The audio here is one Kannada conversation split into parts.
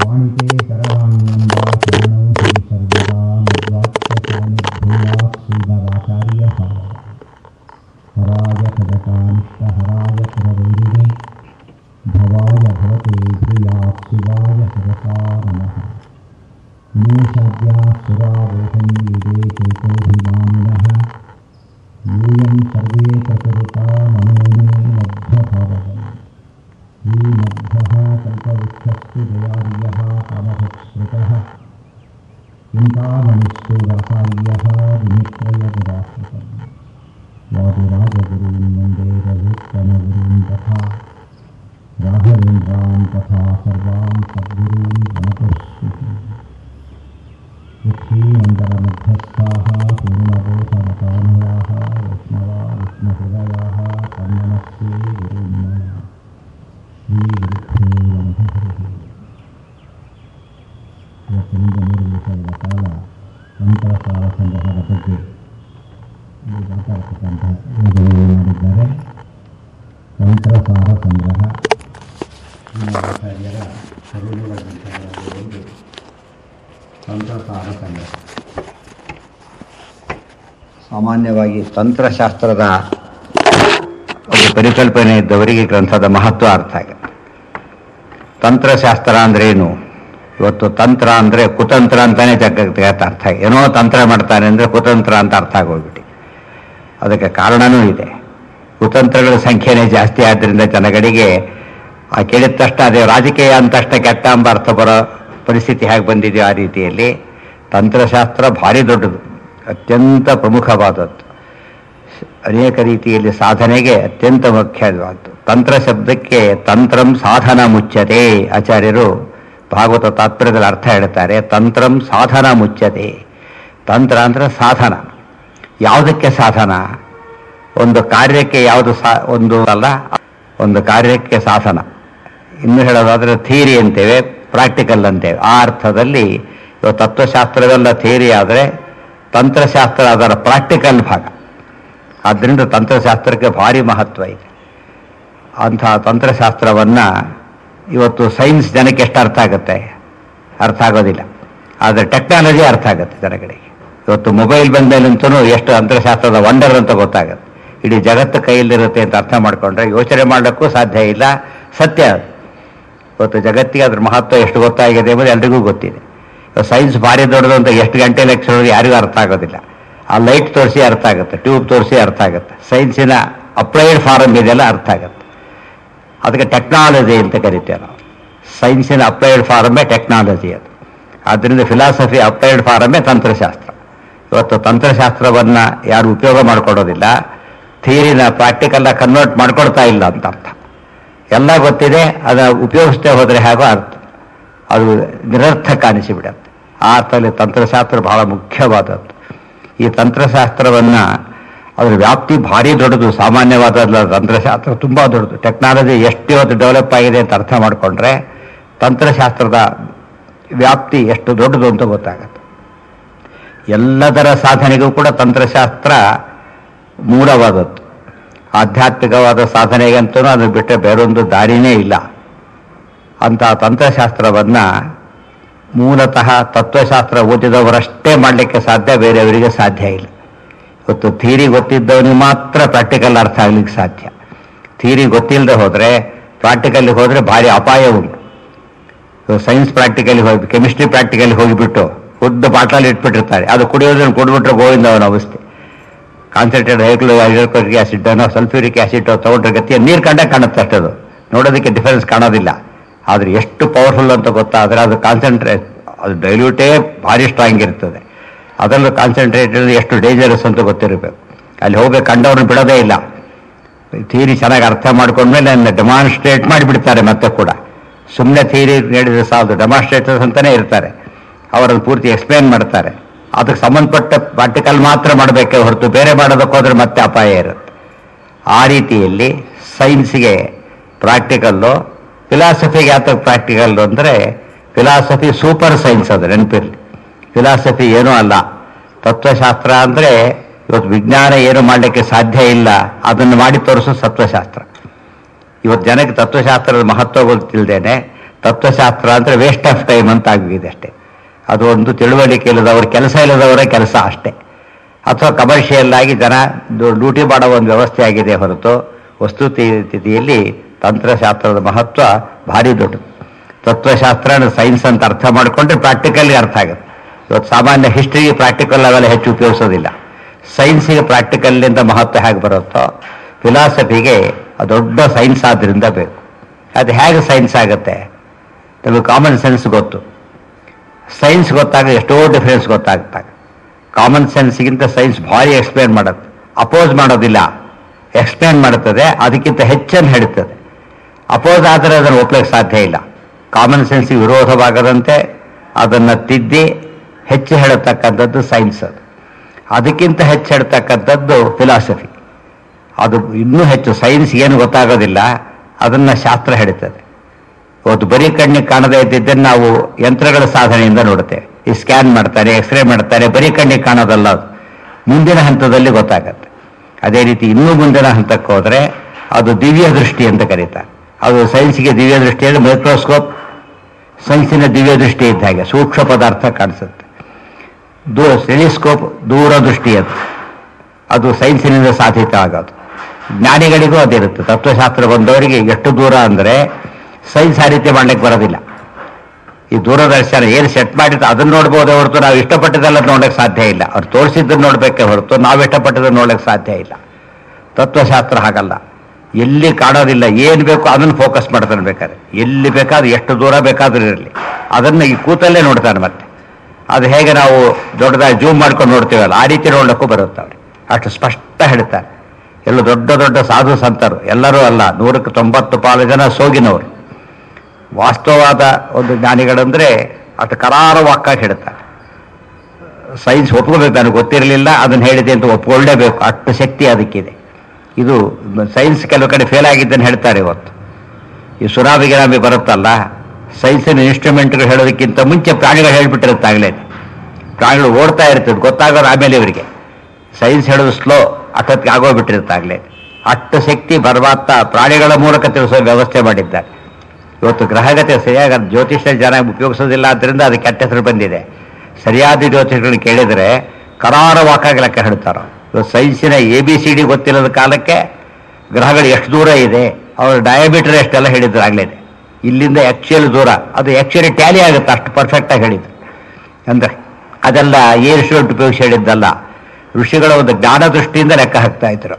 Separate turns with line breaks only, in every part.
ವಾಣಿತೆ ಶರಣಾಂಗಂಬಾ ಶರಣೌ ಶ್ರೀ ಸರ್ವದಾ ಮಧ್ವಾತ್ಮಶರಣಭೂಯಾತ್ ಶ್ರೀಮದಾಚಾರ್ಯ ಹರಾಯ ಖಜಕಾಂಶ ಹರಾಯ ಪುರವೈರಿಣೆ ಭವಾಯ ಭವತೆ ಶ್ರೀಯಾತ್ ಶಿವಾಯ ಶಿರಸಾ ನಮಃ ನಿಮೇಷಾದ್ಯಾ ಸುರಾರೋಹಂ ಯುಗೆ ಚೈತೋಭಿಮಾನಿನಃ ಯೂಯಂ ಸರ್ವೇ ಪ್ರಕೃತಾ ಮನೋಮೇ ಮಧ್ವಭಾವಗಂ श्रीमध्वः कल्पवृक्षस्तु दयार्यः कामभक्स्मृतः चिन्तामणिस्तु रासार्यः विनित्रयगुराश्रितम् वादिराजगुरून् वन्दे रघुत्तमगुरून् तथा राघवेन्द्रान् तथा सर्वान् सद्गुरून् गणतोऽस्मि पृथ्वीमण्डलमध्यस्थाः पूर्णबोधमतानुयाः वैष्णवा विष्णुहृदयाः तन्नमस्ये गुरुन्मया ಶ್ರೀ ಗುರುಭ್ಯೋ ನಮಃ ಹರಿಃ. ಇವತ್ತಿನಿಂದ ಮೂರು ದಿವಸಗಳ ಕಾಲ ಮಂತ್ರಸಾರ ಸಂಗ್ರಹದ ಬಗ್ಗೆ ಇಲ್ಲಿ ಮಾತಾಡ್ತಕ್ಕಂಥ ಯೋಜನೆಯನ್ನು ಮಾಡಿದ್ದಾರೆ ಮಂತ್ರಸಾರ ಸಂಗ್ರಹ ಆಚಾರ್ಯರ ಕರುಣುಗಳ ಗ್ರಂಥಗಳಲ್ಲಿ ಒಂದು ತಂತ್ರಸಾರ ಸಂಗ್ರಹ ಸಾಮಾನ್ಯವಾಗಿ ತಂತ್ರಶಾಸ್ತ್ರದ ಒಂದು ಪರಿಕಲ್ಪನೆ ಇದ್ದವರಿಗೆ ಗ್ರಂಥದ ಮಹತ್ವ ಅರ್ಥ ಆಗುತ್ತೆ ತಂತ್ರಶಾಸ್ತ್ರ ಅಂದ್ರೆ ಏನು ಇವತ್ತು ತಂತ್ರ ಅಂದ್ರೆ ಕುತಂತ್ರ ಅಂತಾನೆ ಜಗತ್ತಿಗೆ ಅರ್ಥ ಆಗಿ ಏನೋ ತಂತ್ರ ಮಾಡ್ತಾನೆ ಅಂದ್ರೆ ಕುತಂತ್ರ ಅಂತ ಅರ್ಥ ಆಗೋಗ್ಬಿಟ್ಟು ಅದಕ್ಕೆ ಕಾರಣನೂ ಇದೆ ಕುತಂತ್ರಗಳ ಸಂಖ್ಯೆನೇ ಜಾಸ್ತಿ ಆದ್ದರಿಂದ ಜನಗಳಿಗೆ ಆ ಕೇಳಿದ ತಕ್ಷಣ ಅದೇ ರಾಜಕೀಯ ಅಂತ ತಕ್ಷಣ ಕೆಟ್ಟ ಎಂಬ ಅರ್ಥ ಬರೋ ಪರಿಸ್ಥಿತಿ ಹೇಗೆ ಬಂದಿದೆಯೋ ಆ ರೀತಿಯಲ್ಲಿ ತಂತ್ರಶಾಸ್ತ್ರ ಭಾರಿ ದೊಡ್ಡದು ಅತ್ಯಂತ ಪ್ರಮುಖವಾದದ್ದು ಅನೇಕ ರೀತಿಯಲ್ಲಿ ಸಾಧನೆಗೆ ಅತ್ಯಂತ ಮುಖ್ಯವಾದ್ದು ತಂತ್ರ ಶಬ್ದಕ್ಕೆ ತಂತ್ರಂ ಸಾಧನ ಮುಚ್ಚತೆ ಆಚಾರ್ಯರು ಭಾಗವತ ತಾತ್ಪರ್ಯದಲ್ಲಿ ಅರ್ಥ ಹೇಳ್ತಾರೆ ತಂತ್ರಂ ಸಾಧನ ಮುಚ್ಚತೆ ತಂತ್ರ ಅಂದ್ರೆ ಸಾಧನ ಯಾವುದಕ್ಕೆ ಸಾಧನ ಒಂದು ಕಾರ್ಯಕ್ಕೆ ಯಾವುದು ಸಾ ಒಂದು ಅಲ್ಲ ಒಂದು ಕಾರ್ಯಕ್ಕೆ ಸಾಧನ ಇನ್ನು ಹೇಳೋದಾದ್ರೆ ಥಿಯರಿ ಅಂತೇವೆ ಪ್ರಾಕ್ಟಿಕಲ್ ಅಂತೇವೆ ಆ ಅರ್ಥದಲ್ಲಿ ಇವಾಗ ತತ್ವಶಾಸ್ತ್ರವೆಲ್ಲ ಥಿಯರಿ ಆದರೆ ತಂತ್ರಶಾಸ್ತ್ರ ಅದರ ಪ್ರಾಕ್ಟಿಕಲ್ ಭಾಗ ಆದ್ದರಿಂದ ತಂತ್ರಶಾಸ್ತ್ರಕ್ಕೆ ಭಾರಿ ಮಹತ್ವ ಇದೆ ಅಂತಹ ತಂತ್ರಶಾಸ್ತ್ರವನ್ನು ಇವತ್ತು ಸೈನ್ಸ್ ಜನಕ್ಕೆ ಎಷ್ಟು ಅರ್ಥ ಆಗುತ್ತೆ ಅರ್ಥ ಆಗೋದಿಲ್ಲ ಆದರೆ ಟೆಕ್ನಾಲಜಿ ಅರ್ಥ ಆಗುತ್ತೆ ಜನಗಳಿಗೆ ಇವತ್ತು ಮೊಬೈಲ್ ಬಂದಮೇಲಂತೂ ಎಷ್ಟು ತಂತ್ರಶಾಸ್ತ್ರದ ವಂಡರ್ ಅಂತ ಗೊತ್ತಾಗುತ್ತೆ ಇಡೀ ಜಗತ್ತು ಕೈಯಲ್ಲಿರುತ್ತೆ ಅಂತ ಅರ್ಥ ಮಾಡಿಕೊಂಡ್ರೆ ಯೋಚನೆ ಮಾಡೋಕ್ಕೂ ಸಾಧ್ಯ ಇಲ್ಲ ಸತ್ಯ ಅದು ಇವತ್ತು ಜಗತ್ತಿಗೆ ಅದ್ರ ಮಹತ್ವ ಎಷ್ಟು ಗೊತ್ತಾಗಿದೆ ಎಂಬುದು ಎಲ್ರಿಗೂ ಗೊತ್ತಿದೆ ಸೈನ್ಸ್ ಭಾರಿ ದೊಡ್ಡದು ಅಂತ ಎಷ್ಟು ಗಂಟೆ ಲೆಕ್ಚರ್ ಯಾರಿಗೂ ಅರ್ಥ ಆಗೋದಿಲ್ಲ ಆ ಲೈಟ್ ತೋರಿಸಿ ಅರ್ಥ ಆಗುತ್ತೆ ಟ್ಯೂಬ್ ತೋರಿಸಿ ಅರ್ಥ ಆಗುತ್ತೆ ಸೈನ್ಸಿನ ಅಪ್ಲೈಡ್ ಫಾರಮ್ ಇದೆಲ್ಲ ಅರ್ಥ ಆಗುತ್ತೆ ಅದಕ್ಕೆ ಟೆಕ್ನಾಲಜಿ ಅಂತ ಕರಿತೇವೆ ನಾವು ಸೈನ್ಸಿನ ಅಪ್ಲೈಡ್ ಫಾರಮೇ ಟೆಕ್ನಾಲಜಿ ಅದು ಆದ್ದರಿಂದ ಫಿಲಾಸಫಿ ಅಪ್ಲೈಡ್ ಫಾರಮೇ ತಂತ್ರಶಾಸ್ತ್ರ ಇವತ್ತು ತಂತ್ರಶಾಸ್ತ್ರವನ್ನು ಯಾರು ಉಪಯೋಗ ಮಾಡ್ಕೊಡೋದಿಲ್ಲ ಥಿಯರಿನ ಪ್ರಾಕ್ಟಿಕಲ್ನ ಕನ್ವರ್ಟ್ ಮಾಡ್ಕೊಡ್ತಾ ಇಲ್ಲ ಅಂತ ಅರ್ಥ ಎಲ್ಲ ಗೊತ್ತಿದೆ ಅದನ್ನು ಉಪಯೋಗಿಸ್ತೇ ಹೋದರೆ ಹೇಗೋ ಅರ್ಥ ಅದು ನಿರರ್ಥಕ ಅನಿಸಿಬಿಡುತ್ತೆ ಆ ಅರ್ಥದಲ್ಲಿ ತಂತ್ರಶಾಸ್ತ್ರ ಬಹಳ ಮುಖ್ಯವಾದದ್ದು ಈ ತಂತ್ರಶಾಸ್ತ್ರವನ್ನು ಅದರ ವ್ಯಾಪ್ತಿ ಭಾರಿ ದೊಡ್ಡದು ಸಾಮಾನ್ಯವಾದಲ್ಲ ತಂತ್ರಶಾಸ್ತ್ರ ತುಂಬ ದೊಡ್ಡದು ಟೆಕ್ನಾಲಜಿ ಎಷ್ಟು ಇವತ್ತು ಡೆವಲಪ್ ಆಗಿದೆ ಅಂತ ಅರ್ಥ ಮಾಡಿಕೊಂಡ್ರೆ ತಂತ್ರಶಾಸ್ತ್ರದ ವ್ಯಾಪ್ತಿ ಎಷ್ಟು ದೊಡ್ಡದು ಅಂತ ಗೊತ್ತಾಗುತ್ತೆ ಎಲ್ಲದರ ಸಾಧನೆಗೂ ಕೂಡ ತಂತ್ರಶಾಸ್ತ್ರ ಮೂಲವಾದದ್ದು ಆಧ್ಯಾತ್ಮಿಕವಾದ ಸಾಧನೆಗಂತೂ ಅದು ಬಿಟ್ಟರೆ ಬೇರೊಂದು ದಾರಿನೇ ಇಲ್ಲ ಅಂತ ತಂತ್ರಶಾಸ್ತ್ರವನ್ನು ಮೂಲತಃ ತತ್ವಶಾಸ್ತ್ರ ಓದಿದವರಷ್ಟೇ ಮಾಡಲಿಕ್ಕೆ ಸಾಧ್ಯ ಬೇರೆಯವರಿಗೆ ಸಾಧ್ಯ ಇಲ್ಲ ಇವತ್ತು ಥೀರಿ ಗೊತ್ತಿದ್ದವನಿಗೆ ಮಾತ್ರ ಪ್ರಾಕ್ಟಿಕಲ್ ಅರ್ಥ ಆಗ್ಲಿಕ್ಕೆ ಸಾಧ್ಯ ಥೀರಿ ಗೊತ್ತಿಲ್ಲದೆ ಹೋದರೆ ಪ್ರಾಕ್ಟಿಕಲ್ಗೆ ಹೋದರೆ ಭಾರಿ ಅಪಾಯ ಉಂಟು ಸೈನ್ಸ್ ಪ್ರಾಕ್ಟಿಕಲಿ ಹೋಗಿ ಕೆಮಿಸ್ಟ್ರಿ ಪ್ರಾಕ್ಟಿಕಲಿ ಹೋಗಿಬಿಟ್ಟು ಉದ್ದ ಬಾಟ್ಲಲ್ಲಿ ಇಟ್ಬಿಟ್ಟಿರ್ತಾರೆ ಅದು ಕುಡಿಯೋದನ್ನು ಕೊಡ್ಬಿಟ್ರೆ ಗೋವಿಂದ ಅವನ ಅವಸ್ಥೆ ಕಾನ್ಸಂಟ್ರೇಟ್ ಹೈಕ್ಲೋ ಹೈಡ್ರೋಕ್ಲೋರಿಕ್ ಆಸಿಡ್ ಅನ್ನೋ ಸಲ್ಫ್ಯೂರಿಕ್ ಆಸಿಡ್ ತಗೊಂಡ್ರೆ ಗತಿಯ ನೀರು ಕಂಡ ಕಾಣುತ್ತೆ ಅಷ್ಟದು ನೋಡೋದಕ್ಕೆ ಡಿಫರೆನ್ಸ್ ಕಾಣೋದಿಲ್ಲ ಆದರೆ ಎಷ್ಟು ಪವರ್ಫುಲ್ ಅಂತ ಗೊತ್ತಾದರೆ ಅದು ಕಾನ್ಸಂಟ್ರೇಟ್ ಅದು ಡೈಲ್ಯೂಟೇ ಭಾರಿ ಸ್ಟ್ರಾಂಗ್ ಇರ್ತದೆ ಅದರಲ್ಲೂ ಕಾನ್ಸಂಟ್ರೇಟೆಡ್ ಎಷ್ಟು ಡೇಂಜರಸ್ ಅಂತ ಗೊತ್ತಿರಬೇಕು ಅಲ್ಲಿ ಹೋಗ್ಬೇಕು ಕಂಡವ್ರನ್ನ ಬಿಡೋದೇ ಇಲ್ಲ ಥಿಯರಿ ಚೆನ್ನಾಗಿ ಅರ್ಥ ಮಾಡ್ಕೊಂಡ್ಮೇಲೆ ಅದನ್ನ ಡೆಮಾನ್ಸ್ಟ್ರೇಟ್ ಮಾಡಿಬಿಡ್ತಾರೆ ಮತ್ತೆ ಕೂಡ ಸುಮ್ಮನೆ ಥಿಯರಿ ನೀಡಿದ್ರೆ ಸಾಲದು ಡೆಮಾನ್ಸ್ಟ್ರೇಟರ್ಸ್ ಅಂತಲೇ ಇರ್ತಾರೆ ಅವರನ್ನು ಪೂರ್ತಿ ಎಕ್ಸ್ಪ್ಲೇನ್ ಮಾಡ್ತಾರೆ ಅದಕ್ಕೆ ಸಂಬಂಧಪಟ್ಟ ಪ್ರಾಕ್ಟಿಕಲ್ ಮಾತ್ರ ಮಾಡಬೇಕೆ ಹೊರತು ಬೇರೆ ಮಾಡೋದಕ್ಕೆ ಹೋದ್ರೆ ಮತ್ತೆ ಅಪಾಯ ಇರುತ್ತೆ ಆ ರೀತಿಯಲ್ಲಿ ಸೈನ್ಸ್ಗೆ ಪ್ರಾಕ್ಟಿಕಲ್ಲು ಫಿಲಾಸಫಿಗೆ ಯಾತಕ್ಕೆ ಪ್ರಾಕ್ಟಿಕಲ್ಲು ಅಂದರೆ ಫಿಲಾಸಫಿ ಸೂಪರ್ ಸೈನ್ಸ್ ಅದು ನೆನಪಿರಲಿ ಫಿಲಾಸಫಿ ಏನೂ ಅಲ್ಲ ತತ್ವಶಾಸ್ತ್ರ ಅಂದರೆ ಇವತ್ತು ವಿಜ್ಞಾನ ಏನು ಮಾಡಲಿಕ್ಕೆ ಸಾಧ್ಯ ಇಲ್ಲ ಅದನ್ನು ಮಾಡಿ ತೋರಿಸೋ ತತ್ವಶಾಸ್ತ್ರ ಇವತ್ತು ಜನಕ್ಕೆ ತತ್ವಶಾಸ್ತ್ರದ ಮಹತ್ವ ಗೊತ್ತಿಲ್ಲದೇನೆ ತತ್ವಶಾಸ್ತ್ರ ಅಂದರೆ ವೇಸ್ಟ್ ಆಫ್ ಟೈಮ್ ಅಂತ ಆಗಿದೆ ಅಷ್ಟೇ ಅದು ಒಂದು ತಿಳುವಳಿಕೆ ಇಲ್ಲದವ್ರ ಕೆಲಸ ಇಲ್ಲದವರ ಕೆಲಸ ಅಷ್ಟೇ ಅಥವಾ ಕಮರ್ಷಿಯಲ್ ಆಗಿ ಜನ ಡ್ಯೂಟಿ ಮಾಡೋ ಒಂದು ವ್ಯವಸ್ಥೆ ಆಗಿದೆ ಹೊರತು ವಸ್ತುಸ್ಥಿತಿಯಲ್ಲಿ ತಂತ್ರಶಾಸ್ತ್ರದ ಮಹತ್ವ ಭಾರಿ ದೊಡ್ಡದು ತತ್ವಶಾಸ್ತ್ರ ಸೈನ್ಸ್ ಅಂತ ಅರ್ಥ ಮಾಡಿಕೊಂಡ್ರೆ ಪ್ರಾಕ್ಟಿಕಲ್ಗೆ ಅರ್ಥ ಆಗುತ್ತೆ ಇವತ್ತು ಸಾಮಾನ್ಯ ಹಿಸ್ಟ್ರಿಗೆ ಪ್ರಾಕ್ಟಿಕಲ್ ಅವೆಲ್ಲ ಹೆಚ್ಚು ಉಪಯೋಗಿಸೋದಿಲ್ಲ ಸೈನ್ಸಿಗೆ ಪ್ರಾಕ್ಟಿಕಲ್ನಿಂದ ಮಹತ್ವ ಹೇಗೆ ಬರುತ್ತೋ ಫಿಲಾಸಫಿಗೆ ದೊಡ್ಡ ಸೈನ್ಸ್ ಆದ್ದರಿಂದ ಬೇಕು ಅದು ಹೇಗೆ ಸೈನ್ಸ್ ಆಗುತ್ತೆ ನಮಗೆ ಕಾಮನ್ ಸೆನ್ಸ್ ಗೊತ್ತು ಸೈನ್ಸ್ ಗೊತ್ತಾಗ ಎಷ್ಟೋ ಡಿಫ್ರೆನ್ಸ್ ಗೊತ್ತಾಗ್ತಾಗ ಕಾಮನ್ ಸೆನ್ಸ್ಗಿಂತ ಸೈನ್ಸ್ ಭಾರಿ ಎಕ್ಸ್ಪ್ಲೇನ್ ಮಾಡುತ್ತೆ ಅಪೋಸ್ ಮಾಡೋದಿಲ್ಲ ಎಕ್ಸ್ಪ್ಲೇನ್ ಮಾಡುತ್ತದೆ ಅದಕ್ಕಿಂತ ಹೆಚ್ಚನ್ನು ಹೇಳುತ್ತದೆ ಅಪೋಸ್ ಆದರೆ ಅದನ್ನು ಒಪ್ಲಿಕ್ಕೆ ಸಾಧ್ಯ ಇಲ್ಲ ಕಾಮನ್ ಸೆನ್ಸ್ಗೆ ವಿರೋಧವಾಗದಂತೆ ಅದನ್ನು ತಿದ್ದಿ ಹೆಚ್ಚು ಹೇಳತಕ್ಕಂಥದ್ದು ಸೈನ್ಸ್ ಅದು ಅದಕ್ಕಿಂತ ಹೆಚ್ಚು ಹೇಳ್ತಕ್ಕಂಥದ್ದು ಫಿಲಾಸಫಿ ಅದು ಇನ್ನೂ ಹೆಚ್ಚು ಸೈನ್ಸ್ ಏನು ಗೊತ್ತಾಗೋದಿಲ್ಲ ಅದನ್ನು ಶಾಸ್ತ್ರ ಹೇಳುತ್ತದೆ ಇವತ್ತು ಬರೀ ಕಣ್ಣಿಗೆ ಕಾಣದೇ ಇದ್ದಿದ್ದನ್ನು ನಾವು ಯಂತ್ರಗಳ ಸಾಧನೆಯಿಂದ ನೋಡುತ್ತೇವೆ ಈ ಸ್ಕ್ಯಾನ್ ಮಾಡ್ತಾರೆ ಎಕ್ಸ್ರೇ ಮಾಡ್ತಾರೆ ಬರೀ ಕಣ್ಣಿಗೆ ಕಾಣೋದಲ್ಲ ಅದು ಮುಂದಿನ ಹಂತದಲ್ಲಿ ಗೊತ್ತಾಗತ್ತೆ ಅದೇ ರೀತಿ ಇನ್ನೂ ಮುಂದಿನ ಹಂತಕ್ಕೆ ಹೋದರೆ ಅದು ದಿವ್ಯ ದೃಷ್ಟಿ ಅಂತ ಕರೀತಾರೆ ಅದು ಸೈನ್ಸ್ಗೆ ದಿವ್ಯ ದೃಷ್ಟಿ ಅಂದರೆ ಮೈಕ್ರೋಸ್ಕೋಪ್ ಸೈನ್ಸಿನ ದಿವ್ಯ ದೃಷ್ಟಿ ಇದ್ದ ಹಾಗೆ ಸೂಕ್ಷ್ಮ ಪದಾರ್ಥ ಕಾಣಿಸುತ್ತೆ ದೂರ ಟೆಲಿಸ್ಕೋಪ್ ದೂರದೃಷ್ಟಿ ಅದು ಅದು ಸೈನ್ಸಿನಿಂದ ಸಾಧಿತ ಆಗೋದು ಜ್ಞಾನಿಗಳಿಗೂ ಅದಿರುತ್ತೆ ತತ್ವಶಾಸ್ತ್ರ ಬಂದವರಿಗೆ ಎಷ್ಟು ದೂರ ಅಂದರೆ ಸೈನ್ಸ್ ಆ ರೀತಿ ಮಾಡ್ಲಿಕ್ಕೆ ಬರೋದಿಲ್ಲ ಈ ದೂರದರ್ಶನ ಏನು ಸೆಟ್ ಮಾಡಿದ್ದು ಅದನ್ನ ನೋಡ್ಬೋದೇ ಹೊರತು ನಾವು ಇಷ್ಟಪಟ್ಟಿದ್ದೆಲ್ಲ ನೋಡಕ್ಕೆ ಸಾಧ್ಯ ಇಲ್ಲ ಅವ್ರು ತೋರಿಸಿದ್ದನ್ನು ನೋಡ್ಬೇಕೇ ಹೊರತು ನಾವು ಇಷ್ಟಪಟ್ಟಿದ್ದನ್ನು ನೋಡಕ್ಕೆ ಸಾಧ್ಯ ಇಲ್ಲ ತತ್ವಶಾಸ್ತ್ರ ಹಾಗಲ್ಲ ಎಲ್ಲಿ ಕಾಣೋದಿಲ್ಲ ಏನು ಬೇಕೋ ಅದನ್ನು ಫೋಕಸ್ ಮಾಡ್ತಾನೆ ಬೇಕಾದ್ರೆ ಎಲ್ಲಿ ಬೇಕಾದ್ರೆ ಎಷ್ಟು ದೂರ ಬೇಕಾದ್ರೂ ಇರಲಿ ಅದನ್ನು ಈ ಕೂತಲ್ಲೇ ನೋಡ್ತಾನೆ ಮತ್ತೆ ಅದು ಹೇಗೆ ನಾವು ದೊಡ್ಡದಾಗಿ ಜೂಮ್ ಮಾಡ್ಕೊಂಡು ನೋಡ್ತೀವಲ್ಲ ಆ ರೀತಿ ನೋಡ್ಲಿಕ್ಕೂ ಬರುತ್ತೆ ಅವ್ರಿಗೆ ಅಷ್ಟು ಸ್ಪಷ್ಟ ಹೇಳ್ತಾರೆ ಎಲ್ಲ ದೊಡ್ಡ ದೊಡ್ಡ ಸಾಧು ಸಂತರು ಎಲ್ಲರೂ ಅಲ್ಲ ನೂರಕ್ಕೆ ತೊಂಬತ್ತು ಪಾಲು ಜನ ಸೋಗಿನವರು ವಾಸ್ತವವಾದ ಒಂದು ಜ್ಞಾನಿಗಳಂದ್ರೆ ಅಷ್ಟು ಕರಾರವಾಕ್ಕಾಗಿ ಹೇಳ್ತಾರೆ ಸೈನ್ಸ್ ಒಪ್ಕೋಬೇಕು ನನಗೆ ಗೊತ್ತಿರಲಿಲ್ಲ ಅದನ್ನು ಹೇಳಿದೆ ಅಂತ ಒಪ್ಕೊಳ್ಳೇಬೇಕು ಅಷ್ಟು ಶಕ್ತಿ ಅದಕ್ಕಿದೆ ಇದು ಸೈನ್ಸ್ ಕೆಲವು ಕಡೆ ಫೇಲ್ ಆಗಿದ್ದನ್ನು ಹೇಳ್ತಾರೆ ಇವತ್ತು ಈ ಸುನಾಮಿ ಗಿರಾಮಿ ಬರುತ್ತಲ್ಲ ಸೈನ್ಸಿನ ಇನ್ಸ್ಟ್ರೂಮೆಂಟ್ಗಳು ಹೇಳೋದಕ್ಕಿಂತ ಮುಂಚೆ ಪ್ರಾಣಿಗಳು ಹೇಳ್ಬಿಟ್ಟಿರುತ್ತಾಗಲೇ ಪ್ರಾಣಿಗಳು ಓಡ್ತಾ ಇರ್ತದೆ ಗೊತ್ತಾಗೋದು ಆಮೇಲೆ ಇವರಿಗೆ ಸೈನ್ಸ್ ಹೇಳೋದು ಸ್ಲೋ ಅಷ್ಟೊತ್ತಿಗೆ ಆಗೋಗ್ಬಿಟ್ಟಿರುತ್ತಾಗಲೇ ಅಷ್ಟು ಶಕ್ತಿ ಪರಮಾತ್ಮ ಪ್ರಾಣಿಗಳ ಮೂಲಕ ತಿಳಿಸೋ ವ್ಯವಸ್ಥೆ ಮಾಡಿದ್ದಾರೆ ಇವತ್ತು ಗ್ರಹಗತೆ ಸರಿಯಾಗಿ ಅದು ಜ್ಯೋತಿಷ್ಯ ಜನ ಉಪಯೋಗಿಸೋದಿಲ್ಲ ಆದ್ದರಿಂದ ಅದಕ್ಕೆ ಕೆಟ್ಟ ಹೆಸರು ಬಂದಿದೆ ಸರಿಯಾದ ಜ್ಯೋತಿಷಗಳನ್ನ ಕೇಳಿದರೆ ಕರಾರ ವಾಕಾಗಿ ಲೆಕ್ಕ ಹೇಳ್ತಾರೆ ಇವತ್ತು ಸೈನ್ಸಿನ ಎ ಬಿ ಸಿ ಡಿ ಗೊತ್ತಿಲ್ಲದ ಕಾಲಕ್ಕೆ ಗ್ರಹಗಳು ಎಷ್ಟು ದೂರ ಇದೆ ಅವರು ಡಯಾಮೀಟರ್ ಎಷ್ಟೆಲ್ಲ ಹೇಳಿದ್ರು ಆಗ್ಲೇ ಇಲ್ಲಿಂದ ಆ್ಯಕ್ಚುಯಲ್ ದೂರ ಅದು ಆ್ಯಕ್ಚುಲಿ ಟ್ಯಾಲಿ ಆಗುತ್ತೆ ಅಷ್ಟು ಪರ್ಫೆಕ್ಟಾಗಿ ಹೇಳಿದ್ರು ಅಂದರೆ ಅದೆಲ್ಲ ಏರ್ ಸ್ಟೂಡೆಂಟ್ ಉಪಯೋಗಿಸಿ ಹೇಳಿದ್ದಲ್ಲ ಋಷಿಗಳ ಒಂದು ಜ್ಞಾನ ದೃಷ್ಟಿಯಿಂದ ಲೆಕ್ಕ ಹಾಕ್ತಾ ಇದ್ರು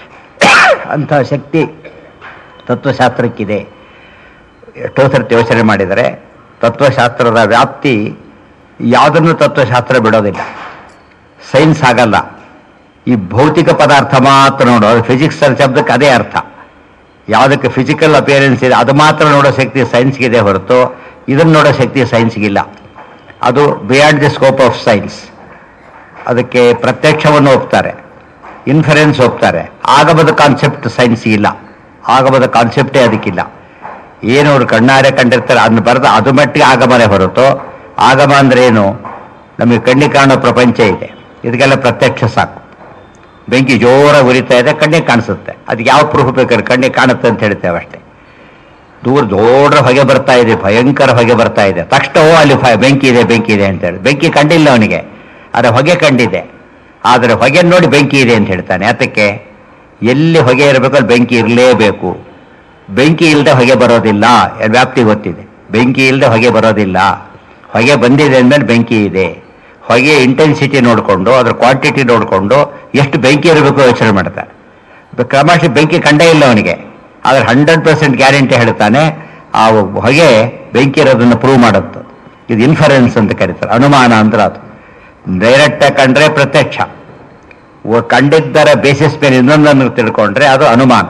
ಅಂಥ ಶಕ್ತಿ ತತ್ವಶಾಸ್ತ್ರಕ್ಕಿದೆ ಎಷ್ಟೋ ಸರ್ತಿ ಯೋಚನೆ ಮಾಡಿದರೆ ತತ್ವಶಾಸ್ತ್ರದ ವ್ಯಾಪ್ತಿ ಯಾವುದನ್ನು ತತ್ವಶಾಸ್ತ್ರ ಬಿಡೋದಿಲ್ಲ ಸೈನ್ಸ್ ಆಗಲ್ಲ ಈ ಭೌತಿಕ ಪದಾರ್ಥ ಮಾತ್ರ ನೋಡೋ ಅದು ಫಿಸಿಕ್ಸ್ ಶಬ್ದಕ್ಕೆ ಅದೇ ಅರ್ಥ ಯಾವುದಕ್ಕೆ ಫಿಸಿಕಲ್ ಅಪಿಯರೆನ್ಸ್ ಇದೆ ಅದು ಮಾತ್ರ ನೋಡೋ ಶಕ್ತಿ ಸೈನ್ಸ್ಗಿದೆ ಹೊರತು ಇದನ್ನು ನೋಡೋ ಶಕ್ತಿ ಸೈನ್ಸ್ಗಿಲ್ಲ ಅದು beyond the scope of science ಅದಕ್ಕೆ ಪ್ರತ್ಯಕ್ಷವನ್ನು ಒಪ್ತಾರೆ ಇನ್ಫರೆನ್ಸ್ ಒಪ್ತಾರೆ ಆಗಮದ ಕಾನ್ಸೆಪ್ಟ್ ಸೈನ್ಸ್ ಇಲ್ಲ ಆಗಮದ ಕಾನ್ಸೆಪ್ಟೇ ಅದಕ್ಕಿಲ್ಲ ಏನು ಅವ್ರು ಕಣ್ಣಾರೆ ಕಂಡಿರ್ತಾರೆ ಅದನ್ನ ಬರೆದು ಅದು ಮಟ್ಟಿಗೆ ಆಗಮನೆ ಹೊರತು ಆಗಮ ಅಂದ್ರೆ ಏನು ನಮಗೆ ಕಣ್ಣಿಗೆ ಕಾಣೋ ಪ್ರಪಂಚ ಇದೆ ಇದಕ್ಕೆಲ್ಲ ಪ್ರತ್ಯಕ್ಷ ಸಾಕು ಬೆಂಕಿ ಜೋರಾಗಿ ಉರಿತಾ ಇದೆ ಕಣ್ಣಿಗೆ ಕಾಣಿಸುತ್ತೆ ಅದಕ್ಕೆ ಯಾವ ಪ್ರೂಫ್ ಬೇಕಾದ್ರೆ ಕಣ್ಣಿಗೆ ಕಾಣುತ್ತೆ ಅಂತ ಹೇಳ್ತೇವೆ ಅಷ್ಟೇ ದೂರ ದೊಡ್ಡ ಹೊಗೆ ಬರ್ತಾ ಇದೆ ಭಯಂಕರ ಹೊಗೆ ಬರ್ತಾ ಇದೆ ತಕ್ಷಣ ಓ ಅಲ್ಲಿ ಫ- ಬೆಂಕಿ ಇದೆ ಬೆಂಕಿ ಇದೆ ಅಂತ ಹೇಳಿ ಬೆಂಕಿ ಕಂಡಿಲ್ಲ ಅವನಿಗೆ ಆದರೆ ಹೊಗೆ ಕಂಡಿದೆ ಆದರೆ ಹೊಗೆ ನೋಡಿ ಬೆಂಕಿ ಇದೆ ಅಂತ ಹೇಳ್ತಾನೆ ಅದಕ್ಕೆ ಎಲ್ಲಿ ಹೊಗೆ ಇರಬೇಕು ಅಲ್ಲಿ ಬೆಂಕಿ ಇರಲೇಬೇಕು ಬೆಂಕಿ ಇಲ್ಲದೆ ಹೊಗೆ ಬರೋದಿಲ್ಲ ಎ- ವ್ಯಾಪ್ತಿ ಗೊತ್ತಿದೆ ಬೆಂಕಿ ಇಲ್ಲದೆ ಹೊಗೆ ಬರೋದಿಲ್ಲ ಹೊಗೆ ಬಂದಿದೆ ಅಂದಮೇಲೆ ಬೆಂಕಿ ಇದೆ ಹೊಗೆ ಇಂಟೆನ್ಸಿಟಿ ನೋಡಿಕೊಂಡು ಅದ್ರ ಕ್ವಾಂಟಿಟಿ ನೋಡಿಕೊಂಡು ಎಷ್ಟು ಬೆಂಕಿ ಇರಬೇಕು ಯೋಚನೆ ಮಾಡ್ತಾನೆ ಬ- ಕ್ರಮಶಃ ಬೆಂಕಿ ಕಂಡೇ ಇಲ್ಲ ಅವನಿಗೆ ಆದರೆ ಹಂಡ್ರೆಡ್ ಪರ್ಸೆಂಟ್ ಗ್ಯಾರಂಟಿ ಹೇಳ್ತಾನೆ ಆ ಹೊಗೆ ಬೆಂಕಿ ಇರೋದನ್ನು ಪ್ರೂವ್ ಮಾಡುತ್ತೆ ಇದು ಇನ್ಫರೆನ್ಸ್ ಅಂತ ಕರೀತಾರೆ ಅನುಮಾನ ಅಂದ್ರೆ ಅದು ಡೈರೆಕ್ಟಾಗಿ ಕಂಡ್ರೆ ಪ್ರತ್ಯಕ್ಷ ಒ- ಕಂಡಿದ್ದರ ಬೇಸಿಸ್ ಮೇಲೆ ಇನ್ನೊಂದನ್ನು ತಿಳ್ಕೊಂಡ್ರೆ ಅದು ಅನುಮಾನ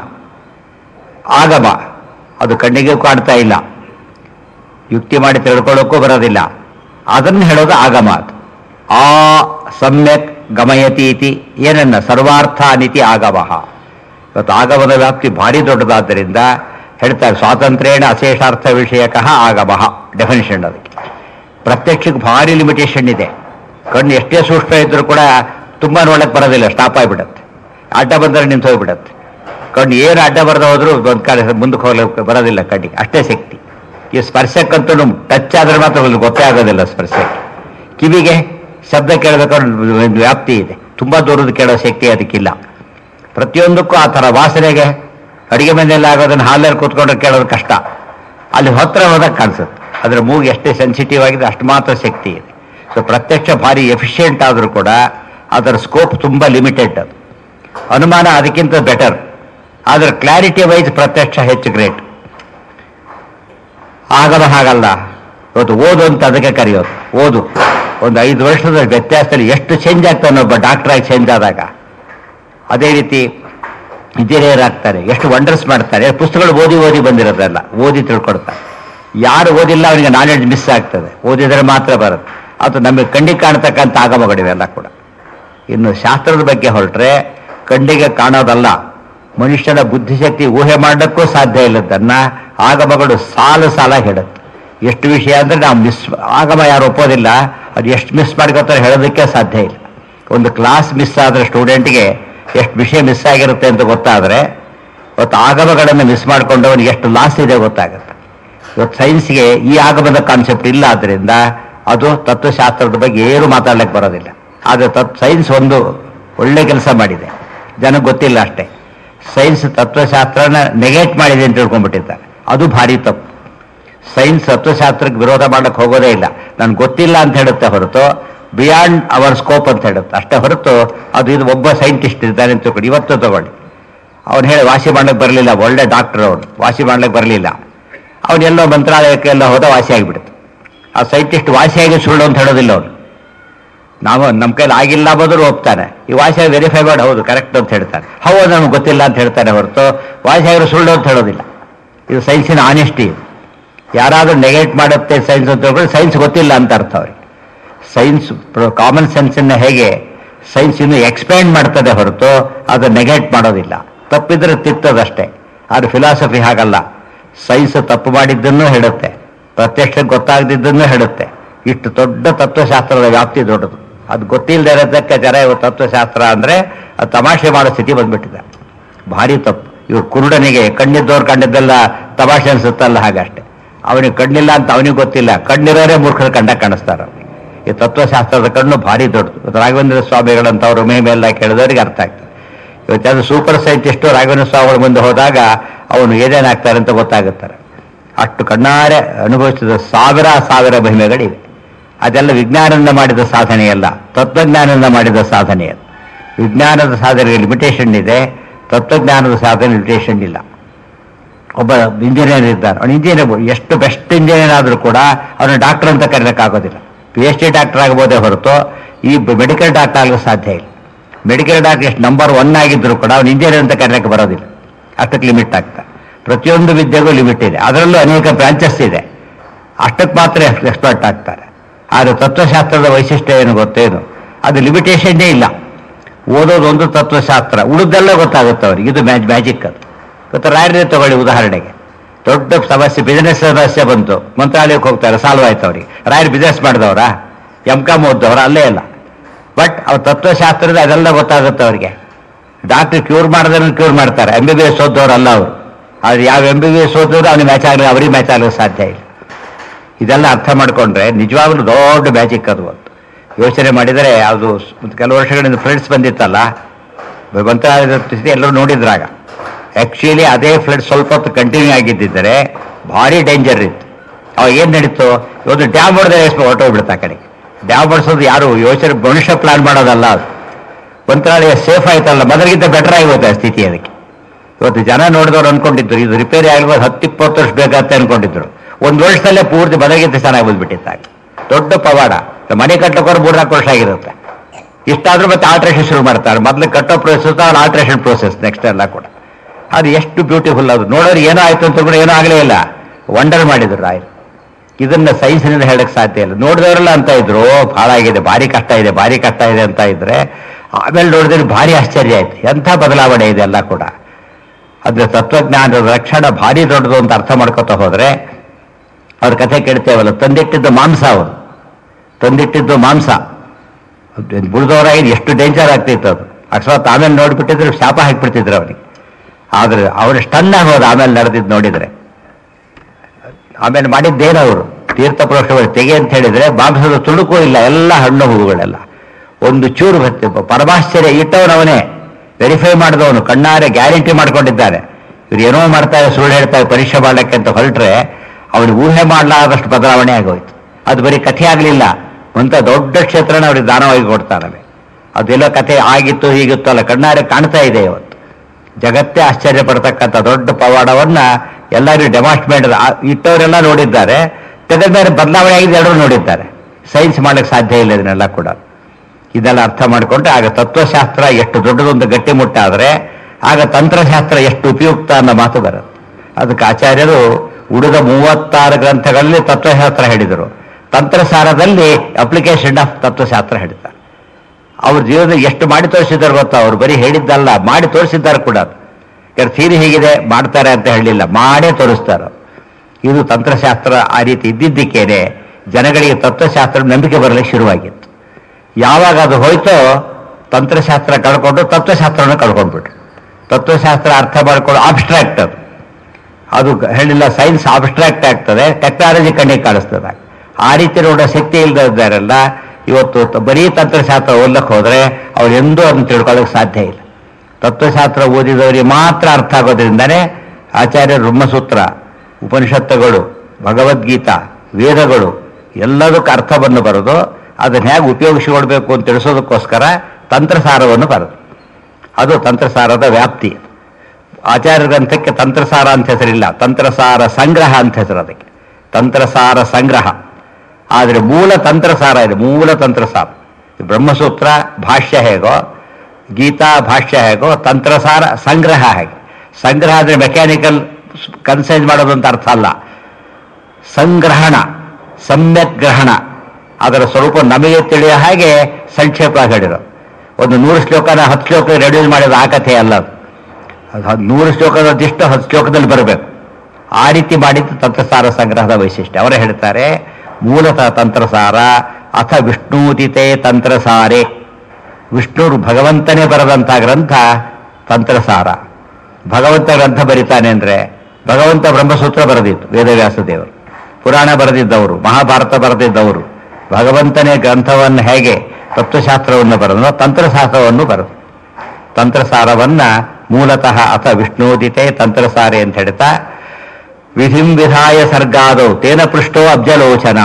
ಆಗಮ ಅದು ಕಣ್ಣಿಗೆ ಕಾಣ್ತಾ ಇಲ್ಲ ಯುಕ್ತಿ ಮಾಡಿ ತಿಳ್ಕೊಳ್ಳೋಕ್ಕೂ ಬರೋದಿಲ್ಲ ಅದನ್ನು ಹೇಳೋದು ಆಗಮ ಅದು ಆ ಸಮ್ಯಕ್ ಗಮಯತಿ ಇತಿ ಏನನ್ನ ಸರ್ವಾರ್ಥ ಅನಿತಿ ಆಗಮಃ ಇವತ್ತು ಆಗಮದ ವ್ಯಾಪ್ತಿ ಭಾರಿ ದೊಡ್ಡದಾದ್ದರಿಂದ ಹೇಳ್ತಾರೆ ಸ್ವಾತಂತ್ರ್ಯೇಣ ಅಶೇಷಾರ್ಥ ವಿಷಯಕಃ ಆಗಮಃ ಡೆಫಿನಿಷನ್ ಅದಕ್ಕೆ ಪ್ರತ್ಯಕ್ಷಕ್ಕೆ ಭಾರಿ ಲಿಮಿಟೇಷನ್ ಇದೆ ಕಣ್ಣು ಎಷ್ಟೇ ಸೂಕ್ಷ್ಮ ಇದ್ರೂ ಕೂಡ ತುಂಬ ನೋಡಕ್ಕೆ ಬರೋದಿಲ್ಲ ಸ್ಟಾಪ್ ಆಗಿಬಿಡುತ್ತೆ ಅಡ್ಡ ಬಂದರೆ ನಿಂತು ಹೋಗ್ಬಿಡುತ್ತೆ ಕಣ್ಣು ಏನು ಅಡ್ಡ ಬರದೆ ಹೋದ್ರೂ ಒಂದು ಕಾಲ ಮುಂದಕ್ಕೆ ಹೋಗ್ಲಿಕ್ಕೆ ಬರೋದಿಲ್ಲ ಕಣ್ಣಿಗೆ ಅಷ್ಟೇ ಶಕ್ತಿ ಈ ಸ್ಪರ್ಶಕ್ಕಂತೂ ಟಚ್ ಆದ್ರೆ ಮಾತ್ರ ಒಂದು ಗೊತ್ತೇ ಆಗೋದಿಲ್ಲ ಸ್ಪರ್ಶಕ್ಕೆ ಕಿವಿಗೆ ಶಬ್ದ ಕೇಳಬೇಕಾದ್ರೆ ಒಂದು ವ್ಯಾಪ್ತಿ ಇದೆ ತುಂಬಾ ದೂರದ ಕೇಳೋ ಶಕ್ತಿ ಅದಕ್ಕಿಲ್ಲ ಪ್ರತಿಯೊಂದಕ್ಕೂ ಆ ಥರ ವಾಸನೆಗೆ ಅಡಿಗೆ ಮನೆಯಲ್ಲಿ ಆಗೋದನ್ನ ಹಾಲಲ್ಲಿ ಕೂತ್ಕೊಂಡ್ರೆ ಕೇಳೋದು ಕಷ್ಟ ಅಲ್ಲಿ ಹತ್ರ ಹೋದಾಗ ಕಾಣಿಸುತ್ತೆ ಅದರ ಮೂಗು ಎಷ್ಟೇ ಸೆನ್ಸಿಟಿವ್ ಆಗಿದೆ ಅಷ್ಟು ಮಾತ್ರ ಶಕ್ತಿ ಇದೆ ಸೊ ಪ್ರತ್ಯಕ್ಷ ಭಾರಿ ಎಫಿಷಿಯೆಂಟ್ ಆದರೂ ಕೂಡ ಅದರ ಸ್ಕೋಪ್ ತುಂಬ ಲಿಮಿಟೆಡ್ ಅದು ಅನುಮಾನ ಅದಕ್ಕಿಂತ ಬೆಟರ್ ಆದರೆ ಕ್ಲಾರಿಟಿ ವೈಸ್ ಪ್ರತ್ಯಕ್ಷ ಹೆಚ್ಚು ಗ್ರೇಟ್ ಆಗಲ್ಲ ಹಾಗಲ್ಲ ಇವತ್ತು ಓದು ಅಂತ ಅದಕ್ಕೆ ಕರೆಯೋದು ಓದು ಒಂದು ಐದು ವರ್ಷದ ವ್ಯತ್ಯಾಸದಲ್ಲಿ ಎಷ್ಟು ಚೇಂಜ್ ಆಗ್ತಾನೆ ಒಬ್ಬ ಡಾಕ್ಟರ್ ಆಗಿ ಚೇಂಜ್ ಆದಾಗ ಅದೇ ರೀತಿ ಇಂಜಿನಿಯರ್ ಆಗ್ತಾರೆ ಎಷ್ಟು ವಂಡರ್ಸ್ ಮಾಡ್ತಾರೆ ಎಷ್ಟು ಪುಸ್ತಕಗಳು ಓದಿ ಓದಿ ಬಂದಿರೋದಲ್ಲ ಓದಿ ತಿಳ್ಕೊಡ್ತಾರೆ ಯಾರು ಓದಿಲ್ಲ ಅವನಿಗೆ ನಾಲೆಡ್ಜ್ ಮಿಸ್ ಆಗ್ತದೆ ಓದಿದರೆ ಮಾತ್ರ ಬರುತ್ತೆ ಅದು ನಮಗೆ ಕಣ್ಣಿಗೆ ಕಾಣ್ತಕ್ಕಂಥ ಆಗಮಗಳಿವೆಲ್ಲ ಕೂಡ ಇನ್ನು ಶಾಸ್ತ್ರದ ಬಗ್ಗೆ ಹೊರಟ್ರೆ ಕಣ್ಣಿಗೆ ಕಾಣೋದಲ್ಲ ಮನುಷ್ಯನ ಬುದ್ಧಿಶಕ್ತಿ ಊಹೆ ಮಾಡೋಕ್ಕೂ ಸಾಧ್ಯ ಇಲ್ಲದನ್ನ ಆಗಮಗಳು ಸಾಲು ಸಾಲ ಹೇಳುತ್ತೆ ಎಷ್ಟು ವಿಷಯ ಅಂದ್ರೆ ನಾವು ಮಿಸ್ ಆಗಮ ಯಾರು ಒಪ್ಪೋದಿಲ್ಲ ಅದು ಎಷ್ಟು ಮಿಸ್ ಮಾಡ್ಕೋತಾರೆ ಹೇಳೋದಕ್ಕೆ ಸಾಧ್ಯ ಇಲ್ಲ ಒಂದು ಕ್ಲಾಸ್ ಮಿಸ್ ಆದ್ರೆ ಸ್ಟೂಡೆಂಟ್ಗೆ ಎಷ್ಟು ವಿಷಯ ಮಿಸ್ ಆಗಿರುತ್ತೆ ಅಂತ ಗೊತ್ತಾದ್ರೆ ಇವತ್ತು ಆಗಮಗಳನ್ನು ಮಿಸ್ ಮಾಡ್ಕೊಂಡವನಿಗೆ ಎಷ್ಟು ಲಾಸ್ ಇದೆ ಗೊತ್ತಾಗುತ್ತೆ ಇವತ್ತು ಸೈನ್ಸ್ಗೆ ಈ ಆಗಮದ ಕಾನ್ಸೆಪ್ಟ್ ಇಲ್ಲ ಆದ್ರಿಂದ ಅದು ತತ್ವಶಾಸ್ತ್ರದ ಬಗ್ಗೆ ಏನು ಮಾತಾಡ್ಲಿಕ್ಕೆ ಬರೋದಿಲ್ಲ ಆದರೆ ತತ್ ಸೈನ್ಸ್ ಒಂದು ಒಳ್ಳೆ ಕೆಲಸ ಮಾಡಿದೆ ಜನಕ್ಕೆ ಗೊತ್ತಿಲ್ಲ ಅಷ್ಟೇ ಸೈನ್ಸ್ ತತ್ವಶಾಸ್ತ್ರನ ನೆಗೆಟ್ ಮಾಡಿದೆ ಅಂತ ತಿಳ್ಕೊಂಡ್ಬಿಟ್ಟಿದ್ದಾರೆ ಅದು ಭಾರಿ ತಪ್ಪು ಸೈನ್ಸ್ ತತ್ವಶಾಸ್ತ್ರಕ್ಕೆ ವಿರೋಧ ಮಾಡಕ್ಕೆ ಹೋಗೋದೇ ಇಲ್ಲ ನನ್ಗೆ ಗೊತ್ತಿಲ್ಲ ಅಂತ ಹೇಳುತ್ತೆ ಹೊರತು ಬಿಯಾಂಡ್ ಅವರ್ ಸ್ಕೋಪ್ ಅಂತ ಹೇಳುತ್ತೆ ಅಷ್ಟೇ ಹೊರತು ಅದು ಇದು ಒಬ್ಬ ಸೈಂಟಿಸ್ಟ್ ಇದ್ದಾನೆ ಅಂತ ತಿಳ್ಕೊಂಡು ಇವತ್ತು ತಗೊಳ್ಳಿ ಅವ್ನು ಹೇಳಿ ವಾಸಿ ಮಾಡ್ಲಿಕ್ಕೆ ಬರಲಿಲ್ಲ ಒಳ್ಳೆ ಡಾಕ್ಟರ್ ಅವನು ವಾಸಿ ಮಾಡ್ಲಿಕ್ಕೆ ಬರಲಿಲ್ಲ ಅವನೆಲ್ಲೋ ಮಂತ್ರಾಲಯಕ್ಕೆಲ್ಲ ಹೋದ ವಾಸಿ ಆಗಿಬಿಡುತ್ತೆ ಆ ಸೈಂಟಿಸ್ಟ್ ವಾಸಿಯಾಗಿ ಸುಳ್ಳು ಅಂತ ಹೇಳೋದಿಲ್ಲ ಅವನು ನಾವು ನಮ್ಮ ಕೈಲಿ ಆಗಿಲ್ಲ ಬದ್ರು ಒಪ್ತಾನೆ ಈ ವಾಸಿಯಾಗಿ ವೆರಿಫೈ ಮಾಡಿ ಹೌದು ಕರೆಕ್ಟ್ ಅಂತ ಹೇಳ್ತಾನೆ ಹೌದು ನಮ್ಗೆ ಗೊತ್ತಿಲ್ಲ ಅಂತ ಹೇಳ್ತಾನೆ ಹೊರತು ವಾಸಿಯಾಗಿರೋ ಸುಳ್ಳು ಅಂತ ಹೇಳೋದಿಲ್ಲ ಇದು ಸೈನ್ಸಿನ ಆನೆಸ್ಟಿ ಯಾರಾದರೂ ನೆಗೆಟ್ ಮಾಡುತ್ತೆ ಸೈನ್ಸ್ ಅಂತ ಹೇಳ್ಕೊಂಡು ಸೈನ್ಸ್ ಗೊತ್ತಿಲ್ಲ ಅಂತ ಅರ್ಥ ಅವ್ರಿಗೆ ಸೈನ್ಸ್ ಕಾಮನ್ ಸೆನ್ಸನ್ನ ಹೇಗೆ ಸೈನ್ಸ್ ಇನ್ನು ಎಕ್ಸ್ಪ್ಯಾಂಡ್ ಮಾಡ್ತದೆ ಹೊರತು ಅದು ನೆಗೆಟ್ ಮಾಡೋದಿಲ್ಲ ತಪ್ಪಿದ್ರೆ ತಿತ್ತದಷ್ಟೇ ಆದ್ರೆ ಫಿಲಾಸಫಿ ಹಾಗಲ್ಲ ಸೈನ್ಸ್ ತಪ್ಪು ಮಾಡಿದ್ದನ್ನು ಹೇಳುತ್ತೆ ಪ್ರತ್ಯಕ್ಷ ಗೊತ್ತಾಗದಿದ್ದನ್ನು ಹೇಳುತ್ತೆ ಇಷ್ಟು ದೊಡ್ಡ ತತ್ವಶಾಸ್ತ್ರದ ವ್ಯಾಪ್ತಿ ದೊಡ್ಡದು ಅದು ಗೊತ್ತಿಲ್ಲದೆ ಇರೋದಕ್ಕೆ ಜನ ಇವತ್ತು ತತ್ವಶಾಸ್ತ್ರ ಅಂದ್ರೆ ಅದು ತಮಾಷೆ ಮಾಡೋ ಸ್ಥಿತಿ ಬಂದ್ಬಿಟ್ಟಿದೆ ಭಾರಿ ತಪ್ಪು ಇವ್ರು ಕುರುಡನಿಗೆ ಕಣ್ಣಿದ್ದವ್ರು ಕಂಡಿದ್ದೆಲ್ಲ ತಮಾಷೆ ಅನ್ಸುತ್ತಲ್ಲ ಹಾಗಷ್ಟೇ ಅವನಿಗೆ ಕಣ್ಣಿಲ್ಲ ಅಂತ ಅವನಿಗೆ ಗೊತ್ತಿಲ್ಲ ಕಣ್ಣಿರೋರೇ ಮೂರ್ಖರು ಕಂಡ ಕಾಣಿಸ್ತಾರ ಈ ತತ್ವಶಾಸ್ತ್ರದ ಕಣ್ಣು ಭಾರಿ ದೊಡ್ಡದು ಇವತ್ತು ರಾಘವೇಂದ್ರ ಸ್ವಾಮಿಗಳಂತವ್ರು ಮೇ ಮೇಲೆಲ್ಲ ಕೇಳಿದವರಿಗೆ ಅರ್ಥ ಆಗ್ತದೆ ಇವತ್ತು ಸೂಪರ್ ಸೈಂಟಿಸ್ಟು ರಾಘವೇಂದ್ರ ಸ್ವಾಮಿಗಳ ಮುಂದೆ ಹೋದಾಗ ಅವನು ಏನೇನಾಗ್ತಾರೆ ಅಂತ ಗೊತ್ತಾಗುತ್ತಾರೆ ಅಷ್ಟು ಕಣ್ಣಾರೆ ಅನುಭವಿಸಿದ ಸಾವಿರ ಸಾವಿರ ಮಹಿಮೆಗಳಿವೆ ಅದೆಲ್ಲ ವಿಜ್ಞಾನದಿಂದ ಮಾಡಿದ ಸಾಧನೆಯಲ್ಲ ತತ್ವಜ್ಞಾನದಿಂದ ಮಾಡಿದ ಸಾಧನೆ ಅದು ವಿಜ್ಞಾನದ ಸಾಧನೆಗೆ ಲಿಮಿಟೇಷನ್ ಇದೆ ತತ್ವಜ್ಞಾನದ ಸಾಧನೆ ಲಿಮಿಟೇಷನ್ ಇಲ್ಲ ಒಬ್ಬ ಇಂಜಿನಿಯರ್ ಇದ್ದಾನೆ ಅವನು ಇಂಜಿನಿಯರ್ ಎಷ್ಟು ಬೆಸ್ಟ್ ಇಂಜಿನಿಯರ್ ಆದರೂ ಕೂಡ ಅವನು ಡಾಕ್ಟರ್ ಅಂತ ಕರೀಲಿಕ್ಕಾಗೋದಿಲ್ಲ ಪಿ ಎಚ್ ಡಿ ಡಾಕ್ಟರ್ ಆಗ್ಬೋದೇ ಹೊರತು ಈ ಮೆಡಿಕಲ್ ಡಾಕ್ಟರ್ ಆಗಲು ಸಾಧ್ಯ ಇಲ್ಲ ಮೆಡಿಕಲ್ ಡಾಕ್ಟರ್ ಎಷ್ಟು ನಂಬರ್ ಒನ್ ಆಗಿದ್ರು ಕೂಡ ಅವನು ಇಂಜಿನಿಯರ್ ಅಂತ ಕರೀಲಿಕ್ಕೆ ಬರೋದಿಲ್ಲ ಅಷ್ಟಕ್ಕೆ ಲಿಮಿಟ್ ಆಗ್ತಾರೆ ಪ್ರತಿಯೊಂದು ವಿದ್ಯೆಗೂ ಲಿಮಿಟ್ ಇದೆ ಅದರಲ್ಲೂ ಅನೇಕ ಬ್ರಾಂಚಸ್ ಇದೆ ಅಷ್ಟಕ್ಕೆ ಮಾತ್ರ ಎಕ್ಸ್ಪರ್ಟ್ ಆಗ್ತಾರೆ ಆದರೆ ತತ್ವಶಾಸ್ತ್ರದ ವೈಶಿಷ್ಟ್ಯ ಏನು ಗೊತ್ತೇನು ಅದು ಲಿಮಿಟೇಷನ್ನೇ ಇಲ್ಲ ಓದೋದು ಒಂದು ತತ್ವಶಾಸ್ತ್ರ ಉಳಿದೆಲ್ಲ ಗೊತ್ತಾಗುತ್ತೆ ಅವ್ರಿಗೆ ಇದು ಮ್ಯಾಜ್ ಮ್ಯಾಜಿಕ್ ಅದು ಇವತ್ತು ರಾಯರೇ ತಗೊಳ್ಳಿ ಉದಾಹರಣೆಗೆ ದೊಡ್ಡ ಸಮಸ್ಯೆ ಬಿಸಿನೆಸ್ ಸಮಸ್ಯೆ ಬಂತು ಮಂತ್ರಾಲಯಕ್ಕೆ ಹೋಗ್ತಾರೆ ಸಾಲ್ವ್ ಆಯ್ತು ಅವ್ರಿಗೆ ರಾಯರ್ ಬಿಸ್ನೆಸ್ ಮಾಡಿದವರ ಎಂ ಕಾಮ್ ಓದ್ದವರ ಅಲ್ಲೇ ಇಲ್ಲ ಬಟ್ ಅವ್ರ ತತ್ವಶಾಸ್ತ್ರದ ಅದೆಲ್ಲ ಗೊತ್ತಾಗುತ್ತೆ ಅವ್ರಿಗೆ ಡಾಕ್ಟರ್ ಕ್ಯೂರ್ ಮಾಡಿದ್ರೆ ಕ್ಯೂರ್ ಮಾಡ್ತಾರೆ ಎಂ ಬಿ ಬಿ ಎಸ್ ಓದೋರಲ್ಲ ಅವರು ಆದ್ರೆ ಯಾವ ಎಂ ಬಿ ಬಿ ಎಸ್ ಓದಿದ್ರು ಅವ್ನಿಗೆ ಮ್ಯಾಚ್ ಆಗಲಿ ಅವ್ರಿಗೆ ಮ್ಯಾಚ್ ಆಗಲು ಸಾಧ್ಯ ಇಲ್ಲ ಇದೆಲ್ಲ ಅರ್ಥ ಮಾಡ್ಕೊಂಡ್ರೆ ನಿಜವಾಗ್ಲೂ ದೊಡ್ಡ ಮ್ಯಾಜಿಕ್ ಅದು ಅಂತ ಯೋಚನೆ ಮಾಡಿದರೆ ಅದು ಕೆಲವು ವರ್ಷಗಳಿಂದ ಫ್ಲಡ್ಸ್ ಬಂದಿತ್ತಲ್ಲ ಮಂತ್ರಾಲಯದ ಸ್ಥಿತಿ ಎಲ್ಲರೂ ನೋಡಿದ್ರಾಗ ಆ್ಯಕ್ಚುಲಿ ಅದೇ ಫ್ಲಡ್ ಸ್ವಲ್ಪ ಹೊತ್ತು ಕಂಟಿನ್ಯೂ ಆಗಿದ್ದಿದ್ದರೆ ಭಾರಿ ಡೇಂಜರ್ ಇತ್ತು ಅವಾಗ ಏನು ನಡೀತು ಇವತ್ತು ಡ್ಯಾಮ್ ಹೊಡೆದ್ರೆ ಹೊರಟೋಗ್ಬಿಡುತ್ತೆ ಆ ಕಡೆ ಡ್ಯಾಮ್ ಹೊಡ್ಸೋದು ಯಾರು ಯೋಚನೆ ಮನುಷ್ಯ ಪ್ಲಾನ್ ಮಾಡೋದಲ್ಲ ಅದು ಮಂತ್ರಾಲಯ ಸೇಫ್ ಆಯ್ತಲ್ಲ ಮೊದಲಿಗಿಂತ ಬೆಟರ್ ಆಗೋಗುತ್ತೆ ಆ ಸ್ಥಿತಿ ಅದಕ್ಕೆ ಇವತ್ತು ಜನ ನೋಡಿದವ್ರು ಅನ್ಕೊಂಡಿದ್ರು ಇದು ರಿಪೇರಿ ಆಗ್ಬೋದು ಹತ್ತು ಇಪ್ಪತ್ತು ವರ್ಷ ಬೇಕಾಗತ್ತೆ ಅನ್ಕೊಂಡಿದ್ರು ಒಂದು ವರ್ಷದಲ್ಲೇ ಪೂರ್ತಿ ಮೊದಲಿಗಿಂತ ಚೆನ್ನಾಗಿ ಬಂದ್ಬಿಟ್ಟಿತ್ತಾಗ ದೊಡ್ಡ ಪವಾಡ ಮನೆ ಕಟ್ಟೋಕೋರು ಮೂರ್ನಾಲ್ಕು ವರ್ಷ ಆಗಿರುತ್ತೆ ಇಷ್ಟಾದ್ರೂ ಮತ್ತೆ ಆಲ್ಟ್ರೇಷನ್ ಶುರು ಮಾಡ್ತಾರೆ ಮೊದಲು ಕಟ್ಟೋ ಪ್ರೋಸೆಸ್ ಅವ್ರು ಆಲ್ಟ್ರೇಷನ್ ಪ್ರೋಸೆಸ್ ನೆಕ್ಸ್ಟ್ ಎಲ್ಲ ಕೂಡ ಅದು ಎಷ್ಟು ಬ್ಯೂಟಿಫುಲ್ ಅದು ನೋಡೋರು ಏನೋ ಆಯ್ತು ಅಂತ ಕೂಡ ಏನೂ ಆಗಲೇ ಇಲ್ಲ ವಂಡರ್ ಮಾಡಿದ್ರು ರಾಯರು ಇದನ್ನ ಸೈನ್ಸ್ನಿಂದ ಹೇಳಕ್ ಸಾಧ್ಯ ಇಲ್ಲ ನೋಡಿದವರೆಲ್ಲ ಅಂತ ಇದ್ರು "ಓ, ಭಾಳ ಆಗಿದೆ ಭಾರಿ ಕಷ್ಟ ಇದೆ ಭಾರಿ ಕಷ್ಟ ಇದೆ ಅಂತ ಇದ್ರೆ ಆಮೇಲೆ ನೋಡಿದ್ರೆ ಭಾರಿ ಆಶ್ಚರ್ಯ ಆಯ್ತು ಎಂಥ ಬದಲಾವಣೆ ಇದೆ ಎಲ್ಲ ಕೂಡ ಅದ್ರ ತತ್ವಜ್ಞಾನದ ರಕ್ಷಣೆ ಭಾರಿ ದೊಡ್ಡದು ಅಂತ ಅರ್ಥ ಮಾಡ್ಕೊತಾ ಹೋದ್ರೆ ಅವ್ರ ಕಥೆ ಕೇಳ್ತೇವಲ್ಲ ತಂದಿಟ್ಟಿದ್ದು ಮಾಂಸ ಅವರು ತಂದಿಟ್ಟಿದ್ದು ಮಾಂಸ ಬುಳಿದವರಾಗಿ ಎಷ್ಟು ಡೇಂಜರ್ ಆಗ್ತಿತ್ತು ಅದು ಅಕಸ್ಮಾತ್ ಆಮೇಲೆ ನೋಡ್ಬಿಟ್ಟಿದ್ರೆ ಶಾಪ ಹಾಕ್ಬಿಡ್ತಿದ್ರು ಅವನಿಗೆ ಆದ್ರೆ ಅವನು ಸ್ಟನ್ ಆಗೋದು ಆಮೇಲೆ ನಡೆದಿದ್ದು ನೋಡಿದ್ರೆ ಆಮೇಲೆ ಮಾಡಿದ್ದೇನು ಅವರು ತೀರ್ಥ ಪ್ರೋಕ್ಷಗಳು ತೆಗೆ ಅಂತ ಹೇಳಿದ್ರೆ ಮಾಂಸದ ತುಣುಕು ಇಲ್ಲ ಎಲ್ಲ ಹಣ್ಣು ಹೂವುಗಳೆಲ್ಲ ಒಂದು ಚೂರು ಬತ್ತೆ ಪರಮಾಶ್ಚರ್ಯ ಇಟ್ಟವನವನೇ ವೆರಿಫೈ ಮಾಡಿದವನು ಕಣ್ಣಾರೆ ಗ್ಯಾರಂಟಿ ಮಾಡ್ಕೊಂಡಿದ್ದಾನೆ ಇವ್ರು ಏನೋ ಮಾಡ್ತಾರೆ ಸುಳ್ಳು ಹೇಳ್ತಾರೆ ಪರೀಕ್ಷೆ ಮಾಡ್ಲಿಕ್ಕೆ ಅಂತ ಹೊರಟ್ರೆ ಅವನಿಗೆ ಊಹೆ ಮಾಡಲಾರದಷ್ಟು ಬದಲಾವಣೆ ಆಗೋಯ್ತು ಅದು ಬರೀ ಕಥೆ ಆಗಲಿಲ್ಲ ಅಂತ ದೊಡ್ಡ ಕ್ಷೇತ್ರನ ಅವ್ರಿಗೆ ದಾನವಾಗಿ ಕೊಡ್ತಾನೆ ಅದೆಲ್ಲ ಕಥೆ ಆಗಿತ್ತು ಹೀಗಿತ್ತು ಅಲ್ಲ ಕಣ್ಣಾರೆ ಕಾಣ್ತಾ ಇದೆ ಇವತ್ತು ಜಗತ್ತೇ ಆಶ್ಚರ್ಯ ಪಡ್ತಕ್ಕಂಥ ದೊಡ್ಡ ಪವಾಡವನ್ನ ಎಲ್ಲರೂ ಡೆಮಾನ್ಸ್ಟ್ರೇಟ್ ಇಟ್ಟವರೆಲ್ಲ ನೋಡಿದ್ದಾರೆ ತೆಗೆದ ಮೇಲೆ ಬದಲಾವಣೆ ಆಗಿದೆ ಎಲ್ಲರೂ ನೋಡಿದ್ದಾರೆ ಸೈನ್ಸ್ ಮಾಡಕ್ಕೆ ಸಾಧ್ಯ ಇಲ್ಲ ಇದನ್ನೆಲ್ಲ ಕೂಡ ಇದೆಲ್ಲ ಅರ್ಥ ಮಾಡಿಕೊಂಡ್ರೆ ಆಗ ತತ್ವಶಾಸ್ತ್ರ ಎಷ್ಟು ದೊಡ್ಡದೊಂದು ಗಟ್ಟಿಮುಟ್ಟಾದರೆ ಆಗ ತಂತ್ರಶಾಸ್ತ್ರ ಎಷ್ಟು ಉಪಯುಕ್ತ ಅನ್ನೋ ಮಾತು ಬರುತ್ತೆ ಅದಕ್ಕೆ ಆಚಾರ್ಯರು ಉಳಿದ ಮೂವತ್ತಾರು ಗ್ರಂಥಗಳಲ್ಲಿ ತತ್ವಶಾಸ್ತ್ರ ಹೇಳಿದರು ತಂತ್ರಸಾರದಲ್ಲಿ ಅಪ್ಲಿಕೇಶನ್ ಆಫ್ ತತ್ವಶಾಸ್ತ್ರ ಹೇಳಿದ್ದಾರೆ ಅವ್ರ ಜೀವನದಲ್ಲಿ ಎಷ್ಟು ಮಾಡಿ ತೋರಿಸಿದ್ದಾರೆ ಗೊತ್ತಾ ಅವ್ರು ಬರೀ ಹೇಳಿದ್ದಲ್ಲ ಮಾಡಿ ತೋರಿಸಿದ್ದಾರೆ ಕೂಡ ಯಾರು ಥೀರಿ ಹೀಗಿದೆ ಮಾಡ್ತಾರೆ ಅಂತ ಹೇಳಲಿಲ್ಲ ಮಾಡೇ ತೋರಿಸ್ತಾರೆ ಇದು ತಂತ್ರಶಾಸ್ತ್ರ ಆ ರೀತಿ ಇದ್ದಿದ್ದಕ್ಕೇನೆ ಜನಗಳಿಗೆ ತತ್ವಶಾಸ್ತ್ರ ನಂಬಿಕೆ ಬರಲಿಕ್ಕೆ ಶುರುವಾಗಿತ್ತು ಯಾವಾಗ ಅದು ಹೋಯ್ತೋ ತಂತ್ರಶಾಸ್ತ್ರ ಕಳ್ಕೊಂಡು ತತ್ವಶಾಸ್ತ್ರವನ್ನು ಕಳ್ಕೊಂಡ್ಬಿಟ್ರು ತತ್ವಶಾಸ್ತ್ರ ಅರ್ಥ ಮಾಡ್ಕೊಂಡು ಆಬ್ಸ್ಟ್ರಾಕ್ಟ್ ಅದು ಅದು ಹೇಳಿಲ್ಲ ಸೈನ್ಸ್ ಆಬ್ಸ್ಟ್ರಾಕ್ಟ್ ಆಗ್ತದೆ ಟೆಕ್ನಾಲಜಿ ಕಣ್ಣಿಗೆ ಕಾಣಿಸ್ತದೆ ಆ ರೀತಿ ನೋಡೋ ಶಕ್ತಿ ಇಲ್ಲದೆ ಇದ್ದಾರಲ್ಲ ಇವತ್ತು ತ- ಬರೀ ತಂತ್ರಶಾಸ್ತ್ರ ಓದಕ್ಕೆ ಹೋದ್ರೆ ಅವ್ರು ಎಂದೂ ಅದನ್ನು ತಿಳ್ಕೊಳ್ಳೋಕೆ ಸಾಧ್ಯ ಇಲ್ಲ ತತ್ವಶಾಸ್ತ್ರ ಓದಿದವರಿಗೆ ಮಾತ್ರ ಅರ್ಥ ಆಗೋದ್ರಿಂದನೇ ಆಚಾರ್ಯ ಬ್ರಹ್ಮಸೂತ್ರ ಉಪನಿಷತ್ತುಗಳು ಭಗವದ್ಗೀತಾ ವೇದಗಳು ಎಲ್ಲದಕ್ಕೂ ಅರ್ಥವನ್ನು ಬರೋದು ಅದನ್ನ ಹೇಗೆ ಉಪಯೋಗಿಸಿಕೊಳ್ಬೇಕು ಅಂತ ತಿಳಿಸೋದಕ್ಕೋಸ್ಕರ ತಂತ್ರಸಾರವನ್ನು ಬರೋದು ಅದು ತಂತ್ರಸಾರದ ವ್ಯಾಪ್ತಿ ಆಚಾರ್ಯ ಗ್ರಂಥಕ್ಕೆ ತಂತ್ರಸಾರ ಅಂತ ಹೆಸರಿಲ್ಲ ತಂತ್ರಸಾರ ಸಂಗ್ರಹ ಅಂತ ಹೆಸರು ಅದಕ್ಕೆ ತಂತ್ರಸಾರ ಸಂಗ್ರಹ ಆದರೆ ಮೂಲ ತಂತ್ರಸಾರ ಇದೆ ಮೂಲ ತಂತ್ರಸಾರ ಈ ಬ್ರಹ್ಮಸೂತ್ರ ಭಾಷ್ಯ ಹೇಗೋ ಗೀತಾ ಭಾಷ್ಯ ಹೇಗೋ ತಂತ್ರಸಾರ ಸಂಗ್ರಹ ಹೇಗೆ ಸಂಗ್ರಹ ಅಂದರೆ ಮೆಕ್ಯಾನಿಕಲ್ ಕನ್ಸೈನ್ ಮಾಡೋದು ಅಂತ ಅರ್ಥ ಅಲ್ಲ ಸಂಗ್ರಹಣ ಸಮ್ಯಕ್ ಗ್ರಹಣ ಅದರ ಸ್ವರೂಪ ನಮಗೆ ತಿಳಿಯೋ ಹಾಗೆ ಸಂಕ್ಷೇಪವಾಗಿ ಹೇಳಿರೋ ಒಂದು ನೂರು ಶ್ಲೋಕನ ಹತ್ತು ಶ್ಲೋಕ ರೆಡ್ಯೂಸ್ ಮಾಡಿದ ಆ ಕಥೆ ಅಲ್ಲ ಅದು ಅದು ಹದ್- ನೂರು ಶ್ಲೋಕದಷ್ಟಿಷ್ಟು ಹತ್ತು ಶ್ಲೋಕದಲ್ಲಿ ಬರಬೇಕು ಆ ರೀತಿ ಮಾಡಿದ್ದು ತಂತ್ರಸಾರ ಸಂಗ್ರಹದ ವೈಶಿಷ್ಟ್ಯ ಅವರೇ ಹೇಳ್ತಾರೆ ಮೂಲತಃ ತಂತ್ರಸಾರ ಅಥ ವಿಷ್ಣೂದಿತೆ ತಂತ್ರಸಾರೆ ವಿಷ್ಣುರು ಭಗವಂತನೇ ಬರೆದಂಥ ಗ್ರಂಥ ತಂತ್ರಸಾರ ಭಗವಂತ ಗ್ರಂಥ ಬರಿತಾನೆ ಅಂದ್ರೆ ಭಗವಂತ ಬ್ರಹ್ಮಸೂತ್ರ ಬರೆದಿತ್ತು ವೇದವ್ಯಾಸ ದೇವರು ಪುರಾಣ ಬರೆದಿದ್ದವರು ಮಹಾಭಾರತ ಬರೆದಿದ್ದವರು ಭಗವಂತನೇ ಗ್ರಂಥವನ್ನು ಹೇಗೆ ತತ್ವಶಾಸ್ತ್ರವನ್ನು ಬರೆದನೋ ತಂತ್ರಶಾಸ್ತ್ರವನ್ನು ಬರೆದು ತಂತ್ರಸಾರವನ್ನ ಮೂಲತಃ ಅಥ ವಿಷ್ಣೋದಿತೆ ತಂತ್ರಸಾರೆ ಅಂತ ಹೇಳ್ತಾ ವಿಧಿಂ ವಿಧಾಯ ಸರ್ಗಾದವು ತೇನ ಪೃಷ್ಟೋ ಅಬ್ಜಲೋಚನ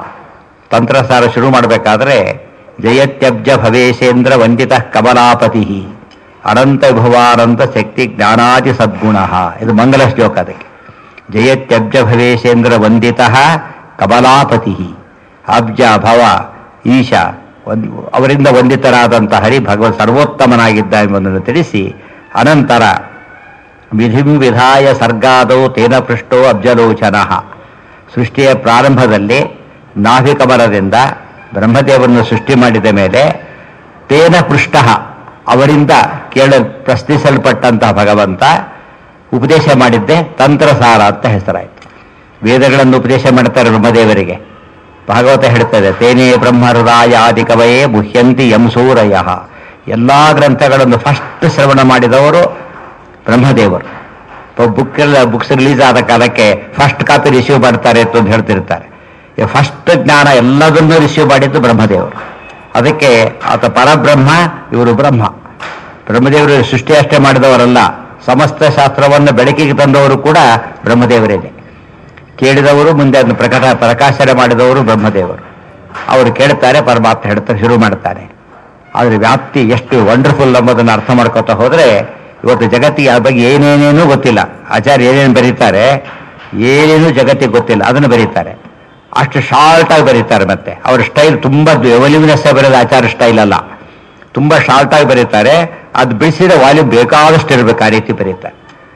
ತಂತ್ರಸಾರ ಶುರು ಮಾಡಬೇಕಾದ್ರೆ ಜಯತ್ಯಬ್ಜ ಭವೇಶೇಂದ್ರ ವಂದಿತ ಕಮಲಾಪತಿ ಅನಂತ ಭುವಾನಂತ ಶಕ್ತಿ ಜ್ಞಾನಾದಿ ಸದ್ಗುಣ ಇದು ಮಂಗಲ ಶ್ಲೋಕ ಅದಕ್ಕೆ ಜಯತ್ಯಬ್ಜ ಭವೇಶೇಂದ್ರ ವಂದಿತ ಕಮಲಾಪತಿ ಅಬ್ಜ ಭವ ಈಶ ವಂದ್- ಅವರಿಂದ ವಂದಿತರಾದಂಥ ಹರಿ ಭಗವತ್ ಸರ್ವೋತ್ತಮನಾಗಿದ್ದ ಎಂಬುದನ್ನು ತಿಳಿಸಿ ಅನಂತರ ವಿಧಿಂ ವಿಧಾಯ ಸರ್ಗಾದೌ ತೇನ ಪೃಷ್ಟೋ ಅಬ್ಜಲೋಚನ ಸೃಷ್ಟಿಯ ಪ್ರಾರಂಭದಲ್ಲಿ ನಾಭಿಕಮಲದಿಂದ ಬ್ರಹ್ಮದೇವರನ್ನು ಸೃಷ್ಟಿ ಮಾಡಿದ ಮೇಲೆ ತೇನ ಪೃಷ್ಟ ಅವರಿಂದ ಕೇಳ ಪ್ರಶ್ನಿಸಲ್ಪಟ್ಟಂತಹ ಭಗವಂತ ಉಪದೇಶ ಮಾಡಿದ್ದೆ ತಂತ್ರಸಾರ ಅಂತ ಹೆಸರಾಯಿತು ವೇದಗಳನ್ನು ಉಪದೇಶ ಮಾಡ್ತಾರೆ ಬ್ರಹ್ಮದೇವರಿಗೆ ಭಾಗವತ ಹೇಳ್ತದೆ ತೇನೇ ಬ್ರಹ್ಮ ಹೃದಯ ಆದಿ ಕವಯೇ ಮುಹ್ಯಂತಿ ಯಂಸೂರಯ ಎಲ್ಲ ಗ್ರಂಥಗಳನ್ನು ಫಸ್ಟ್ ಶ್ರವಣ ಮಾಡಿದವರು ಬ್ರಹ್ಮದೇವರು ಬುಕ್ ಎಲ್ಲ ಬುಕ್ಸ್ ರಿಲೀಸ್ ಆದ ಕಾಲಕ್ಕೆ ಫಸ್ಟ್ ಕಾಪಿ ರಿಸೀವ್ ಮಾಡ್ತಾರೆ ಅಂತ ಒಂದು ಹೇಳ್ತಿರ್ತಾರೆ ಫಸ್ಟ್ ಜ್ಞಾನ ಎಲ್ಲದನ್ನೂ ರಿಸೀವ್ ಮಾಡಿದ್ದು ಬ್ರಹ್ಮದೇವರು ಅದಕ್ಕೆ ಆತ ಪರಬ್ರಹ್ಮ ಇವರು ಬ್ರಹ್ಮ ಬ್ರಹ್ಮದೇವರು ಸೃಷ್ಟಿ ಅಷ್ಟೇ ಮಾಡಿದವರಲ್ಲ ಸಮಸ್ತ ಶಾಸ್ತ್ರವನ್ನು ಬೆಳಕಿಗೆ ತಂದವರು ಕೂಡ ಬ್ರಹ್ಮದೇವರೇನೆ ಕೇಳಿದವರು ಮುಂದೆ ಅದನ್ನು ಪ್ರಕಟ ಪ್ರಕಾಶನ ಮಾಡಿದವರು ಬ್ರಹ್ಮದೇವರು ಅವರು ಕೇಳ್ತಾರೆ ಪರಮಾತ್ಮ ಹೇಳ್ತಾರೆ ಶುರು ಮಾಡ್ತಾರೆ ಆದರೆ ವ್ಯಾಪ್ತಿ ಎಷ್ಟು ವಂಡರ್ಫುಲ್ ಎಂಬುದನ್ನು ಅರ್ಥ ಮಾಡ್ಕೊತಾ ಹೋದರೆ ಇವತ್ತು ಜಗತ್ತಿಗೆ ಆ ಬಗ್ಗೆ ಏನೇನೇನೂ ಗೊತ್ತಿಲ್ಲ ಆಚಾರ್ಯ ಏನೇನು ಬರೀತಾರೆ ಏನೇನೂ ಜಗತ್ತಿಗೆ ಗೊತ್ತಿಲ್ಲ ಅದನ್ನು ಬರೀತಾರೆ ಅಷ್ಟು ಶಾರ್ಟ್ ಆಗಿ ಬರೀತಾರೆ ಮತ್ತೆ ಅವ್ರ ಸ್ಟೈಲ್ ತುಂಬ ಎವಲ್ಯೂನೆಸ್ ಬರೋದು ಆಚಾರ ಸ್ಟೈಲ್ ಅಲ್ಲ ತುಂಬ ಶಾರ್ಟ್ ಆಗಿ ಬರೀತಾರೆ ಅದು ಬಿಡಿಸಿದ ವಾಲ್ಯೂಮ್ ಬೇಕಾದಷ್ಟು ಇರಬೇಕು ಆ ರೀತಿ ಬರೀತಾರೆ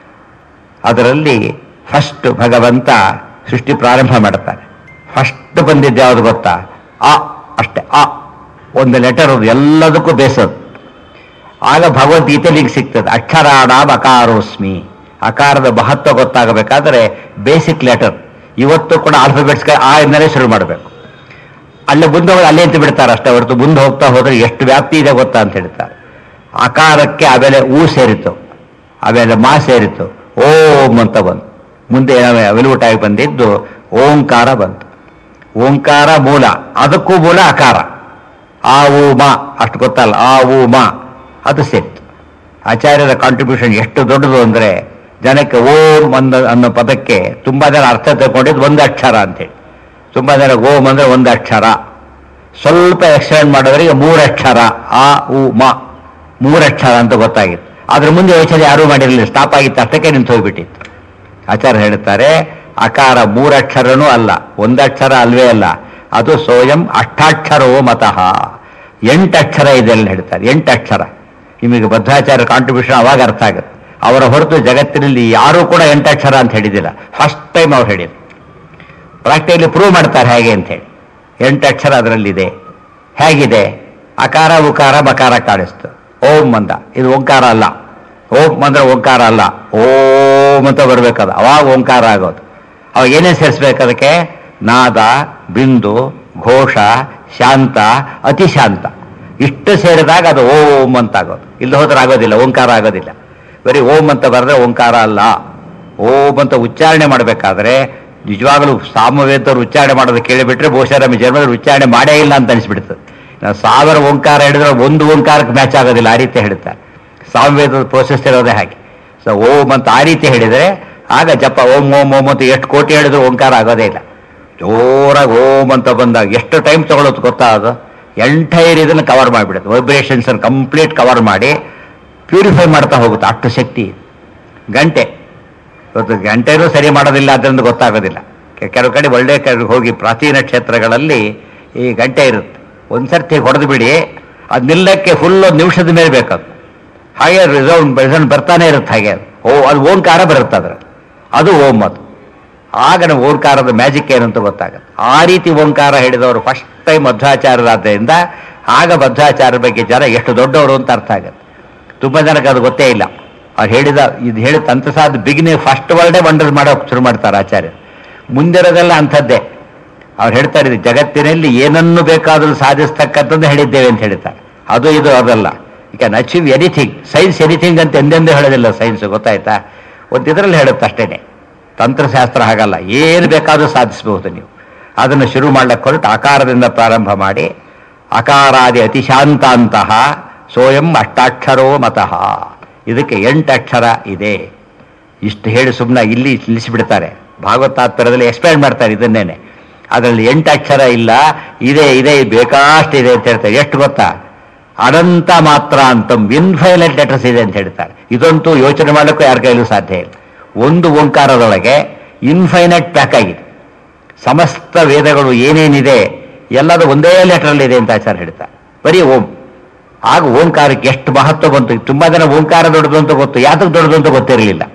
ಅದರಲ್ಲಿ ಫಸ್ಟ್ ಭಗವಂತ ಸೃಷ್ಟಿ ಪ್ರಾರಂಭ ಮಾಡ್ತಾನೆ ಫಸ್ಟ್ ಬಂದಿದ್ದು ಯಾವುದು ಗೊತ್ತಾ ಆ ಅಷ್ಟೇ ಆ ಒಂದು ಲೆಟರ್ ಅದು ಎಲ್ಲದಕ್ಕೂ ಬೇಸೋದು ಆಗ ಭಗವದ್ಗೀತೆಲಿಗೆ ಸಿಗ್ತದೆ ಅಕ್ಷರಾಣಾಮ್ ಅಕಾರೋಸ್ಮಿ ಅಕಾರದ ಮಹತ್ವ ಗೊತ್ತಾಗಬೇಕಾದ್ರೆ ಬೇಸಿಕ್ ಲೆಟರ್ ಇವತ್ತು ಕೂಡ ಆಲ್ಫಾಬೆಟ್ಸ್ ಆ ಇಂದಲೇ ಶುರು ಮಾಡಬೇಕು ಅಲ್ಲೇ ಮುಂದೆ ಹೋಗಿ ಅಲ್ಲೇ ಅಂತ ಬಿಡ್ತಾರೆ ಅಷ್ಟೇ ಹೊರತು ಮುಂದೆ ಹೋಗ್ತಾ ಹೋದ್ರೆ ಎಷ್ಟು ವ್ಯಾಪ್ತಿ ಇದೆ ಗೊತ್ತಾ ಅಂತ ಹೇಳ್ತಾರೆ ಆಕಾರಕ್ಕೆ ಆಮೇಲೆ ಊ ಸೇರಿತು ಆಮೇಲೆ ಮಾ ಸೇರಿತು ಓಂ ಅಂತ ಬಂತು ಮುಂದೆ ಅವೆಲುಟಾಗಿ ಬಂದಿದ್ದು ಓಂಕಾರ ಬಂತು ಓಂಕಾರ ಮೂಲ ಅದಕ್ಕೂ ಮೂಲ ಅಕಾರ ಆ ಊ ಮ ಅಷ್ಟು ಗೊತ್ತಲ್ಲ ಆ ಊ ಮ ಅದು ಸೇರಿತು ಆಚಾರ್ಯರ ಕಾಂಟ್ರಿಬ್ಯೂಷನ್ ಎಷ್ಟು ದೊಡ್ಡದು ಅಂದ್ರೆ ಜನಕ್ಕೆ ಓಂ ಅಂದ ಅನ್ನೋ ಪದಕ್ಕೆ ತುಂಬಾ ಜನ ಅರ್ಥ ತಗೊಂಡಿದ್ದು ಒಂದು ಅಕ್ಷರ ಅಂತೇಳಿ ತುಂಬಾ ಜನ ಓಂ ಅಂದ್ರೆ ಒಂದು ಅಕ್ಷರ ಸ್ವಲ್ಪ ಎಕ್ಸ್ಟೆಂಡ್ ಮಾಡೋದ್ರಿಗೆ ಮೂರಕ್ಷರ ಆ ಉ ಮ ಮೂರಕ್ಷರ ಅಂತ ಗೊತ್ತಾಗಿತ್ತು ಅದ್ರ ಮುಂದೆ ಯೋಚನೆ ಯಾರೂ ಮಾಡಿರಲಿಲ್ಲ ಸ್ಟಾಪ್ ಆಗಿತ್ತು ಅಷ್ಟಕ್ಕೆ ನಿಂತು ಹೋಗ್ಬಿಟ್ಟಿತ್ತು ಆಚಾರ್ಯ ಹೇಳ್ತಾರೆ ಅಕಾರ ಮೂರಕ್ಷರನೂ ಅಲ್ಲ ಒಂದಕ್ಷರ ಅಲ್ವೇ ಅಲ್ಲ ಅದು ಸ್ವಯಂ ಅಷ್ಟಾಕ್ಷರವೋ ಮತಃ ಎಂಟಕ್ಷರ ಇದೆ ಅಲ್ಲಿ ಹೇಳ್ತಾರೆ ಎಂಟಕ್ಷರ ನಿಮಗೆ ಬದ್ಧಾಚಾರ್ಯ ಕಾಂಟ್ರಿಬ್ಯೂಷನ್ ಅವಾಗ ಅರ್ಥ ಆಗುತ್ತೆ ಅವರ ಹೊರತು ಜಗತ್ತಿನಲ್ಲಿ ಯಾರೂ ಕೂಡ ಎಂಟಕ್ಷರ ಅಂತ ಹೇಳಿದಿಲ್ಲ ಫಸ್ಟ್ ಟೈಮ್ ಅವ್ರು ಹೇಳಿದ್ರು ಪ್ರಾಕ್ಟಿಕಲಿ ಪ್ರೂವ್ ಮಾಡ್ತಾರೆ ಹೇಗೆ ಅಂತ ಹೇಳಿ ಎಂಟಕ್ಷರ ಅದರಲ್ಲಿದೆ ಹೇಗಿದೆ ಅಕಾರ ಉಕಾರ ಬಕಾರ ಕಾಣಿಸ್ತು ಓಂ ಅಂತ ಇದು ಓಂಕಾರ ಅಲ್ಲ ಓಂ ಅಂದ್ರೆ ಓಂಕಾರ ಅಲ್ಲ ಓಂ ಅಂತ ಬರ್ಬೇಕದು ಅವಾಗ ಓಂಕಾರ ಆಗೋದು ಅವಾಗ ಏನೇನು ಸೇರಿಸ್ಬೇಕು ಅದಕ್ಕೆ ನಾದ ಬಿಂದು ಘೋಷ ಶಾಂತ ಅತಿ ಶಾಂತ ಇಷ್ಟು ಸೇರಿದಾಗ ಅದು ಓಂ ಅಂತ ಆಗೋದು ಇಲ್ಲಿ ಹೋದ್ರೆ ಆಗೋದಿಲ್ಲ ಓಂಕಾರ ಆಗೋದಿಲ್ಲ ಬರೀ ಓಂ ಅಂತ ಬರೆದ್ರೆ ಓಂಕಾರ ಅಲ್ಲ ಓಂ ಅಂತ ಉಚ್ಚಾರಣೆ ಮಾಡಬೇಕಾದ್ರೆ ನಿಜವಾಗಲೂ ಸಾಮವೇದವ್ರು ಉಚ್ಚಾರಣೆ ಮಾಡೋದು ಕೇಳಿಬಿಟ್ರೆ ಬಹುಶಃ ನಮ್ಮ ಜನ್ಮದಲ್ಲಿ ಉಚ್ಚಾರಣೆ ಮಾಡೇ ಇಲ್ಲ ಅಂತ ಅನಿಸ್ಬಿಡ್ತದೆ ನಾವು ಸಾವಿರ ಓಂಕಾರ ಹಿಡಿದ್ರೆ ಒಂದು ಓಂಕಾರಕ್ಕೆ ಮ್ಯಾಚ್ ಆಗೋದಿಲ್ಲ ಆ ರೀತಿ ಹೇಳ್ತಾರೆ ಸಾಮವೇದದ ಪ್ರೋಸೆಸ್ ಇರೋದೇ ಹಾಗೆ ಸೊ ಓಂ ಅಂತ ಆ ರೀತಿ ಹೇಳಿದರೆ ಆಗ ಜಪ ಓಂ ಓಂ ಓಂ ಅಂತ ಎಷ್ಟು ಕೋಟಿ ಹೇಳಿದ್ರು ಓಂಕಾರ ಆಗೋದೇ ಇಲ್ಲ ಜೋರಾಗಿ ಓಂ ಅಂತ ಬಂದಾಗ ಎಷ್ಟು ಟೈಮ್ ತಗೊಳ್ಳೋದು ಗೊತ್ತಾ ಅದು ಎಂಟೈರ್ ಇದನ್ನು ಕವರ್ ಮಾಡಿಬಿಡುತ್ತೆ ವೈಬ್ರೇಷನ್ಸ್ ಕಂಪ್ಲೀಟ್ ಕವರ್ ಮಾಡಿ ಪ್ಯೂರಿಫೈ ಮಾಡ್ತಾ ಹೋಗುತ್ತೆ ಅಷ್ಟು ಶಕ್ತಿ ಗಂಟೆ ಇವತ್ತು ಗಂಟೆನೂ ಸರಿ ಮಾಡೋದಿಲ್ಲ ಅದರಿಂದ ಗೊತ್ತಾಗೋದಿಲ್ಲ ಕೆ- ಕೆಲವು ಕಡೆ ಒಳ್ಳೆ ಕಡೆ ಹೋಗಿ ಪ್ರಾಚೀನ ಕ್ಷೇತ್ರಗಳಲ್ಲಿ ಈ ಗಂಟೆ ಇರುತ್ತೆ ಒಂದ್ಸರ್ತಿ ಹೊಡೆದು ಬಿಡಿ ಅದು ನಿಲ್ಲಕ್ಕೆ ಫುಲ್ ಒಂದು ನಿಮಿಷದ ಮೇಲೆ ಬೇಕದು ಹಾಗೆ ರಿಸೌಂಡ್ ರಿಸೌಂಡ್ ಬರ್ತಾನೆ ಇರುತ್ತೆ ಹಾಗೆ ಅದು. ಓ ಅದು ಓಂಕಾರ ಬರುತ್ತೆ ಅದ್ರ ಅದು ಓಂ ಅದು ಆಗ ನಾವು ಓಂಕಾರದ ಮ್ಯಾಜಿಕ್ ಏನು ಅಂತ ಗೊತ್ತಾಗುತ್ತೆ ಆ ರೀತಿ ಓಂಕಾರ ಹೇಳಿದವರು ಫಸ್ಟ್ ಟೈಮ್ ಮಧ್ವಾಚಾರ್ಯರಾದ್ದರಿಂದ ಆಗ ಮಧ್ವಾಚಾರ್ಯರ ಬಗ್ಗೆ ಜನ ಎಷ್ಟು ದೊಡ್ಡವರು ಅಂತ ಅರ್ಥ ಆಗುತ್ತೆ ತುಂಬ ಜನಕ್ಕೆ ಅದು ಗೊತ್ತೇ ಇಲ್ಲ ಅವ್ರು ಹೇಳಿದ ಇದು ಹೇಳಿ ತಂತ್ರಸಾದ ಬಿಗಿನಿ ಫಸ್ಟ್ ವರ್ಡೇ ವಂಡರ್ ಮಾಡೋಕೆ ಶುರು ಮಾಡ್ತಾರೆ ಆಚಾರ್ಯ ಮುಂದಿರೋದೆಲ್ಲ ಅಂಥದ್ದೇ ಅವ್ರು ಹೇಳ್ತಾರೆ ಇದು ಜಗತ್ತಿನಲ್ಲಿ ಏನನ್ನು ಬೇಕಾದರೂ ಸಾಧಿಸ್ತಕ್ಕಂಥದ್ದು ಹೇಳಿದ್ದೇವೆ ಅಂತ ಹೇಳ್ತಾರೆ ಅದು ಇದು ಅದಲ್ಲ you can achieve anything science anything ಅಂತ ಎಂದೆಂದೂ ಹೇಳೋದಿಲ್ಲ ಸೈನ್ಸ್ ಗೊತ್ತಾಯ್ತಾ ಒಂದು ಇದರಲ್ಲಿ ಹೇಳುತ್ತೆ ಅಷ್ಟೇನೆ ತಂತ್ರಶಾಸ್ತ್ರ ಹಾಗಲ್ಲ ಏನು ಬೇಕಾದರೂ ಸಾಧಿಸಬಹುದು ನೀವು ಅದನ್ನು ಶುರು ಮಾಡ್ಲಿಕ್ಕೆ ಹೊರಟು ಆಕಾರದಿಂದ ಪ್ರಾರಂಭ ಮಾಡಿ ಅಕಾರಾದಿ ಅತಿಶಾಂತಾಂತಹ ಸೋಯಂ ಅಷ್ಟಾಕ್ಷರೋ ಮತಃ ಇದಕ್ಕೆ ಎಂಟು ಅಕ್ಷರ ಇದೆ ಇಷ್ಟು ಹೇಳಿ ಸುಮ್ಮನೆ ಇಲ್ಲಿ ನಿಲ್ಲಿಸಿಬಿಡ್ತಾರೆ ಭಾಗವತಾತ್ಪರದಲ್ಲಿ ಎಕ್ಸ್ಪ್ಲೈನ್ ಮಾಡ್ತಾರೆ ಇದನ್ನೇನೆ ಅದರಲ್ಲಿ ಎಂಟು ಅಕ್ಷರ ಇಲ್ಲ ಇದೆ ಇದೆ ಬೇಕಾಷ್ಟಿದೆ ಅಂತ ಹೇಳ್ತಾರೆ ಎಷ್ಟು ಗೊತ್ತಾ ಅನಂತ ಮಾತ್ರ ಅಂತಂ ಇನ್ಫೈನೈಟ್ ಲೆಟರ್ಸ್ ಇದೆ ಅಂತ ಹೇಳ್ತಾರೆ ಇದಂತೂ ಯೋಚನೆ ಮಾಡಲಿಕ್ಕೂ ಯಾರ ಕೈಲೂ ಸಾಧ್ಯ ಇಲ್ಲ ಒಂದು ಓಂಕಾರದೊಳಗೆ ಇನ್ಫೈನೈಟ್ ಪ್ಯಾಕ್ ಆಗಿದೆ ಸಮಸ್ತ ವೇದಗಳು ಏನೇನಿದೆ ಎಲ್ಲದೂ ಒಂದೇ ಲೆಟರಲ್ಲಿ ಇದೆ ಅಂತ ಆಚಾರ್ಯ ಹೇಳ್ತಾರೆ ಬರೀ ಓಂ ಆಗ ಓಂಕಾರಕ್ಕೆ ಎಷ್ಟು ಮಹತ್ವ ಬಂತು ತುಂಬಾ ಜನ ಓಂಕಾರ ದೊಡ್ಡದು ಅಂತ ಗೊತ್ತು ಯಾತಕ್ಕೆ ದೊಡ್ಡದು ಅಂತ ಗೊತ್ತಿರಲಿಲ್ಲ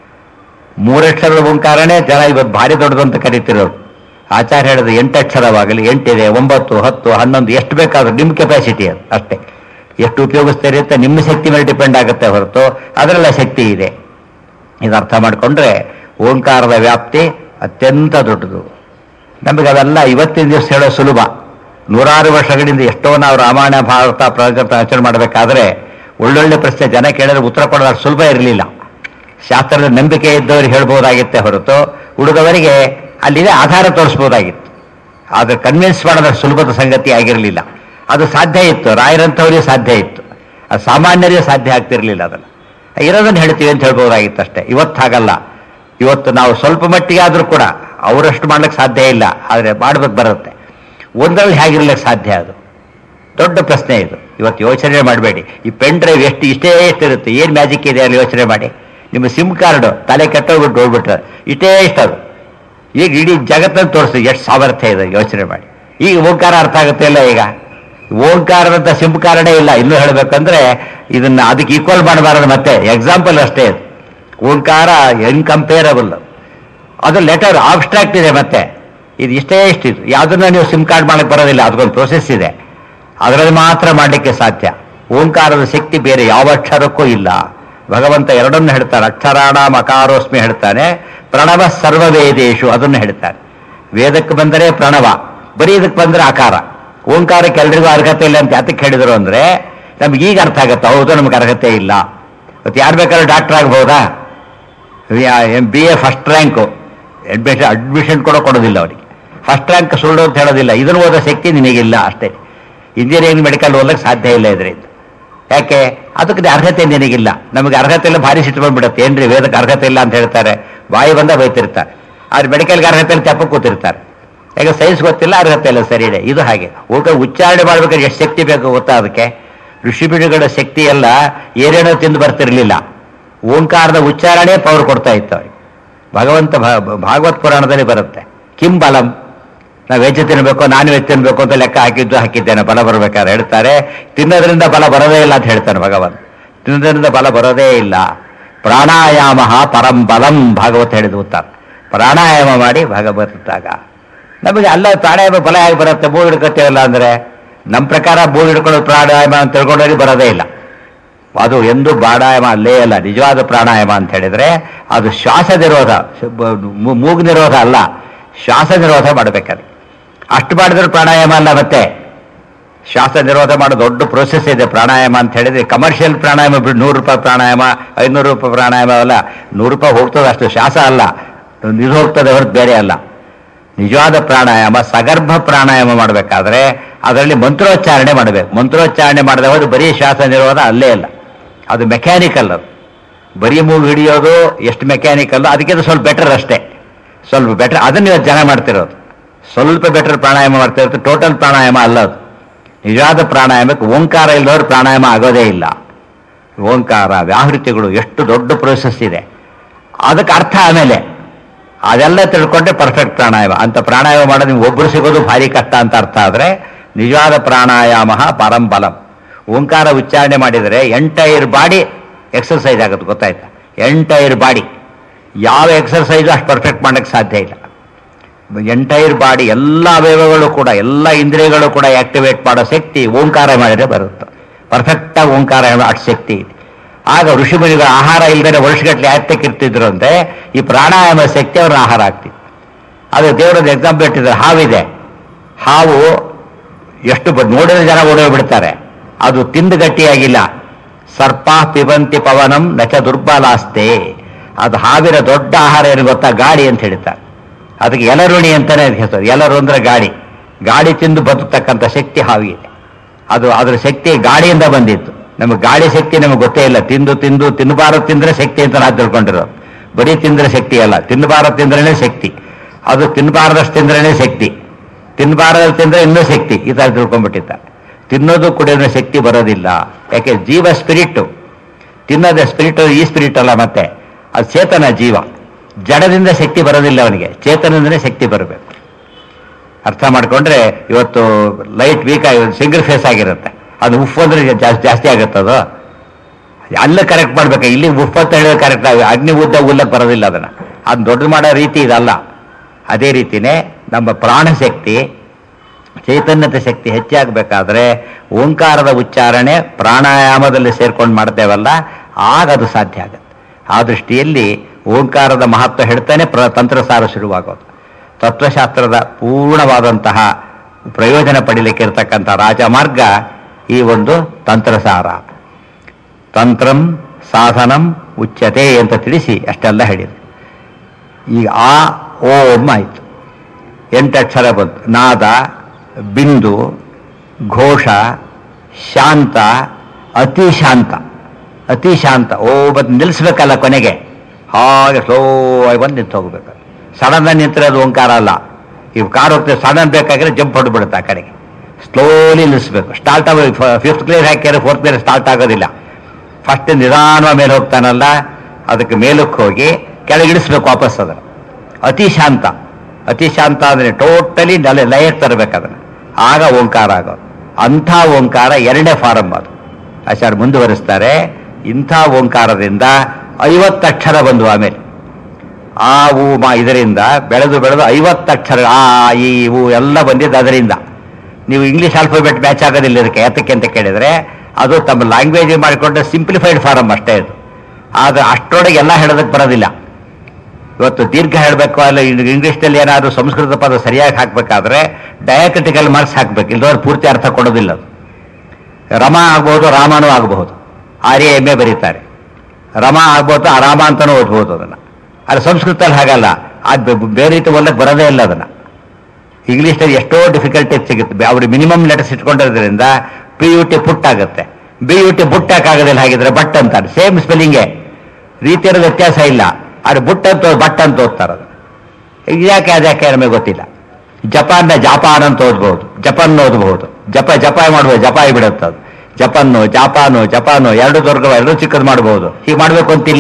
ಮೂರಕ್ಷರದ ಓಂಕಾರನೇ ಜನ ಇವತ್ತು ಭಾರಿ ದೊಡ್ಡದು ಅಂತ ಕರಿತಿರೋರು ಆಚಾರ್ಯ ಹೇಳಿದ ಎಂಟಕ್ಷರವಾಗಲಿ ಎಂಟಿದೆ ಒಂಬತ್ತು ಹತ್ತು ಹನ್ನೊಂದು ಎಷ್ಟು ಬೇಕಾದ್ರೂ ನಿಮ್ಮ ಕೆಪಾಸಿಟಿ ಅದು ಅಷ್ಟೇ ಎಷ್ಟು ಉಪಯೋಗಿಸ್ತೀರಿ ಅಂತ ನಿಮ್ಮ ಶಕ್ತಿ ಮೇಲೆ ಡಿಪೆಂಡ್ ಆಗುತ್ತೆ ಹೊರತು ಅದರೆಲ್ಲ ಶಕ್ತಿ ಇದೆ ಇದು ಅರ್ಥ ಮಾಡಿಕೊಂಡ್ರೆ ಓಂಕಾರದ ವ್ಯಾಪ್ತಿ ಅತ್ಯಂತ ದೊಡ್ಡದು ನಮಗೆ ಅವೆಲ್ಲ ಇವತ್ತಿನ ದಿವಸ ಹೇಳೋ ಸುಲಭ ನೂರಾರು ವರ್ಷಗಳಿಂದ ಎಷ್ಟೋ ನಾವು ರಾಮಾಯಣ ಭಾರತ ಪ್ರಗತ ಆಚರಣೆ ಮಾಡಬೇಕಾದ್ರೆ ಒಳ್ಳೊಳ್ಳೆ ಪ್ರಶ್ನೆ ಜನ ಕೇಳಿದ್ರೆ ಉತ್ತರ ಕೊಡೋದು ಅಷ್ಟು ಸುಲಭ ಇರಲಿಲ್ಲ ಶಾಸ್ತ್ರದ ನಂಬಿಕೆ ಇದ್ದವರು ಹೇಳ್ಬೋದಾಗಿತ್ತೆ ಹೊರತು ಹುಡುಗವರಿಗೆ ಅಲ್ಲಿದೆ ಆಧಾರ ತೋರಿಸ್ಬೋದಾಗಿತ್ತು ಆದರೆ ಕನ್ವಿನ್ಸ್ ಮಾಡೋದ್ರ ಸುಲಭದ ಸಂಗತಿ ಆಗಿರಲಿಲ್ಲ ಅದು ಸಾಧ್ಯ ಇತ್ತು ರಾಯರಂಥವರಿಗೆ ಸಾಧ್ಯ ಇತ್ತು ಅದು ಸಾಮಾನ್ಯರಿಗೆ ಸಾಧ್ಯ ಆಗ್ತಿರ್ಲಿಲ್ಲ ಅದನ್ನು ಇರೋದನ್ನು ಹೇಳ್ತೀವಿ ಅಂತ ಹೇಳ್ಬೋದಾಗಿತ್ತು ಅಷ್ಟೇ ಇವತ್ತು ಹಾಗಲ್ಲ ಇವತ್ತು ನಾವು ಸ್ವಲ್ಪ ಮಟ್ಟಿಗೆ ಆದರೂ ಕೂಡ ಅವರಷ್ಟು ಮಾಡ್ಲಿಕ್ಕೆ ಸಾಧ್ಯ ಇಲ್ಲ ಆದರೆ ಮಾಡ್ಬೇಕು ಬರುತ್ತೆ ಒಂದರಲ್ಲಿ ಹೇಗಿರ್ಲಿಕ್ಕೆ ಸಾಧ್ಯ ಅದು ದೊಡ್ಡ ಪ್ರಶ್ನೆ ಇದು ಇವತ್ತು ಯೋಚನೆ ಮಾಡಬೇಡಿ ಈ ಪೆನ್ ಡ್ರೈವ್ ಎಷ್ಟು ಇಷ್ಟೇ ಎಷ್ಟಿರುತ್ತೆ ಏನು ಮ್ಯಾಜಿಕ್ ಇದೆ ಅಲ್ಲಿ ಯೋಚನೆ ಮಾಡಿ ನಿಮ್ಮ ಸಿಮ್ ಕಾರ್ಡು ತಲೆ ಕೆಟ್ಟೋಗ್ಬಿಟ್ಟು ಹೋಗ್ಬಿಟ್ರೆ ಇಷ್ಟೇ ಇಷ್ಟ ಅದು ಈಗ ಇಡೀ ಜಗತ್ತನ್ನು ತೋರಿಸಿ ಎಷ್ಟು ಸಾಮರ್ಥ್ಯ ಇದೆ ಯೋಚನೆ ಮಾಡಿ ಈಗ ಓಂಕಾರ ಅರ್ಥ ಆಗುತ್ತೆ ಇಲ್ಲ ಈಗ ಓಂಕಾರದಂತ ಸಿಮ್ ಕಾರ್ಡೇ ಇಲ್ಲ ಇನ್ನೂ ಹೇಳಬೇಕಂದ್ರೆ ಇದನ್ನ ಅದಕ್ಕೆ ಈಕ್ವಲ್ ಮಾಡಬಾರದು ಮತ್ತೆ ಎಕ್ಸಾಂಪಲ್ ಅಷ್ಟೇ ಅದು. ಓಂಕಾರ ಇನ್ಕಂಪೇರಬಲ್ ಅದು ಲೆಟರ್ ಆಬ್ಸ್ಟ್ರಾಕ್ಟ್ ಇದೆ ಮತ್ತೆ ಇದು ಇಷ್ಟೇ ಇಷ್ಟಿದು ಯಾವುದನ್ನ ನೀವು ಸಿಮ್ ಕಾರ್ಡ್ ಮಾಡಕ್ಕೆ ಬರೋದಿಲ್ಲ ಅದಕ್ಕೊಂದು ಪ್ರೊಸೆಸ್ ಇದೆ ಅದರಲ್ಲಿ ಮಾತ್ರ ಮಾಡಲಿಕ್ಕೆ ಸಾಧ್ಯ ಓಂಕಾರದ ಶಕ್ತಿ ಬೇರೆ ಯಾವ ಅಕ್ಷರಕ್ಕೂ ಇಲ್ಲ ಭಗವಂತ ಎರಡನ್ನು ಹೇಳ್ತಾನೆ ಅಕ್ಷರಾಣ ಮಕಾರೋಸ್ಮಿ ಹೇಳ್ತಾನೆ ಪ್ರಣವ ಸರ್ವವೇದೇಶು ಅದನ್ನು ಹೇಳ್ತಾನೆ ವೇದಕ್ಕೆ ಬಂದರೆ ಪ್ರಣವ ಬರೀ ಇದಕ್ಕೆ ಬಂದರೆ ಆಕಾರ ಓಂಕಾರಕ್ಕೆ ಎಲ್ರಿಗೂ ಅರ್ಹತೆ ಇಲ್ಲ ಅಂತ ಯಾತಕ್ಕೆ ಹೇಳಿದ್ರು ಅಂದ್ರೆ ನಮ್ಗೆ ಈಗ ಅರ್ಥ ಆಗುತ್ತೆ ಹೌದು ನಮ್ಗೆ ಅರ್ಹತೆ ಇಲ್ಲ ಮತ್ತೆ ಯಾರು ಬೇಕಾದ್ರೂ ಡಾಕ್ಟರ್ ಆಗ್ಬೋದಾ B A first rank admission admission ಕೂಡ ಕೊಡೋದಿಲ್ಲ ಅವನಿಗೆ ಫಸ್ಟ್ ರ್ಯಾಂಕ್ ಸುಳ್ಳು ಅಂತ ಹೇಳೋದಿಲ್ಲ ಇದನ್ನು ಓದೋ ಶಕ್ತಿ ನಿನಗಿಲ್ಲ ಅಷ್ಟೇ ಇಂಜಿನಿಯರಿಂಗ್ ಮೆಡಿಕಲ್ ಓದಕ್ಕೆ ಸಾಧ್ಯ ಇಲ್ಲ ಇದರಿಂದ ಯಾಕೆ ಅದಕ್ಕೆ ಅರ್ಹತೆ ನಿನಗಿಲ್ಲ ನಮಗೆ ಅರ್ಹತೆ ಇಲ್ಲ ಭಾರಿ ಸಿಟ್ಟು ಬಂದ್ಬಿಡುತ್ತೆ ಏನ್ರಿ ವೇದಕ್ಕೆ ಅರ್ಹತೆ ಇಲ್ಲ ಅಂತ ಹೇಳ್ತಾರೆ ಬಾಯಿ ಬಂದ ಬೈತಿರ್ತಾರೆ ಆದ್ರೆ ಮೆಡಿಕಲ್ಗೆ ಅರ್ಹತೆ ಇಲ್ಲ ತೆಪ್ಪ ಕೂತಿರ್ತಾರೆ ಯಾಕೆ ಸೈನ್ಸ್ ಗೊತ್ತಿಲ್ಲ ಅರ್ಹತೆ ಇಲ್ಲ ಸರಿ ಇದೆ ಇದು ಹಾಗೆ ಊಟ ಉಚ್ಚಾರಣೆ ಮಾಡ್ಬೇಕಾದ್ರೆ ಎಷ್ಟು ಶಕ್ತಿ ಬೇಕು ಗೊತ್ತಾ ಅದಕ್ಕೆ ಋಷಿಪಿಡಿಗಳ ಶಕ್ತಿ ಎಲ್ಲ ಏನೇನೋ ತಿಂದು ಬರ್ತಿರ್ಲಿಲ್ಲ ಓಂಕಾರದ ಉಚ್ಚಾರಣೆ ಪವರ್ ಕೊಡ್ತಾ ಇತ್ತು ಅವ್ರಿಗೆ ಭಗವಂತ ಭಾ- ಭಾಗವತ್ ಪುರಾಣದಲ್ಲಿ ಬರುತ್ತೆ ಕಿಂ ಬಲಂ ನಾವು ವೆಜ್ ತಿನ್ನಬೇಕು ನಾನ್ ವೆಜ್ ತಿನ್ಬೇಕು ಅಂತ ಲೆಕ್ಕ ಹಾಕಿದ್ದು ಹಾಕಿದ್ದೇನೆ ಬಲ ಬರಬೇಕಾದ್ರೆ ಹೇಳ್ತಾರೆ ತಿನ್ನೋದ್ರಿಂದ ಬಲ ಬರೋದೇ ಇಲ್ಲ ಅಂತ ಹೇಳ್ತಾನೆ ಭಗವಂತ ತಿನ್ನೋದ್ರಿಂದ ಬಲ ಬರೋದೇ ಇಲ್ಲ ಪ್ರಾಣಾಯಾಮ ಪರಂ ಬಲಂ ಭಾಗವತ ಹೇಳಿದ ಉತ್ತರ ಪ್ರಾಣಾಯಾಮ ಮಾಡಿ ಭಾಗವತಾಗ ನಮಗೆ ಅಲ್ಲ ಪ್ರಾಣಾಯಾಮ ಬಲ ಹೇಗೆ ಬರುತ್ತೆ ಮೂಗು ಹಿಡ್ಕೊತೇವಲ್ಲ ಅಂದ್ರೆ ನಮ್ಮ ಪ್ರಕಾರ ಮೂಗು ಹಿಡ್ಕೊಳ್ಳೋದು ಪ್ರಾಣಾಯಾಮ ಅಂತ ತಿಳ್ಕೊಂಡೋಗಿ ಬರೋದೇ ಇಲ್ಲ ಅದು ಎಂದು ಪ್ರಾಣಾಯಾಮ ಅಲ್ಲೇ ಅಲ್ಲ ನಿಜವಾದ ಪ್ರಾಣಾಯಾಮ ಅಂತ ಹೇಳಿದ್ರೆ ಅದು ಶ್ವಾಸ ನಿರೋಧ ಮೂ- ಮೂಗು ನಿರೋಧ ಅಲ್ಲ ಶ್ವಾಸ ನಿರೋಧ ಮಾಡಬೇಕಾದ್ರೆ ಅಷ್ಟು ಮಾಡಿದ್ರೆ ಪ್ರಾಣಾಯಾಮ ಅಲ್ಲ ಮತ್ತೆ ಶ್ವಾಸ ನಿರೋಧ ಮಾಡೋ ದೊಡ್ಡ ಪ್ರೋಸೆಸ್ ಇದೆ ಪ್ರಾಣಾಯಾಮ ಅಂತ ಹೇಳಿದ್ರೆ ಕಮರ್ಷಿಯಲ್ ಪ್ರಾಣಾಯಾಮ ಬಿಟ್ಟು ನೂರು ರೂಪಾಯಿ ಪ್ರಾಣಾಯಾಮ ಐನೂರು ರೂಪಾಯಿ ಪ್ರಾಣಾಯಾಮ ಅಲ್ಲ ನೂರು ರೂಪಾಯಿ ಹೋಗ್ತದೆ ಅಷ್ಟು ಶ್ವಾಸ ಅಲ್ಲ ಇದು ಹೋಗ್ತದೆ ಹೊರತು ಬೇರೆ ಅಲ್ಲ ನಿಜವಾದ ಪ್ರಾಣಾಯಾಮ ಸಗರ್ಭ ಪ್ರಾಣಾಯಾಮ ಮಾಡಬೇಕಾದ್ರೆ ಅದರಲ್ಲಿ ಮಂತ್ರೋಚ್ಚಾರಣೆ ಮಾಡಬೇಕು ಮಂತ್ರೋಚ್ಚಾರಣೆ ಮಾಡದೆ ಹೋದ್ರೆ ಬರೀ ಶ್ವಾಸ ನಿರೋಧ ಅಲ್ಲೇ ಅಲ್ಲ ಅದು ಮೆಕ್ಯಾನಿಕಲ್ ಅದು ಬರೀ ಮೂಗು ಹಿಡಿಯೋದು ಎಷ್ಟು ಮೆಕ್ಯಾನಿಕಲ್ ಅದಕ್ಕಿಂತ ಸ್ವಲ್ಪ ಬೆಟರ್ ಅಷ್ಟೇ ಸ್ವಲ್ಪ ಬೆಟರ್ ಅದನ್ನ ಇವತ್ತು ಜನ ಮಾಡ್ತಿರೋದು ಸ್ವಲ್ಪ ಬೆಟರ್ ಪ್ರಾಣಾಯಾಮ ಮಾಡ್ತಿರೋದು ಟೋಟಲ್ ಪ್ರಾಣಾಯಾಮ ಅಲ್ಲ ಅದು ನಿಜವಾದ ಪ್ರಾಣಾಯಾಮಕ್ಕೆ ಓಂಕಾರ ಇಲ್ಲದವ್ರು ಪ್ರಾಣಾಯಾಮ ಆಗೋದೇ ಇಲ್ಲ ಓಂಕಾರ ವ್ಯಾಹೃತಿಗಳು ಎಷ್ಟು ದೊಡ್ಡ ಪ್ರೋಸೆಸ್ ಇದೆ ಅದಕ್ಕೆ ಅರ್ಥ ಆಮೇಲೆ ಅದೆಲ್ಲ ತಿಳ್ಕೊಂಡ್ರೆ ಪರ್ಫೆಕ್ಟ್ ಪ್ರಾಣಾಯಾಮ ಅಂತ ಪ್ರಾಣಾಯಾಮ ಮಾಡೋದು ನಿಮ್ಗೆ ಒಬ್ಬರು ಸಿಗೋದು ಭಾರಿ ಕಷ್ಟ ಅಂತ ಅರ್ಥ ಆದರೆ ನಿಜವಾದ ಪ್ರಾಣಾಯಾಮ ಪರಂಬಲಂ ಓಂಕಾರ ಉಚ್ಚಾರಣೆ ಮಾಡಿದರೆ ಎಂಟೈರ್ ಬಾಡಿ ಎಕ್ಸರ್ಸೈಸ್ ಆಗುತ್ತೆ ಗೊತ್ತಾಯ್ತಾ ಎಂಟೈರ್ ಬಾಡಿ ಯಾವ ಎಕ್ಸರ್ಸೈಸು ಅಷ್ಟು ಪರ್ಫೆಕ್ಟ್ ಮಾಡೋಕ್ಕೆ ಸಾಧ್ಯ ಇಲ್ಲ ಎಂಟೈರ್ ಬಾಡಿ ಎಲ್ಲ ಅವಯವಗಳು ಕೂಡ ಎಲ್ಲ ಇಂದ್ರಿಯಗಳು ಕೂಡ ಆಕ್ಟಿವೇಟ್ ಮಾಡೋ ಶಕ್ತಿ ಓಂಕಾರ ಮಾಡಿದ್ರೆ ಬರುತ್ತೆ ಪರ್ಫೆಕ್ಟಾಗಿ ಓಂಕಾರ ಅಷ್ಟು ಶಕ್ತಿ ಇದೆ ಆಗ ಋಷಿಮುನಿಗಳ ಆಹಾರ ಇಲ್ಲದೆ ವರ್ಷಗಟ್ಟಲೆ ಯಾತಕ್ಕೆ ಇರ್ತಿದ್ರು ಅಂದ್ರೆ ಈ ಪ್ರಾಣಾಯಾಮ ಶಕ್ತಿ ಅವರ ಆಹಾರ ಆಗ್ತಿತ್ತು ಅದು ದೇವರದ ಎಕ್ಸಾಂಪಲ್ ಇಟ್ಟಿದ್ದಾರೆ ಹಾವಿದೆ ಹಾವು ಎಷ್ಟು ಬ- ನೋಡಿದ ಜನ ಓಡೋಗಿ ಬಿಡ್ತಾರೆ ಅದು ತಿಂದು ಗಟ್ಟಿಯಾಗಿಲ್ಲ ಸರ್ಪ ಪಿಬಂತಿ ಪವನಂ ನಚ ದುರ್ಬಲಾಸ್ತೆ ಅದು ಹಾವಿನ ದೊಡ್ಡ ಆಹಾರ ಏನು ಗೊತ್ತಾ ಗಾಳಿ ಅಂತ ಹೇಳ್ತಾರೆ ಅದಕ್ಕೆ ಎಲರುಣಿ ಅಂತಾನೆ ಅದ್ ಹೆಸರು ಎಲರು ಅಂದ್ರೆ ಗಾಳಿ ಗಾಳಿ ತಿಂದು ಬದುಕ್ತಕ್ಕಂಥ ಶಕ್ತಿ ಹಾವಿಗೆ ಅದು ಅದರ ಶಕ್ತಿ ಗಾಳಿಯಿಂದ ಬಂದಿತ್ತು ನಮಗೆ ಗಾಳಿ ಶಕ್ತಿ ನಮಗೆ ಗೊತ್ತೇ ಇಲ್ಲ ತಿಂದು ತಿಂದು ತಿನ್ನಬಾರದು ತಿಂದ್ರೆ ಶಕ್ತಿ ಅಂತ ನಾವು ತಿಳ್ಕೊಂಡಿರೋದು ಬರೀ ತಿಂದ್ರೆ ಶಕ್ತಿ ಅಲ್ಲ ತಿನ್ನಬಾರದು ತಿಂದ್ರೇನೆ ಶಕ್ತಿ ಅದು ತಿನ್ನಬಾರದಷ್ಟು ತಿಂದ್ರೇನೆ ಶಕ್ತಿ ತಿನ್ನಬಾರದು ತಿಂದ್ರೆ ಇನ್ನೂ ಶಕ್ತಿ ಈ ಥರ ತಿಳ್ಕೊಂಡ್ಬಿಟ್ಟಿದ್ದ ತಿನ್ನೋದು ಕುಡಿಯೋದು ಶಕ್ತಿ ಬರೋದಿಲ್ಲ ಯಾಕೆ ಜೀವ ಸ್ಪಿರಿಟ್ ತಿನ್ನೋದೇ ಸ್ಪಿರಿಟ್ ಈ ಸ್ಪಿರಿಟ್ ಅಲ್ಲ ಮತ್ತೆ ಅದು ಚೇತನ ಜೀವ ಜಡದಿಂದ ಶಕ್ತಿ ಬರೋದಿಲ್ಲ ಅವನಿಗೆ ಚೇತನದಿಂದಲೇ ಶಕ್ತಿ ಬರಬೇಕು ಅರ್ಥ ಮಾಡ್ಕೊಂಡ್ರೆ ಇವತ್ತು ಲೈಟ್ ವೀಕ್ ಆಗಿ ಸಿಂಗಲ್ ಫೇಸ್ ಆಗಿರುತ್ತೆ ಅದು ಉಫ್ ಅಂದ್ರೆ ಜಾಸ್ತಿ ಜಾಸ್ತಿ ಆಗುತ್ತೆ ಅದು ಅಲ್ಲ ಕರೆಕ್ಟ್ ಮಾಡ್ಬೇಕು ಇಲ್ಲಿ ಉಫ್ ಅಂತ ಹೇಳಿದ್ರೆ ಕರೆಕ್ಟ್ ಆಗಿ ಅಗ್ನಿ ಉದ್ದ ಉಲ್ಲಕ್ಕೆ ಬರೋದಿಲ್ಲ ಅದನ್ನ ಅದು ದೊಡ್ಡದು ಮಾಡೋ ರೀತಿ ಇದಲ್ಲ ಅದೇ ರೀತಿನೇ ನಮ್ಮ ಪ್ರಾಣಶಕ್ತಿ ಚೈತನ್ಯತೆ ಶಕ್ತಿ ಹೆಚ್ಚಾಗಬೇಕಾದ್ರೆ ಓಂಕಾರದ ಉಚ್ಚಾರಣೆ ಪ್ರಾಣಾಯಾಮದಲ್ಲಿ ಸೇರ್ಕೊಂಡು ಮಾಡ್ತೇವಲ್ಲ ಆಗ ಅದು ಸಾಧ್ಯ ಆಗುತ್ತೆ ಆ ದೃಷ್ಟಿಯಲ್ಲಿ ಓಂಕಾರದ ಮಹತ್ವ ಹೇಳ್ತಾನೆ ಪ್ರ ತಂತ್ರಸಾರ ಶುರುವಾಗೋದು ತತ್ವಶಾಸ್ತ್ರದ ಪೂರ್ಣವಾದಂತಹ ಪ್ರಯೋಜನ ಪಡೀಲಿಕ್ಕೆ ಇರತಕ್ಕಂಥ ರಾಜಮಾರ್ಗ ಈ ಒಂದು ತಂತ್ರಸಾರ ತಂತ್ರಂ ಸಾಧನಂ ಉಚ್ಯತೆ ಅಂತ ತಿಳಿಸಿ ಅಷ್ಟೆಲ್ಲ ಹೇಳಿದ್ರು ಈಗ ಆ ಓಂ ಆಯಿತು ಎಂಟಕ್ಷರ ಬಂತು ನಾದ ಬಿಂದು ಘೋಷ ಶಾಂತ ಅತಿ ಶಾಂತ ಅತಿ ಶಾಂತ ಓ ಬಂದು ನಿಲ್ಲಿಸ್ಬೇಕಲ್ಲ ಕೊನೆಗೆ ಹಾಗೆ ಸ್ಲೋ ಆಗಿ ಬಂದು ನಿಂತು ಹೋಗ್ಬೇಕು ಸಡನ್ ನಿಂತಿರೋದು ಓಂಕಾರ ಅಲ್ಲ ಇವು ಕಾರ್ ಹೋಗ್ತದೆ ಸಡನ್ ಬೇಕಾದ್ರೆ ಜಂಪ್ ಹೊಡ್ಬಿಡುತ್ತೆ ಆ ಕಡೆಗೆ ಸ್ಲೋಲಿ ನಿಲ್ಲಿಸ್ಬೇಕು ಸ್ಟಾರ್ಟ್ ಆಗ ಫಿಫ್ತ್ ಕ್ಲಿಯರ್ ಹಾಕಿದ್ರೆ ಫೋರ್ತ್ ಕ್ಲಿಯರ್ ಸ್ಟಾರ್ಟ್ ಆಗೋದಿಲ್ಲ ಫಸ್ಟ್ ನಿಧಾನವಾಗಿ ಮೇಲೆ ಹೋಗ್ತಾನಲ್ಲ ಅದಕ್ಕೆ ಮೇಲಕ್ಕೆ ಹೋಗಿ ಕೆಳಗಿಳಿಸ್ಬೇಕು ವಾಪಸ್ ಅದನ್ನು ಅತಿ ಶಾಂತ ಅತಿ ಶಾಂತ ಅಂದರೆ ಟೋಟಲಿ ನಲೆ ಲಯಕ್ಕೆ ತರಬೇಕು ಅದನ್ನು ಆಗ ಓಂಕಾರ ಆಗೋದು ಅಂಥ ಓಂಕಾರ ಎರಡನೇ ಫಾರಂ ಅದು ಆಚಾರ್ಯ ಮುಂದುವರಿಸ್ತಾರೆ ಇಂಥ ಓಂಕಾರದಿಂದ ಐವತ್ತು ಅಕ್ಷರ ಬಂದು ಆಮೇಲೆ ಆ ಊ ಮಾ ಇದರಿಂದ ಬೆಳೆದು ಬೆಳೆದು ಐವತ್ತು ಅಕ್ಷರ ಆ ಈ ಊ ಎಲ್ಲ ಬಂದಿದ್ದು ಅದರಿಂದ ನೀವು ಇಂಗ್ಲಿಷ್ ಆಲ್ಫಾಬೆಟ್ ಮ್ಯಾಚ್ ಆಗೋದಿಲ್ಲ ಇದಕ್ಕೆ ಯಾತಕ್ಕೆ ಅಂತ ಕೇಳಿದರೆ ಅದು ತಮ್ಮ ಲ್ಯಾಂಗ್ವೇಜ್ ಮಾಡಿಕೊಂಡ್ರೆ ಸಿಂಪ್ಲಿಫೈಡ್ ಫಾರಮ್ ಅಷ್ಟೇ ಇದು ಆದರೆ ಅಷ್ಟರೊಳಗೆ ಎಲ್ಲ ಹೇಳೋದಕ್ಕೆ ಬರೋದಿಲ್ಲ ಇವತ್ತು ದೀರ್ಘ ಹೇಳಬೇಕು ಅಲ್ಲ ಇಂಗ್ಲೀಷ್ನಲ್ಲಿ ಏನಾದರೂ ಸಂಸ್ಕೃತ ಪದ ಸರಿಯಾಗಿ ಹಾಕಬೇಕಾದ್ರೆ ಡಯಾಕ್ರಿಟಿಕಲ್ ಮಾರ್ಕ್ಸ್ ಹಾಕಬೇಕು ಇಲ್ಲದವ್ರು ಪೂರ್ತಿ ಅರ್ಥ ಕೊಡೋದಿಲ್ಲ ಅದು ರಮ ಆಗ್ಬಹುದು ರಾಮನೂ ಆಗಬಹುದು ಆರ್ಯ ಎಮ್ಮೆ ಬರೀತಾರೆ ರಮ ಆಗ್ಬೋದು ರಾಮ ಅಂತಲೂ ಓದ್ಬೋದು ಅದನ್ನು ಆದರೆ ಸಂಸ್ಕೃತದಲ್ಲಿ ಹಾಗಲ್ಲ ಅದು ಬೇರೆ ರೀತಿ ಓದಕ್ಕೆ ಬರೋದೇ ಇಲ್ಲ ಅದನ್ನು ಇಂಗ್ಲೀಷ್ನಲ್ಲಿ ಎಷ್ಟೋ ಡಿಫಿಕಲ್ಟಿ ಸಿಗುತ್ತೆ ಅವ್ರು ಮಿನಿಮಮ್ ಲೆಟರ್ಸ್ ಇಟ್ಕೊಂಡಿರೋದ್ರಿಂದ ಪಿ ಯು ಟಿ ಪುಟ್ ಆಗುತ್ತೆ ಬಿ ಯು ಟಿ ಬುಟ್ ಆಗೋದಿಲ್ಲ ಹಾಗಿದ್ರೆ ಬಟ್ ಅಂತಾರೆ ಸೇಮ್ ಸ್ಪೆಲ್ಲಿಂಗೇ ರೀತಿಯ ವ್ಯತ್ಯಾಸ ಇಲ್ಲ ಅದು ಬುಟ್ ಅಂತ ಬಟ್ ಅಂತ ಓದ್ತಾರೆ ಅದು ಯಾಕೆ ಅದ್ಯಾಕೆ ನಮಗೆ ಗೊತ್ತಿಲ್ಲ ಜಪಾನ್ನ ಜಾಪಾನ್ ಅಂತ ಓದ್ಬಹುದು ಜಪಾನ್ ಓದಬಹುದು ಜಪ ಜಪ ಮಾಡ್ಬೋದು ಜಪಾಯಿ ಬಿಡುತ್ತೆ ಅದು ಜಪಾನು ಜಾಪಾನು ಜಪಾನು ಎರಡು ದೊರ್ಗ ಎರಡು ಚಿಕ್ಕದು ಮಾಡಬಹುದು ಹೀಗೆ ಮಾಡಬೇಕು ಅಂತಿಲ್ಲ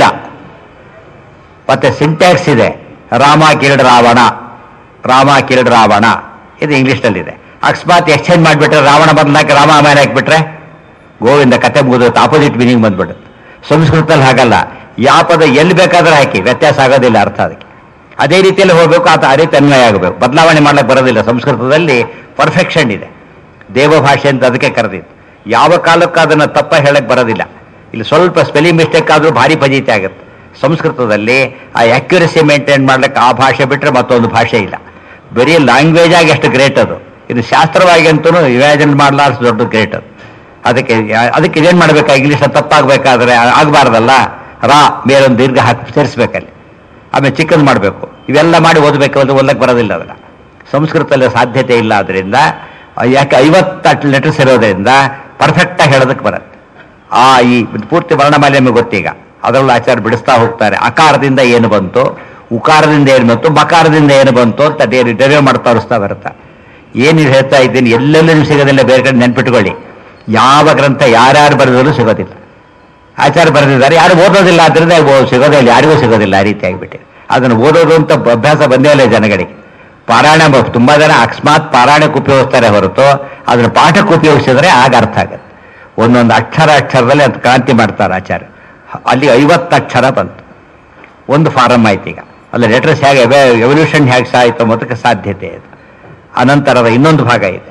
ಮತ್ತೆ ಸಿಂಟ್ಯಾಕ್ಸ್ ಇದೆ ರಾಮ ಕಿರಡ್ ರಾವಣ ರಾಮ ಕಿರಡ್ ರಾವಣ ಇದು ಇಂಗ್ಲೀಷ್ನಲ್ಲಿದೆ ಅಕಸ್ಮಾತ್ ಎಕ್ಸ್ಚೇಂಜ್ ಮಾಡಿಬಿಟ್ರೆ ರಾವಣ ಬಂದಾಕ ರಾಮ ಆಮೇಲೆ ಹಾಕ್ಬಿಟ್ರೆ ಗೋವಿಂದ ಕತೆ ಮುಗಿದೋದು ಆಪೋಸಿಟ್ ಮೀನಿಂಗ್ ಬಂದ್ಬಿಡುತ್ತೆ ಸಂಸ್ಕೃತದಲ್ಲಿ ಹಾಗಲ್ಲ ಯಾವ ಪದ ಎಲ್ಲಿ ಬೇಕಾದ್ರೆ ಹಾಕಿ ವ್ಯತ್ಯಾಸ ಆಗೋದಿಲ್ಲ ಅರ್ಥ ಅದಕ್ಕೆ ಅದೇ ರೀತಿಯಲ್ಲಿ ಹೋಗಬೇಕು ಆತ ಅದೇ ತನ್ಮಯ ಆಗಬೇಕು ಬದಲಾವಣೆ ಮಾಡ್ಲಿಕ್ಕೆ ಬರೋದಿಲ್ಲ ಸಂಸ್ಕೃತದಲ್ಲಿ ಪರ್ಫೆಕ್ಷನ್ ಇದೆ ದೇವಭಾಷೆ ಅಂತ ಅದಕ್ಕೆ ಕರೆದಿತ್ತು ಯಾವ ಕಾಲಕ್ಕೂ ಅದನ್ನು ತಪ್ಪ ಹೇಳಕ್ ಬರೋದಿಲ್ಲ ಇಲ್ಲಿ ಸ್ವಲ್ಪ ಸ್ಪೆಲ್ಲಿಂಗ್ ಮಿಸ್ಟೇಕ್ ಆದರೂ ಭಾರಿ ಫಜೀತಿ ಆಗುತ್ತೆ ಸಂಸ್ಕೃತದಲ್ಲಿ ಆ ಆಕ್ಯುರಸಿ ಮೇಂಟೈನ್ ಮಾಡ್ಲಿಕ್ಕೆ ಆ ಭಾಷೆ ಬಿಟ್ಟರೆ ಮತ್ತೊಂದು ಭಾಷೆ ಇಲ್ಲ ಬರೀ ಲ್ಯಾಂಗ್ವೇಜ್ ಆಗಿ ಎಷ್ಟು ಗ್ರೇಟ್ ಅದು ಇದು ಶಾಸ್ತ್ರವಾಗಿ ಅಂತೂ ಇಮ್ಯಾಜಿನ್ ಮಾಡಲಾರ್ದು ದೊಡ್ಡ ಗ್ರೇಟ್ ಅದು ಅದಕ್ಕೆ ಯಾ- ಅದಕ್ಕೆ ಇದೇನು ಮಾಡಬೇಕಾ ಇಂಗ್ಲೀಷ್ ತಪ್ಪಾಗಬೇಕಾದ್ರೆ ಆಗಬಾರ್ದಲ್ಲ ರಾ ಬೇರೊಂದು ದೀರ್ಘ ಹಾಕಿ ಸೇರಿಸ್ಬೇಕಲ್ಲಿ ಆಮೇಲೆ ಚಿಕ್ಕದು ಮಾಡಬೇಕು ಇವೆಲ್ಲ ಮಾಡಿ ಓದಬೇಕು ಅದು ಓದಕ್ಕೆ ಬರೋದಿಲ್ಲ ಅದನ್ನ ಸಂಸ್ಕೃತದಲ್ಲಿ ಸಾಧ್ಯತೆ ಇಲ್ಲ ಅದರಿಂದ ಯಾಕೆ ಐವತ್ತು ಲೆಟರ್ಸ್ ಇರೋದ್ರಿಂದ ಪರ್ಫೆಕ್ಟಾಗಿ ಹೇಳೋದಕ್ಕೆ ಬರುತ್ತೆ ಆ ಈ ಪೂರ್ತಿ ವರ್ಣಮಾಲೆ ನಮಗೆ ಗೊತ್ತೀಗ ಅದರಲ್ಲೂ ಆಚಾರ ಬಿಡಿಸ್ತಾ ಹೋಗ್ತಾರೆ ಅಕಾರದಿಂದ ಏನು ಬಂತು ಉಕಾರದಿಂದ ಏನು ಬಂತು ಮಕಾರದಿಂದ ಏನು ಬಂತು ಅಂತ ಡೆರಿವ್ ಮಾಡ್ತಾ ತೋರಿಸ್ತಾ ಬರುತ್ತೆ ಏನು ಹೇಳ್ತಾ ಇದ್ದೀನಿ ಎಲ್ಲೆಲ್ಲೂ ಸಿಗೋದಿಲ್ಲ ಬೇರೆ ಕಡೆ ನೆನ್ಪಿಟ್ಕೊಳ್ಳಿ ಯಾವ ಗ್ರಂಥ ಯಾರ್ಯಾರು ಬರೆದರೂ ಸಿಗೋದಿಲ್ಲ ಆಚಾರ ಬರೆದಿದ್ದಾರೆ ಯಾರು ಓದೋದಿಲ್ಲ ಆದ್ದರಿಂದ ಓ- ಸಿಗೋದೇ ಇಲ್ಲ ಯಾರಿಗೂ ಸಿಗೋದಿಲ್ಲ ಆ ರೀತಿ ಆಗಿಬಿಟ್ಟಿದೆ ಅದನ್ನು ಓದೋದು ಅಂತ ಬ- ಅಭ್ಯಾಸ ಬಂದೇ ಇಲ್ಲ ಜನಗಳಿಗೆ ಪಾರಾಯಣ ಬ- ತುಂಬಾ ಜನ ಅಕಸ್ಮಾತ್ ಪಾರಾಯಣಕ್ಕೆ ಉಪಯೋಗಿಸ್ತಾರೆ ಹೊರತು ಅದನ್ನು ಪಾಠಕ್ಕೆ ಉಪಯೋಗಿಸಿದ್ರೆ ಆಗ ಅರ್ಥ ಆಗುತ್ತೆ ಒಂದೊಂದು ಅಕ್ಷರ ಅಕ್ಷರದಲ್ಲಿ ಅದು ಕ್ರಾಂತಿ ಮಾಡ್ತಾರೆ ಆಚಾರ್ಯ ಅಲ್ಲಿ ಐವತ್ತು ಅಕ್ಷರ ಬಂತು ಒಂದು ಫಾರಮ್ ಆಯ್ತು ಈಗ ಅಲ್ಲಿ ಲೆಟರ್ಸ್ ಹೇಗೆ ಎವಲ್ಯೂಷನ್ ಹೇಗೆ ಸಾಯಿತು ಮೊದಕ್ಕೆ ಸಾಧ್ಯತೆ ಇದೆ ಅನಂತರದ ಇನ್ನೊಂದು ಭಾಗ ಇದೆ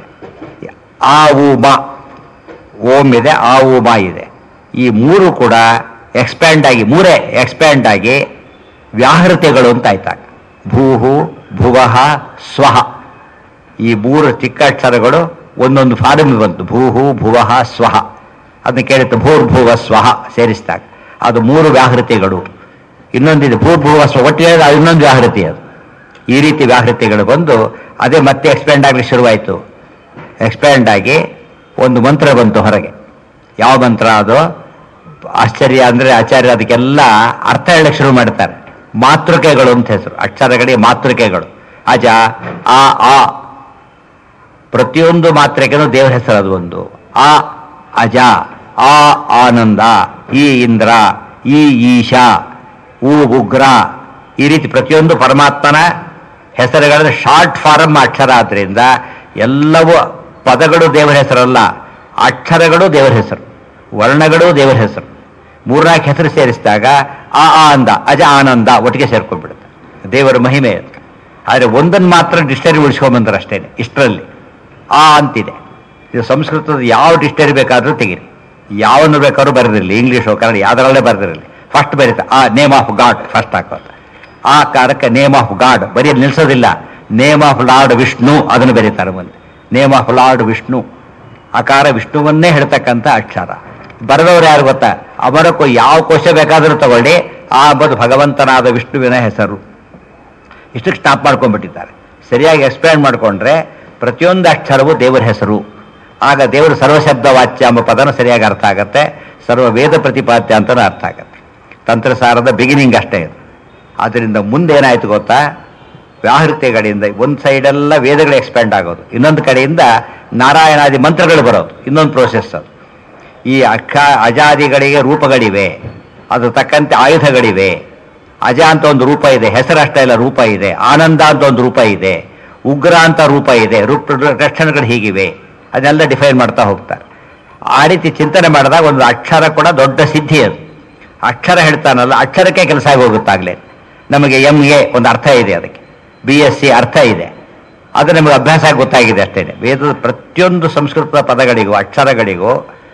ಆ ಉ ಮ ಓಂ ಇದೆ ಆ ಉ ಮ ಇದೆ ಈ ಮೂರು ಕೂಡ ಎಕ್ಸ್ಪ್ಯಾಂಡ್ ಆಗಿ ಮೂರೇ ಎಕ್ಸ್ಪ್ಯಾಂಡ್ ಆಗಿ ವ್ಯಾಹೃತಿಗಳು ಅಂತ ಆಯ್ತಾಗ ಭೂಹು ಭುವಃ ಸ್ವಹ ಈ ಮೂರು ಚಿಕ್ಕ ಅಕ್ಷರಗಳು ಒಂದೊಂದು ಫಾರಮ್ ಬಂತು ಭೂಹು ಭುವಃ ಸ್ವಹ ಅದನ್ನ ಕೇಳಿತ್ತು ಭೂರ್ಭುವ ಸ್ವಹ ಸೇರಿಸಿದಾಗ ಅದು ಮೂರು ವ್ಯಾಹೃತಿಗಳು ಇನ್ನೊಂದಿದೆ ಭೂರ್ಭುವ ಸ್ವ ಒಟ್ಟಿಗೆ ಅದು ಇನ್ನೊಂದು ವ್ಯಾಹೃತಿ ಅದು ಈ ರೀತಿ ವ್ಯಾಹೃತಿಗಳು ಬಂದು ಅದೇ ಮತ್ತೆ ಎಕ್ಸ್ಪ್ಯಾಂಡ್ ಆಗಲಿ ಶುರುವಾಯಿತು ಎಕ್ಸ್ಪ್ಯಾಂಡ್ ಆಗಿ ಒಂದು ಮಂತ್ರ ಬಂತು ಹೊರಗೆ ಯಾವ ಮಂತ್ರ ಅದು ಆಶ್ಚರ್ಯ ಅಂದರೆ ಆಚಾರ್ಯ ಅದಕ್ಕೆಲ್ಲ ಅರ್ಥ ಹೇಳಕ್ಕೆ ಶುರು ಮಾಡ್ತಾರೆ ಮಾತೃಕೆಗಳು ಅಂತ ಹೆಸರು ಅಕ್ಷರಗಳಿಗೆ ಮಾತೃಕೆಗಳು ಅಜ ಆ ಆ ಪ್ರತಿಯೊಂದು ಮಾತ್ರೆಗೆನೂ ದೇವರ ಹೆಸರು ಅದು ಒಂದು ಆ ಅಜ ಆ ಆನಂದ ಈ ಇಂದ್ರ ಈ ಈಶಾ ಊ ಉಗ್ರ ಈ ರೀತಿ ಪ್ರತಿಯೊಂದು ಪರಮಾತ್ಮನ ಹೆಸರುಗಳ ಶಾರ್ಟ್ ಫಾರಮ್ ಅಕ್ಷರ ಆದ್ರಿಂದ ಎಲ್ಲವೂ ಪದಗಳು ದೇವರ ಹೆಸರಲ್ಲ ಅಕ್ಷರಗಳು ದೇವರ ಹೆಸರು ವರ್ಣಗಳು ದೇವರ ಹೆಸರು ಮೂರ್ನಾಲ್ಕು ಹೆಸರು ಸೇರಿಸಿದಾಗ ಆ ಆ ಅಂದ ಅಜ ಆನಂದ ಒಟ್ಟಿಗೆ ಸೇರ್ಕೊಂಡ್ಬಿಡುತ್ತೆ ದೇವರ ಮಹಿಮೆ ಅದು ಆದರೆ ಒಂದನ್ನು ಮಾತ್ರ ಡಿಕ್ಷನರಿ ಉಳಿಸ್ಕೊಂಬಂದ್ರೆ ಅಷ್ಟೇ ಇಷ್ಟರಲ್ಲಿ ಆ ಅಂತಿದೆ ಇದು ಸಂಸ್ಕೃತದ ಯಾವ ಡಿಕ್ಷನರಿ ಬೇಕಾದರೂ ತೆಗೀರಿ ಯಾವನ್ನು ಬೇಕಾದ್ರೂ ಬರೆದಿರಲಿ ಇಂಗ್ಲೀಷು ಕನ್ನಡ ಯಾವ್ದ್ರಲ್ಲೇ ಬರೆದಿರಲಿ ಫಸ್ಟ್ ಬರೀತಾ ಆ ನೇಮ್ ಆಫ್ ಗಾಡ್ ಫಸ್ಟ್ ಹಾಕೋದು ಆ ಕಾರಕ್ಕೆ ನೇಮ್ ಆಫ್ ಗಾಡ್ ಬರೀ ನಿಲ್ಸೋದಿಲ್ಲ ನೇಮ್ ಆಫ್ ಲಾರ್ಡ್ ವಿಷ್ಣು ಅದನ್ನು ಬರೀತಾರೆ ಮುಂದೆ ನೇಮ್ ಆಫ್ ಲಾರ್ಡ್ ವಿಷ್ಣು ಆಕಾರ ವಿಷ್ಣುವನ್ನೇ ಹೇಳ್ತಕ್ಕಂಥ ಅಕ್ಷರ ಬರೆದವ್ರು ಯಾರು ಗೊತ್ತಾ ಅಮರಕ್ಕೂ ಯಾವ ಕೋಶ ಬೇಕಾದರೂ ತಗೊಳ್ಳಿ ಆ ಬದು ಭಗವಂತನಾದ ವಿಷ್ಣುವಿನ ಹೆಸರು ಇಷ್ಟಕ್ಕೆ ಸ್ಟಾಪ್ ಮಾಡ್ಕೊಂಡ್ಬಿಟ್ಟಿದ್ದಾರೆ ಸರಿಯಾಗಿ ಎಕ್ಸ್ಪ್ಲೇನ್ ಮಾಡಿಕೊಂಡ್ರೆ ಪ್ರತಿಯೊಂದು ಅಕ್ಷರವು ದೇವರ ಹೆಸರು ಆಗ ದೇವರು ಸರ್ವಶಬ್ದ ವಾಚ್ಯ ಎಂಬ ಪದನ ಸರಿಯಾಗಿ ಅರ್ಥ ಆಗತ್ತೆ ಸರ್ವ ವೇದ ಪ್ರತಿಪಾದ್ಯ ಅಂತಲೂ ಅರ್ಥ ಆಗತ್ತೆ ತಂತ್ರಸಾರದ ಬಿಗಿನಿಂಗ್ ಅಷ್ಟೇ ಇದು ಆದ್ದರಿಂದ ಮುಂದೇನಾಯ್ತು ಗೊತ್ತಾ ವ್ಯಾಹೃತಿಗಳಿಂದ ಒಂದು ಸೈಡೆಲ್ಲ ವೇದಗಳು ಎಕ್ಸ್ಪ್ಯಾಂಡ್ ಆಗೋದು ಇನ್ನೊಂದು ಕಡೆಯಿಂದ ನಾರಾಯಣಾದಿ ಮಂತ್ರಗಳು ಬರೋದು ಇನ್ನೊಂದು ಪ್ರೋಸೆಸ್ ಅದು ಈ ಅಕ್ಷ ಅಜಾದಿಗಳಿಗೆ ರೂಪಗಳಿವೆ ಅದು ತಕ್ಕಂತೆ ಆಯುಧಗಳಿವೆ ಅಜ ಅಂತ ಒಂದು ರೂಪ ಇದೆ ಹೆಸರಷ್ಟೇ ಇಲ್ಲ ರೂಪ ಇದೆ ಆನಂದ ಅಂತ ಒಂದು ರೂಪ ಇದೆ ಉಗ್ರ ಅಂತ ರೂಪ ಇದೆ ರೂಪ ಲಕ್ಷಣಗಳು ಹೀಗಿವೆ ಅದನ್ನೆಲ್ಲ ಡಿಫೈನ್ ಮಾಡ್ತಾ ಹೋಗ್ತಾರೆ ಆ ರೀತಿ ಚಿಂತನೆ ಮಾಡಿದಾಗ ಒಂದು ಅಕ್ಷರ ಕೂಡ ದೊಡ್ಡ ಸಿದ್ಧಿ ಅದು ಅಕ್ಷರ ಹೇಳ್ತಾನಲ್ಲ ಅಕ್ಷರಕ್ಕೆ ಕೆಲಸ ಆಗಿ ಹೋಗುತ್ತಾಗಲೇ ನಮಗೆ ಎಂ ಎ ಒಂದು ಅರ್ಥ ಇದೆ ಅದಕ್ಕೆ ಬಿ ಎಸ್ ಸಿ ಅರ್ಥ ಇದೆ ಅದು ನಮಗೆ ಅಭ್ಯಾಸ ಆಗಿ ಗೊತ್ತಾಗಿದೆ ಅಷ್ಟೇ ವೇದದ ಪ್ರತಿಯೊಂದು ಸಂಸ್ಕೃತದ ಪದಗಳಿಗೂ ಅಕ್ಷರಗಳಿಗೂ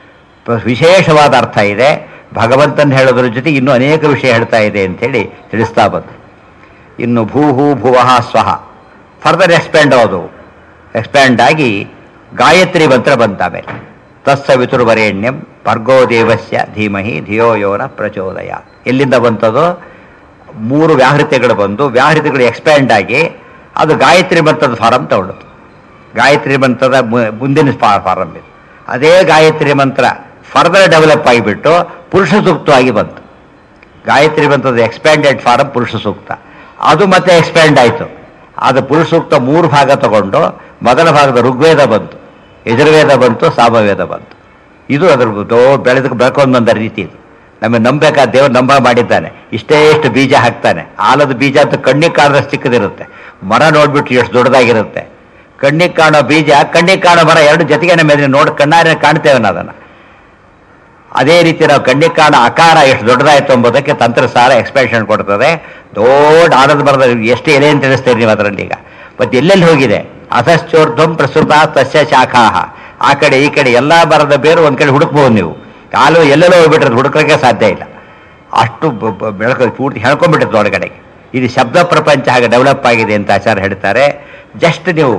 ಪ- ವಿಶೇಷವಾದ ಅರ್ಥ ಇದೆ ಭಗವಂತನ ಹೇಳೋದ್ರ ಜೊತೆ ಇನ್ನೂ ಅನೇಕ ವಿಷಯ ಹೇಳ್ತಾ ಇದೆ ಅಂತೇಳಿ ತಿಳಿಸ್ತಾ ಬಂತು ಇನ್ನು ಭೂಹು ಭುವಃ ಸ್ವಹ ಫರ್ದರ್ ಎಕ್ಸ್ಪ್ಯಾಂಡ್ ಅದು ಎಕ್ಸ್ಪ್ಯಾಂಡ್ ಆಗಿ ಗಾಯತ್ರಿ ಮಂತ್ರ ಬಂತ ಆಮೇಲೆ ತಸ್ಸ ವಿತುರ್ವರೇಣ್ಯಂ ಭರ್ಗೋ ದೇವಸ್ಯ ಧೀಮಹಿ ಧಿಯೋ ಯೋನ ಪ್ರಚೋದಯ ಎಲ್ಲಿಂದ ಬಂತದು ಮೂರು ವ್ಯಾಹೃತಿಗಳು ಬಂದು ವ್ಯಾಹೃತಿಗಳು ಎಕ್ಸ್ಪ್ಯಾಂಡ್ ಆಗಿ ಅದು ಗಾಯತ್ರಿ ಮಂತ್ರದ ಫಾರಂ ತಗೊಳ್ಳುತ್ತೆ ಗಾಯತ್ರಿ ಮಂತ್ರದ ಮು- ಮುಂದಿನ ಫಾ- ಫಾರಂ ಇದು ಅದೇ ಗಾಯತ್ರಿ ಮಂತ್ರ ಫರ್ದರ್ ಡೆವಲಪ್ ಆಗಿಬಿಟ್ಟು ಪುರುಷ ಸೂಕ್ತವಾಗಿ ಬಂತು ಗಾಯತ್ರಿ ಮಂತ್ರದ ಎಕ್ಸ್ಪ್ಯಾಂಡೆಡ್ ಫಾರಂ ಪುರುಷ ಸೂಕ್ತ ಅದು ಮತ್ತೆ ಎಕ್ಸ್ಪ್ಯಾಂಡ್ ಆಯಿತು ಅದು ಪುರುಷ ಸೂಕ್ತ ಮೂರು ಭಾಗ ತಗೊಂಡು ಮೊದಲ ಭಾಗದ ಋಗ್ವೇದ ಬಂತು ಯಜುರ್ವೇದ ಬಂತು ಸಾಮವೇದ ಬಂತು ಇದು ಅದ್ರ ದೊಡ್ಡ ಬೆಳೆದಕ್ಕೆ ಬೆಳ್ಕೊಂಡು ಬಂದ ರೀತಿ ಇದು ನಮಗೆ ನಂಬೇಕಾದ ದೇವರು ನಂಬ ಮಾಡಿದ್ದಾನೆ ಇಷ್ಟೇ ಇಷ್ಟು ಬೀಜ ಹಾಕ್ತಾನೆ ಆಲದ ಬೀಜ ಅಂತ ಕಣ್ಣಿಗೆ ಕಾಣದಷ್ಟು ಚಿಕ್ಕದಿರುತ್ತೆ ಮರ ನೋಡ್ಬಿಟ್ಟು ಎಷ್ಟು ದೊಡ್ಡದಾಗಿರುತ್ತೆ ಕಣ್ಣಿಗೆ ಕಾಣೋ ಬೀಜ ಕಣ್ಣಿಗೆ ಕಾಣೋ ಮರ ಎರಡು ಜೊತೆಗೆ ನಮ್ಮ ಎದುರು ನೋಡಿ ಕಣ್ಣಾರೆ ಕಾಣ್ತೇವೆ ನಾವು ಅದನ್ನು ಅದೇ ರೀತಿ ನಾವು ಕಣ್ಣಿಗೆ ಕಾಣೋ ಆಕಾರ ಎಷ್ಟು ದೊಡ್ಡದಾಯ್ತು ಎಂಬುದಕ್ಕೆ ತಂತ್ರಸಾರ ಎಕ್ಸ್ಪ್ರೆಷನ್ ಕೊಡ್ತದೆ ದೊಡ್ಡ ಆನಂದ ಬರದ ಎಷ್ಟು ಎಲೆ ಅಂತ ತಿಳಿಸ್ತೀರಿ ನೀವು ಅದರಲ್ಲಿ ಈಗ ಮತ್ತೆ ಎಲ್ಲೆಲ್ಲಿ ಹೋಗಿದೆ ಅಸಶ್ಚೋರ್ಧ್ವಂ ಪ್ರಸ್ತುತ ತಸ್ಯ ಶಾಖಾಹ ಆ ಕಡೆ ಈ ಕಡೆ ಎಲ್ಲ ಬರದ ಬೇರು ಒಂದ್ ಕಡೆ ಹುಡುಕ್ಬಹುದು ನೀವು ಕಾಲು ಎಲ್ಲೆಲ್ಲೋ ಹೋಗ್ಬಿಟ್ರೆ ಹುಡುಕಕ್ಕೆ ಸಾಧ್ಯ ಇಲ್ಲ ಅಷ್ಟು ಬ- ಬ- ಬೆಳಕು ಪೂರ್ತಿ ಹೇಳ್ಕೊಂಡ್ಬಿಟ್ಟಿತ್ತು ಒಳಗಡೆಗೆ ಇದು ಶಬ್ದ ಪ್ರಪಂಚ ಹಾಗೆ ಡೆವಲಪ್ ಆಗಿದೆ ಅಂತ ಆಚಾರ್ಯ ಹೇಳ್ತಾರೆ ಜಸ್ಟ್ ನೀವು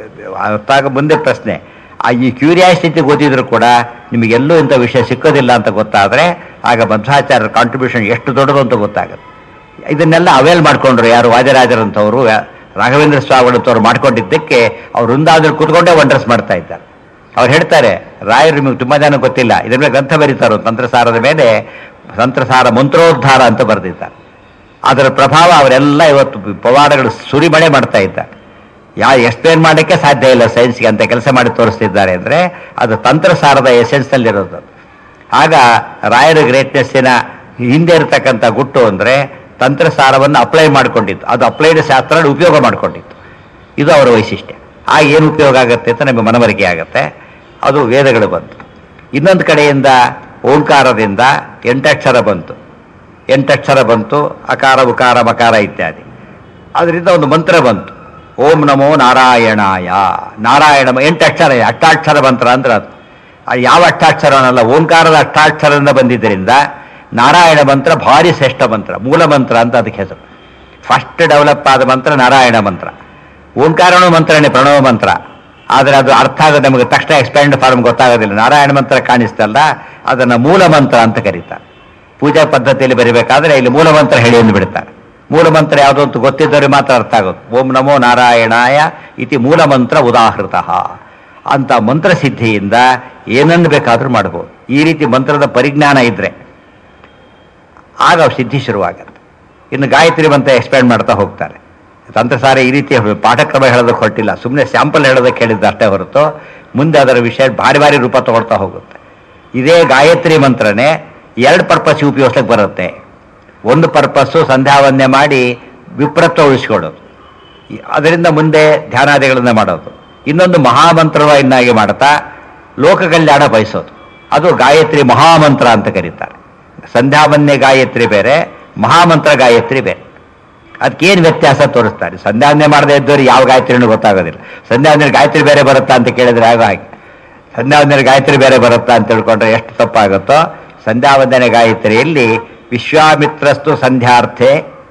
ಅತ್ತಾಗ ಮುಂದೆ ಪ್ರಶ್ನೆ ಆ ಈ ಕ್ಯೂರಿಯಾಸಿಟಿ ಗೊತ್ತಿದ್ರು ಕೂಡ ನಿಮಗೆಲ್ಲೂ ಇಂಥ ವಿಷಯ ಸಿಕ್ಕೋದಿಲ್ಲ ಅಂತ ಗೊತ್ತಾದರೆ ಆಗ ಮಧ್ವಾಚಾರ್ಯರ ಕಾಂಟ್ರಿಬ್ಯೂಷನ್ ಎಷ್ಟು ದೊಡ್ಡದು ಅಂತ ಗೊತ್ತಾಗುತ್ತೆ ಇದನ್ನೆಲ್ಲ ಅವೇಲ್ ಮಾಡ್ಕೊಂಡ್ರು ಯಾರು ವಾದಿರಾಜರಂಥವ್ರು ಯಾ- ರಾಘವೇಂದ್ರ ಸ್ವಾಮಿಗಳಂತವ್ರು ಮಾಡ್ಕೊಂಡಿದ್ದಕ್ಕೆ ಅವ್ರು ವೃಂದಾವನದಲ್ಲಿ ಕೂತ್ಕೊಂಡೇ ವಂಡರ್ಸ್ ಮಾಡ್ತಾ ಇದ್ದಾರೆ ಅವ್ರು ಹೇಳ್ತಾರೆ ರಾಯರು ನಿಮಗೆ ತುಂಬ ಜನ ಗೊತ್ತಿಲ್ಲ ಇದ್ರ ಮೇಲೆ ಗ್ರಂಥ ಬರೀತಾರೋ ತಂತ್ರಸಾರದ ಮೇಲೆ ತಂತ್ರಸಾರ ಮಂತ್ರೋದ್ಧಾರ ಅಂತ ಬರೆದಿದ್ದಾರೆ ಅದರ ಪ್ರಭಾವ ಅವರೆಲ್ಲ ಇವತ್ತು ಪವಾಡಗಳು ಸುರಿಮಳೆ ಮಾಡ್ತಾ ಇದ್ದಾರೆ ಯಾ ಎಕ್ಸ್ಪ್ಲೇನ್ ಮಾಡೋಕ್ಕೆ ಸಾಧ್ಯ ಇಲ್ಲ ಸೈನ್ಸ್ಗೆ ಅಂತ ಕೆಲಸ ಮಾಡಿ ತೋರಿಸ್ತಿದ್ದಾರೆ ಅಂದರೆ ಅದು ತಂತ್ರಸಾರದ ಎಸೆನ್ಸ್ನಲ್ಲಿರೋದು ಆಗ ರಾಯರ ಗ್ರೇಟ್ನೆಸ್ಸಿನ ಹಿಂದೆ ಇರತಕ್ಕಂಥ ಗುಟ್ಟು ಅಂದರೆ ತಂತ್ರಸಾರವನ್ನು ಅಪ್ಲೈ ಮಾಡ್ಕೊಂಡಿತ್ತು ಅದು ಅಪ್ಲೈಡ್ ಶಾಸ್ತ್ರ ಉಪಯೋಗ ಮಾಡ್ಕೊಂಡಿತ್ತು ಇದು ಅವರ ವೈಶಿಷ್ಟ್ಯ ಆಗ ಏನು ಉಪಯೋಗ ಆಗುತ್ತೆ ಅಂತ ನಮಗೆ ಮನವರಿಕೆ ಆಗುತ್ತೆ ಅದು ವೇದಗಳು ಬಂತು ಇನ್ನೊಂದು ಕಡೆಯಿಂದ ಓಂಕಾರದಿಂದ ಎಂಟಕ್ಷರ ಬಂತು ಎಂಟಕ್ಷರ ಬಂತು ಅಕಾರ ಉಕಾರ ಮಕಾರ ಇತ್ಯಾದಿ ಅದರಿಂದ ಒಂದು ಮಂತ್ರ ಬಂತು ಓಂ ನಮೋ ನಾರಾಯಣಾಯ ನಾರಾಯಣ ಮ- ಎಂಟು ಅಕ್ಷರ ಅಷ್ಟಾಕ್ಷರ ಮಂತ್ರ ಅಂದ್ರೆ ಅದು ಅದು ಯಾವ ಅಷ್ಟಾಕ್ಷರನಲ್ಲ ಓಂಕಾರದ ಅಷ್ಟಾಕ್ಷರದಿಂದ ಬಂದಿದ್ದರಿಂದ ನಾರಾಯಣ ಮಂತ್ರ ಭಾರಿ ಶ್ರೇಷ್ಠ ಮಂತ್ರ ಮೂಲ ಮಂತ್ರ ಅಂತ ಅದಕ್ಕೆ ಹೆಸರು ಫಸ್ಟ್ ಡೆವಲಪ್ ಆದ ಮಂತ್ರ ನಾರಾಯಣ ಮಂತ್ರ ಓಂಕಾರನೂ ಮಂತ್ರನೇ ಪ್ರಣವ ಮಂತ್ರ ಆದರೆ ಅದು ಅರ್ಥ ಆಗೋದು ನಮಗೆ ತಕ್ಷಣ ಎಕ್ಸ್ಪ್ಯಾಂಡ್ ಫಾರ್ಮ್ ಗೊತ್ತಾಗೋದಿಲ್ಲ ನಾರಾಯಣ ಮಂತ್ರ ಕಾಣಿಸ್ತಲ್ಲ ಅದನ್ನು ಮೂಲ ಮಂತ್ರ ಅಂತ ಕರೀತಾರೆ ಪೂಜಾ ಪದ್ಧತಿಯಲ್ಲಿ ಬರೀಬೇಕಾದ್ರೆ ಇಲ್ಲಿ ಮೂಲ ಮಂತ್ರ ಹೇಳಿ ಎಂದು ಬಿಡ್ತಾರೆ ಮೂಲ ಮಂತ್ರ ಯಾವುದು ಅಂತ ಗೊತ್ತಿದ್ದವರಿಗೆ ಮಾತ್ರ ಅರ್ಥ ಆಗೋದು ಓಂ ನಮೋ ನಾರಾಯಣಾಯ ಇತಿ ಮೂಲ ಮಂತ್ರ ಉದಾಹೃತ ಅಂತ ಮಂತ್ರ ಸಿದ್ಧಿಯಿಂದ ಏನನ್ನು ಬೇಕಾದರೂ ಮಾಡ್ಬೋದು ಈ ರೀತಿ ಮಂತ್ರದ ಪರಿಜ್ಞಾನ ಇದ್ರೆ ಆಗ ಅವ್ರ ಸಿದ್ಧಿ ಶುರುವಾಗತ್ತೆ ಇನ್ನು ಗಾಯತ್ರಿ ಮಂತ್ರ ಎಕ್ಸ್ಪ್ಯಾಂಡ್ ಮಾಡ್ತಾ ಹೋಗ್ತಾರೆ ತಂತ್ರಸಾರ ಈ ರೀತಿ ಪಾಠಕ್ರಮ ಹೇಳೋದಕ್ಕೆ ಹೊರಟಿಲ್ಲ ಸುಮ್ಮನೆ ಸ್ಯಾಂಪಲ್ ಹೇಳೋದಕ್ಕೆ ಹೇಳಿದ್ದು ಅಷ್ಟೇ ಹೊರತು ಮುಂದೆ ಅದರ ವಿಷಯ ಭಾರಿ ಭಾರಿ ರೂಪ ತಗೊಳ್ತಾ ಹೋಗುತ್ತೆ ಇದೇ ಗಾಯತ್ರಿ ಮಂತ್ರನೇ ಎರಡು ಪರ್ಪಸ್ ಉಪಯೋಗಿಸ್ಲಿಕ್ಕೆ ಬರುತ್ತೆ ಒಂದು ಪರ್ಪಸ್ಸು ಸಂಧ್ಯಾವಂದನೆ ಮಾಡಿ ವಿಪ್ರತ್ವ ಉಳಿಸ್ಕೊಳ್ಳೋದು ಈ- ಅದರಿಂದ ಮುಂದೆ ಧ್ಯಾನಾದಿಗಳನ್ನ ಮಾಡೋದು ಇನ್ನೊಂದು ಮಹಾಮಂತ್ರವನ್ನಾಗಿ ಮಾಡ್ತಾ ಲೋಕ ಕಲ್ಯಾಣ ಬಯಸೋದು ಅದು ಗಾಯತ್ರಿ ಮಹಾಮಂತ್ರ ಅಂತ ಕರೀತಾರೆ ಸಂಧ್ಯಾವಂದನೆ ಗಾಯತ್ರಿ ಬೇರೆ ಮಹಾಮಂತ್ರ ಗಾಯತ್ರಿ ಬೇರೆ ಅದಕ್ಕೇನು ವ್ಯತ್ಯಾಸ ತೋರಿಸ್ತಾರೆ ಸಂಧ್ಯಾವಂದನೆ ಮಾಡದೇ ಇದ್ದವ್ರು ಯಾವ ಗಾಯತ್ರಿನೂ ಗೊತ್ತಾಗೋದಿಲ್ಲ ಸಂಧ್ಯಾವಂದನೆ ಗಾಯತ್ರಿ ಬೇರೆ ಬರುತ್ತಾ ಅಂತ ಕೇಳಿದ್ರೆ ಆಗ ಹಾಗೆ ಸಂಧ್ಯಾವಂದನೆ ಗಾಯತ್ರಿ ಬೇರೆ ಬರುತ್ತಾ ಅಂತ ತಿಳ್ಕೊಂಡ್ರೆ ಎಷ್ಟು ತಪ್ಪಾಗುತ್ತೋ ಸಂಧ್ಯಾವಂದನೆ ಗಾಯತ್ರಿಯಲ್ಲಿ ವಿಶ್ವಾಮಿತ್ರಸ್ತು ಸಂಧ್ಯಾರ್ಥೆ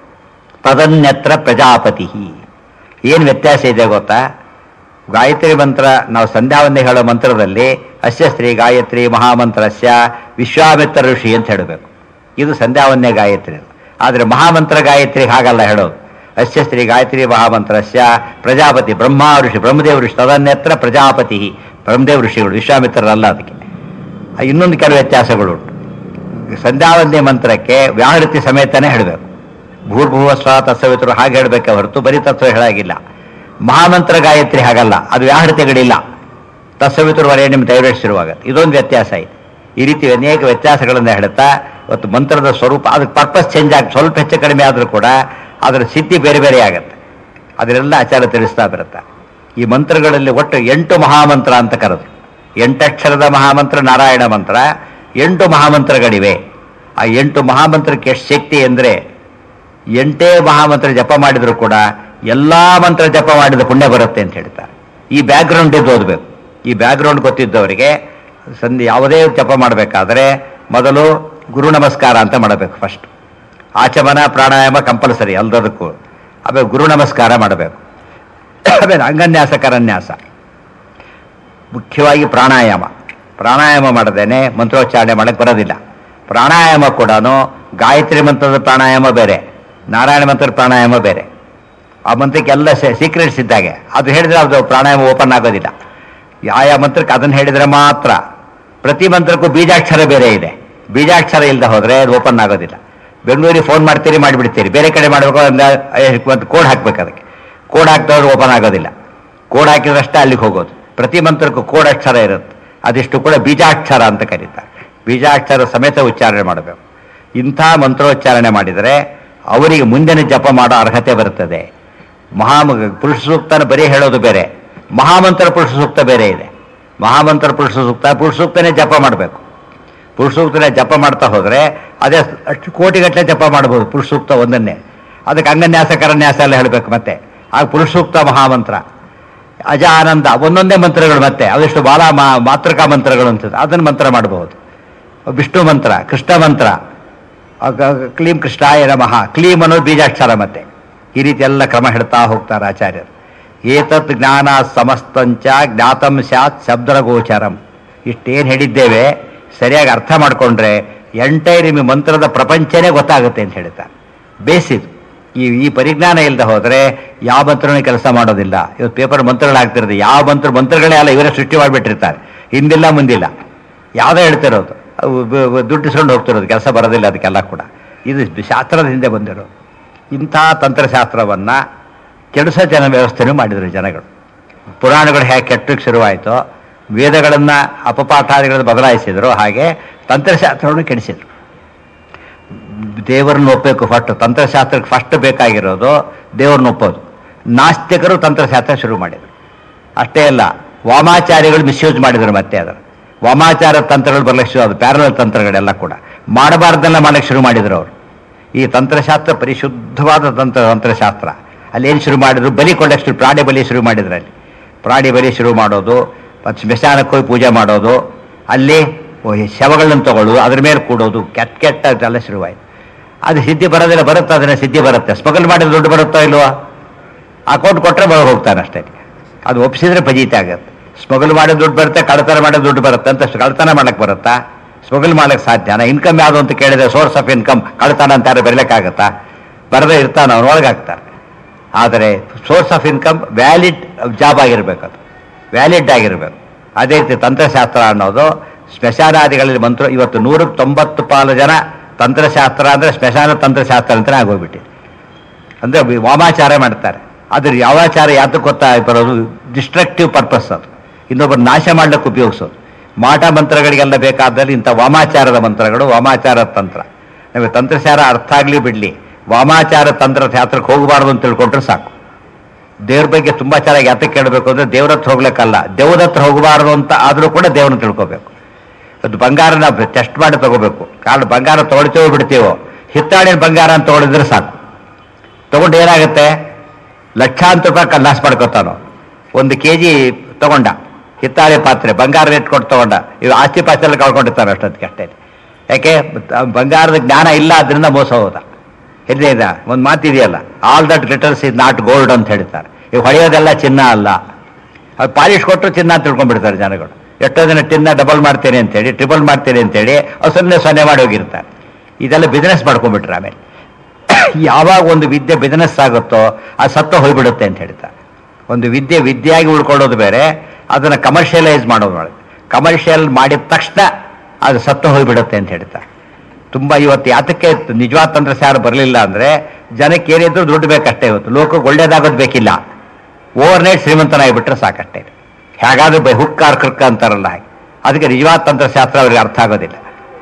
ತದನ್ಯತ್ರ ಪ್ರಜಾಪತಿ ಏನು ವ್ಯತ್ಯಾಸ ಇದೆ ಗೊತ್ತಾ ಗಾಯತ್ರಿ ಮಂತ್ರ ನಾವು ಸಂಧ್ಯಾವಂದನೆ ಹೇಳೋ ಮಂತ್ರದಲ್ಲಿ ಅಸ್ಯ ಶ್ರೀ ಗಾಯತ್ರಿ ಮಹಾಮಂತ್ರಸ್ಯ ವಿಶ್ವಾಮಿತ್ರ ಋಷಿ ಅಂತ ಹೇಳಬೇಕು ಇದು ಸಂಧ್ಯಾವಂದನೆ ಗಾಯತ್ರಿ ಆದರೆ ಮಹಾಮಂತ್ರ ಗಾಯತ್ರಿ ಹಾಗಲ್ಲ ಹೇಳೋದು ಅಸ್ಯ ಶ್ರೀ ಗಾಯತ್ರಿ ಮಹಾಮಂತ್ರಸ್ಯ ಪ್ರಜಾಪತಿ ಬ್ರಹ್ಮ ಋಷಿ ಬ್ರಹ್ಮದೇವ ಋಷಿ ತದನ್ಯತ್ರ ಪ್ರಜಾಪತಿ ಬ್ರಹ್ಮದೇವ ಋಷಿಗಳು ವಿಶ್ವಾಮಿತ್ರರಲ್ಲ ಅದಕ್ಕೆ ಇನ್ನೊಂದು ಕೆಲವು ವ್ಯತ್ಯಾಸಗಳುಂಟು ಸಂಧ್ಯಾವಂದನೆ ಮಂತ್ರಕ್ಕೆ ವ್ಯಾಹೃತಿ ಸಮೇತನೇ ಹೇಳಬೇಕು ಭೂರ್ಭುವ ಸ್ವ ತತ್ಸವಿತರು ಹಾಗೆ ಹೇಳಬೇಕೆ ಹೊರತು ಬರೀ ತತ್ವ ಹೇಳಾಗಿಲ್ಲ ಮಹಾಮಂತ್ರ ಗಾಯತ್ರಿ ಹಾಗಲ್ಲ ಅದು ವ್ಯಾಹೃತಿಗಳಿಲ್ಲ ತತ್ಸವಿತರು ವರೆಯ ನಿಮ್ಮ ದೈವರೇಟ್ ಶುರುವಾಗುತ್ತೆ ಇದೊಂದು ವ್ಯತ್ಯಾಸ ಇದೆ ಈ ರೀತಿ ಅನೇಕ ವ್ಯತ್ಯಾಸಗಳನ್ನು ಹೇಳ್ತಾ ಇವತ್ತು ಮಂತ್ರದ ಸ್ವರೂಪ ಅದಕ್ಕೆ ಪರ್ಪಸ್ ಚೇಂಜ್ ಆಗಿ ಸ್ವಲ್ಪ ಹೆಚ್ಚು ಕಡಿಮೆ ಆದರೂ ಕೂಡ ಅದರ ಸಿದ್ಧಿ ಬೇರೆ ಬೇರೆ ಆಗುತ್ತೆ ಅದನ್ನೆಲ್ಲ ಆಚಾರ ತಿಳಿಸ್ತಾ ಬರುತ್ತೆ ಈ ಮಂತ್ರಗಳಲ್ಲಿ ಒಟ್ಟು ಎಂಟು ಮಹಾಮಂತ್ರ ಅಂತ ಕರೆದ್ರು ಎಂಟಕ್ಷರದ ಮಹಾಮಂತ್ರ ನಾರಾಯಣ ಮಂತ್ರ ಎಂಟು ಮಹಾಮಂತ್ರಗಳಿವೆ ಆ ಎಂಟು ಮಹಾಮಂತ್ರಕ್ಕೆ ಎಷ್ಟು ಶಕ್ತಿ ಅಂದರೆ ಎಂಟೇ ಮಹಾಮಂತ್ರ ಜಪ ಮಾಡಿದ್ರು ಕೂಡ ಎಲ್ಲಾ ಮಂತ್ರ ಜಪ ಮಾಡಿದ ಪುಣ್ಯ ಬರುತ್ತೆ ಅಂತ ಹೇಳ್ತಾರೆ ಈ ಬ್ಯಾಕ್ಗ್ರೌಂಡ್ ಇದ್ದು ಓದಬೇಕು ಈ ಬ್ಯಾಕ್ಗ್ರೌಂಡ್ ಗೊತ್ತಿದ್ದವರಿಗೆ ಸಂಧಿ ಯಾವುದೇ ಜಪ ಮಾಡಬೇಕಾದ್ರೆ ಮೊದಲು ಗುರು ನಮಸ್ಕಾರ ಅಂತ ಮಾಡಬೇಕು ಫಸ್ಟ್ ಆಚಮನ ಪ್ರಾಣಾಯಾಮ ಕಂಪಲ್ಸರಿ ಅಲ್ದದಕ್ಕೂ ಆಮೇಲೆ ಗುರು ನಮಸ್ಕಾರ ಮಾಡಬೇಕು ಆಮೇಲೆ ಅಂಗನ್ಯಾಸ ಕರನ್ಯಾಸ ಮುಖ್ಯವಾಗಿ ಪ್ರಾಣಾಯಾಮ ಪ್ರಾಣಾಯಾಮ ಮಾಡದೇನೆ ಮಂತ್ರೋಚ್ಚಾರಣೆ ಮಾಡಕ್ಕೆ ಬರೋದಿಲ್ಲ ಪ್ರಾಣಾಯಾಮ ಕೂಡ ಗಾಯತ್ರಿ ಮಂತ್ರದ ಪ್ರಾಣಾಯಾಮ ಬೇರೆ ನಾರಾಯಣ ಮಂತ್ರ ಪ್ರಾಣಾಯಾಮ ಬೇರೆ ಆ ಮಂತ್ರಕ್ಕೆಲ್ಲ ಸೀಕ್ರೆಟ್ಸ್ ಇದ್ದಾಗೆ ಅದು ಹೇಳಿದ್ರೆ ಅದು ಪ್ರಾಣಾಯಾಮ ಓಪನ್ ಆಗೋದಿಲ್ಲ ಆಯಾ ಮಂತ್ರಕ್ಕೆ ಅದನ್ನು ಹೇಳಿದರೆ ಮಾತ್ರ ಪ್ರತಿ ಮಂತ್ರಕ್ಕೂ ಬೀಜಾಕ್ಷರ ಬೇರೆ ಇದೆ ಬೀಜಾಕ್ಷರ ಇಲ್ಲದೆ ಹೋದರೆ ಅದು ಓಪನ್ ಆಗೋದಿಲ್ಲ ಬೆಂಗಳೂರಿಗೆ ಫೋನ್ ಮಾಡ್ತೀರಿ ಮಾಡಿಬಿಡ್ತೀರಿ ಬೇರೆ ಕಡೆ ಮಾಡಬೇಕು ಒಂದು ಕೋಡ್ ಹಾಕ್ಬೇಕು ಅದಕ್ಕೆ ಕೋಡ್ ಹಾಕ್ದವ್ರು ಓಪನ್ ಆಗೋದಿಲ್ಲ ಕೋಡ್ ಹಾಕಿದ್ರಷ್ಟೇ ಅಲ್ಲಿಗೆ ಹೋಗೋದು ಪ್ರತಿ ಮಂತ್ರಕ್ಕೂ ಕೋಡ್ ಅಕ್ಷರ ಇರುತ್ತೆ ಅದಿಷ್ಟು ಕೂಡ ಬೀಜಾಕ್ಷರ ಅಂತ ಕರೀತಾರೆ ಬೀಜಾಕ್ಷರ ಸಮೇತ ಉಚ್ಚಾರಣೆ ಮಾಡಬೇಕು ಇಂಥ ಮಂತ್ರೋಚ್ಚಾರಣೆ ಮಾಡಿದರೆ ಅವರಿಗೆ ಮುಂದಿನ ಜಪ ಮಾಡೋ ಅರ್ಹತೆ ಬರುತ್ತದೆ ಮಹಾ ಪುರುಷ ಸೂಕ್ತನ ಬರೀ ಹೇಳೋದು ಬೇರೆ ಮಹಾಮಂತ್ರ ಪುರುಷ ಸೂಕ್ತ ಬೇರೆ ಇದೆ ಮಹಾಮಂತ್ರ ಪುರುಷ ಸೂಕ್ತ ಪುರುಷ ಸೂಕ್ತನೇ ಜಪ ಮಾಡಬೇಕು ಪುರುಷ ಸೂಕ್ತನೇ ಜಪ ಮಾಡ್ತಾ ಹೋದರೆ ಅದೇ ಅಷ್ಟು ಕೋಟಿಗಟ್ಟಲೆ ಜಪ ಮಾಡ್ಬೋದು ಪುರುಷ ಸೂಕ್ತ ಒಂದನ್ನೇ ಅದಕ್ಕೆ ಅಂಗನ್ಯಾಸ ಕರನ್ಯಾಸ ಎಲ್ಲ ಹೇಳಬೇಕು ಮತ್ತೆ ಆಗ ಪುರುಷ ಸೂಕ್ತ ಮಹಾಮಂತ್ರ ಅಜ ಆನಂದ ಒಂದೊಂದೇ ಮಂತ್ರಗಳು ಮತ್ತೆ ಅವೆಷ್ಟು ಬಾಲ ಮಾ ಮಾತೃಕಾ ಮಂತ್ರಗಳು ಅಂತ ಅದನ್ನು ಮಂತ್ರ ಮಾಡಬಹುದು ವಿಷ್ಣು ಮಂತ್ರ ಕೃಷ್ಣ ಮಂತ್ರ ಆಗ ಕ್ಲೀಂ ಕೃಷ್ಣಾಯ ನಮಃ ಕ್ಲೀಂ ಅನ್ನೋದು ಬೀಜಾಕ್ಷರ ಮತ್ತೆ ಈ ರೀತಿ ಎಲ್ಲ ಕ್ರಮ ಹೇಳ್ತಾ ಹೋಗ್ತಾರೆ ಆಚಾರ್ಯರು ಏತತ್ ಜ್ಞಾನ ಸಮಸ್ತಂಚ ಜ್ಞಾತಂ ಸ್ಯಾತ್ ಶಬ್ದರ ಗೋಚರಂ ಇಷ್ಟೇನು ಹೇಳಿದ್ದೇವೆ ಸರಿಯಾಗಿ ಅರ್ಥ ಮಾಡಿಕೊಂಡ್ರೆ ಎಂಟೈರ್ ನಿಮಗೆ ಮಂತ್ರದ ಪ್ರಪಂಚನೇ ಗೊತ್ತಾಗುತ್ತೆ ಅಂತ ಹೇಳ್ತಾರೆ ಬೇಸಿದು ಈ ಈ ಪರಿಜ್ಞಾನ ಇಲ್ಲದೆ ಹೋದರೆ ಯಾವ ಮಂತ್ರನೂ ಕೆಲಸ ಮಾಡೋದಿಲ್ಲ ಇವತ್ತು ಪೇಪರ್ ಮಂತ್ರಗಳು ಆಗ್ತಿರೋದು ಯಾವ ಮಂತ್ರ ಮಂತ್ರಗಳೇ ಅಲ್ಲ ಇವರೇ ಸೃಷ್ಟಿ ಮಾಡಿಬಿಟ್ಟಿರ್ತಾರೆ ಹಿಂದಿಲ್ಲ ಮುಂದಿಲ್ಲ ಯಾವುದೋ ಹೇಳ್ತಿರೋದು ಅವು ಬ- ಬ- ದುಡ್ಡು ಇಸ್ಕೊಂಡು ಹೋಗ್ತಿರೋದು ಕೆಲಸ ಬರೋದಿಲ್ಲ ಅದಕ್ಕೆಲ್ಲ ಕೂಡ ಇದು ಶಾಸ್ತ್ರದ ಹಿಂದೆ ಬಂದಿರೋದು ಇಂಥ ತಂತ್ರಶಾಸ್ತ್ರವನ್ನು ಕೆಡಿಸೋ ಜನ ವ್ಯವಸ್ಥೆನೂ ಮಾಡಿದರು ಜನಗಳು ಪುರಾಣಗಳು ಹೇಗೆ ಕೆಟ್ಟಕ್ಕೆ ಶುರುವಾಯಿತೋ ವೇದಗಳನ್ನು ಅಪಪಾಠಾದಿಗಳನ್ನು ಬದಲಾಯಿಸಿದ್ರು ಹಾಗೆ ತಂತ್ರಶಾಸ್ತ್ರವನ್ನು ಕೆಡಿಸಿದ್ರು ದೇವರನ್ನ ಒಪ್ಪಬೇಕು ಫಸ್ಟ್ ತಂತ್ರಶಾಸ್ತ್ರಕ್ಕೆ ಫಸ್ಟ್ ಬೇಕಾಗಿರೋದು ದೇವ್ರನ್ನ ಒಪ್ಪೋದು ನಾಸ್ತಿಕರು ತಂತ್ರಶಾಸ್ತ್ರ ಶುರು ಮಾಡಿದರು ಅಷ್ಟೇ ಅಲ್ಲ ವಾಮಾಚಾರ್ಯಗಳು ಮಿಸ್ಯೂಸ್ ಮಾಡಿದರು ಮತ್ತೆ ಅದರ ವಾಮಾಚಾರ ತಂತ್ರಗಳು ಬರ್ಲಿಕ್ಕೆ ಶುರು ಅದು ಪ್ಯಾರಲ ತಂತ್ರಗಳೆಲ್ಲ ಕೂಡ ಮಾಡಬಾರ್ದೆಲ್ಲ ಮಾಡಕ್ಕೆ ಶುರು ಮಾಡಿದ್ರು ಅವರು ಈ ತಂತ್ರಶಾಸ್ತ್ರ ಪರಿಶುದ್ಧವಾದ ತಂತ್ರ ತಂತ್ರಶಾಸ್ತ್ರ ಅಲ್ಲಿ ಏನು ಶುರು ಮಾಡಿದ್ರು ಬಲಿ ಕೊಡಕ್ಕೆ ಶುರು ಪ್ರಾಣಿ ಬಲಿ ಶುರು ಮಾಡಿದ್ರು ಅಲ್ಲಿ ಪ್ರಾಣಿ ಬಲಿ ಶುರು ಮಾಡೋದು ಮತ್ತು ಸ್ಮಶಾನಕ್ಕೆ ಹೋಗಿ ಪೂಜೆ ಮಾಡೋದು ಅಲ್ಲಿ ಶವಗಳನ್ನು ತಗೊಳ್ಳೋದು ಅದ್ರ ಮೇಲೆ ಕೂಡೋದು ಕೆಟ್ಟ ಕೆಟ್ಟ ಎಲ್ಲ ಶುರುವಾಯಿತು ಅದು ಸಿದ್ಧಿ ಬರೋದಿಲ್ಲ ಬರುತ್ತೆ ಅದನ್ನ ಸಿದ್ಧಿ ಬರುತ್ತೆ ಸ್ಮಗಲ್ ಮಾಡಿದ್ರೆ ದುಡ್ಡು ಬರುತ್ತೋ ಇಲ್ವೋ ಅಕೌಂಟ್ ಕೊಟ್ಟರೆ ಬರೋ ಹೋಗ್ತಾನೆ ಅಷ್ಟೇ ಅದು ಒಪ್ಪಿಸಿದ್ರೆ ಫಜೀತಿ ಆಗುತ್ತೆ ಸ್ಮಗಲ್ ಮಾಡಿದ ದುಡ್ಡು ಬರುತ್ತೆ ಕಳ್ತನ ಮಾಡಿದ ದುಡ್ಡು ಬರುತ್ತೆ ಅಂತ ಕಳ್ತನ ಮಾಡಕ್ಕೆ ಬರುತ್ತಾ ಸ್ಮಗಲ್ ಮಾಡಕ್ಕೆ ಸಾಧ್ಯನಾ ಇನ್ಕಮ್ ಯಾವುದು ಅಂತ ಕೇಳಿದ್ರೆ ಸೋರ್ಸ್ ಆಫ್ ಇನ್ಕಮ್ ಕಳ್ತನ ಅಂತ ಯಾರು ಬರಲಿಕ್ಕಾಗತ್ತಾ ಬರದೇ ಇರ್ತಾನೆ ಅವ್ನ ಒಳಗೆ ಹಾಕ್ತಾರೆ ಆದರೆ source of income valid job ಆಗಿರಬೇಕು ಅದು ವ್ಯಾಲಿಡ್ ಆಗಿರಬೇಕು ಅದೇ ರೀತಿ ತಂತ್ರಶಾಸ್ತ್ರ ಅನ್ನೋದು ಸ್ಮಶಾನಾದಿಗಳಲ್ಲಿ ಮಂತ್ರ ಇವತ್ತು ನೂರಕ್ಕೆ ತೊಂಬತ್ತು ಪಾಲು ಜನ ತಂತ್ರಶಾಸ್ತ್ರ ಅಂದರೆ ಸ್ಮಶಾನ ತಂತ್ರಶಾಸ್ತ್ರ ಅಂತಲೇ ಆಗೋಗ್ಬಿಟ್ಟಿದೆ ಅಂದರೆ ವಾಮಾಚಾರ ಮಾಡ್ತಾರೆ ಅದ್ರ ಯಾವಾಚಾರ ಯಾತಕ್ಕೆ ಗೊತ್ತಾ ಬರೋದು ಡಿಸ್ಟ್ರಕ್ಟಿವ್ ಪರ್ಪಸ್ ಅದು ಇನ್ನೊಬ್ಬರು ನಾಶ ಮಾಡ್ಲಿಕ್ಕೆ ಉಪಯೋಗಿಸೋದು ಮಾಟ ಮಂತ್ರಗಳಿಗೆಲ್ಲ ಬೇಕಾದಲ್ಲಿ ಇಂಥ ವಾಮಾಚಾರದ ಮಂತ್ರಗಳು ವಾಮಾಚಾರದ ತಂತ್ರ ನಮಗೆ ತಂತ್ರಶಾರ ಅರ್ಥ ಆಗಲಿ ಬಿಡಲಿ ವಾಮಾಚಾರ ತಂತ್ರ ಶಾಸ್ತ್ರಕ್ಕೆ ಹೋಗಬಾರ್ದು ಅಂತ ತಿಳ್ಕೊಂಡ್ರೆ ಸಾಕು ದೇವ್ರ ಬಗ್ಗೆ ತುಂಬ ಚೆನ್ನಾಗಿ ಯಾತಕ್ಕೆ ಕೇಳಬೇಕು ಅಂದರೆ ದೇವ್ರ ಹತ್ರ ಹೋಗ್ಲಿಕ್ಕಲ್ಲ ದೇವ್ರ ಹತ್ರ ಹೋಗಬಾರ್ದು ಅಂತ ಆದರೂ ಕೂಡ ದೇವ್ರನ್ನ ತಿಳ್ಕೊಬೇಕು ಅದು ಬಂಗಾರನ ಟೆಸ್ಟ್ ಮಾಡಿ ತಗೋಬೇಕು ಕಾರಣ ಬಂಗಾರ ತೊಗೊಳ್ತೀವೋ ಬಿಡ್ತೀವೋ ಹಿತ್ತಾಳಿನ ಬಂಗಾರ ಅಂತ ತೊಗೊಳಿದ್ರೆ ಸಾಕು ತಗೊಂಡು ಏನಾಗುತ್ತೆ ಲಕ್ಷಾಂತರ ರೂಪಾಯಿ ಕಲ್ಲಾಸ್ ಮಾಡ್ಕೊತಾನೋ ಒಂದು ಕೆ ಜಿ ತಗೊಂಡ ಹಿತ್ತಾಳೆ ಪಾತ್ರೆ ಬಂಗಾರ ರೇಟ್ ಕೊಟ್ಟು ತಗೊಂಡ ಇವು ಆಸ್ತಿ ಪಾಸ್ತಿ ಎಲ್ಲ ಕಳ್ಕೊಂಡಿರ್ತಾನೆ ಅಷ್ಟೊತ್ತಿಗೆ ಅಷ್ಟೇ ಯಾಕೆ ತ- ಬಂಗಾರದ ಜ್ಞಾನ ಇಲ್ಲ ಅದರಿಂದ ಮೋಸ ಹೋದ ಎಲ್ಲಿ ಇದೆ ಒಂದು ಮಾತಿದೆಯಲ್ಲ all that glitters is not gold ಅಂತ ಹೇಳ್ತಾರೆ ಈಗ ಹೊಳೆಯೋದೆಲ್ಲ ಚಿನ್ನ ಅಲ್ಲ ಅದು ಪಾಲಿಶ್ ಕೊಟ್ಟರು ಚಿನ್ನ ಅಂತ ತಿಳ್ಕೊಂಡ್ಬಿಡ್ತಾರೆ ಜನಗಳು ಎಷ್ಟೋ ದಿನ ಚಿನ್ನ ಡಬಲ್ ಮಾಡ್ತೇನೆ ಅಂತೇಳಿ ಟ್ರಿಬಲ್ ಮಾಡ್ತೇನೆ ಅಂತೇಳಿ ಅವ್ರು ಸೊನ್ನೆ ಸೊನ್ನೆ ಮಾಡಿ ಹೋಗಿರ್ತಾರೆ ಇದೆಲ್ಲ ಬಿಸ್ನೆಸ್ ಮಾಡ್ಕೊಂಡ್ಬಿಟ್ರೆ ಆಮೇಲೆ ಯಾವಾಗ ಒಂದು ವಿದ್ಯೆ ಬಿಸ್ನೆಸ್ ಆಗುತ್ತೋ ಅದು ಸತ್ತ ಹೋಗ್ಬಿಡುತ್ತೆ ಅಂತ ಹೇಳ್ತಾರೆ ಒಂದು ವಿದ್ಯೆ ವಿದ್ಯೆಯಾಗಿ ಉಳ್ಕೊಳ್ಳೋದು ಬೇರೆ ಅದನ್ನು ಕಮರ್ಷಿಯಲೈಸ್ ಮಾಡೋದು ಬೇರೆ ಕಮರ್ಷಿಯಲ್ ಮಾಡಿದ ತಕ್ಷಣ ಅದು ಸತ್ತು ಹೋಗ್ಬಿಡುತ್ತೆ ಅಂತ ಹೇಳ್ತಾರೆ ತುಂಬ ಇವತ್ತು ಯಾತಕ್ಕೆ ನಿಜವಾದ ತಂತ್ರಸಾರ ಬರಲಿಲ್ಲ ಅಂದರೆ ಜನಕ್ಕೆ ಏನಿದ್ರು ದುಡ್ಡು ಬೇಕಷ್ಟೇ ಇವತ್ತು ಲೋಕಕ್ಕೆ ಒಳ್ಳೇದಾಗೋದು ಬೇಕಿಲ್ಲ ಓವರ್ ನೈಟ್ ಶ್ರೀಮಂತನಾಗಿಬಿಟ್ರೆ ಸಾಕಷ್ಟೇ ಹೇಗಾದ್ರೂ ಬೈ ಹುಕ್ ಆರ್ ಕ್ರಕ್ ಅಂತಾರಲ್ಲ ಹಾಗೆ ಅದಕ್ಕೆ ನಿಜವಾದ ತಂತ್ರಶಾಸ್ತ್ರ ಅವರಿಗೆ ಅರ್ಥ ಆಗೋದಿಲ್ಲ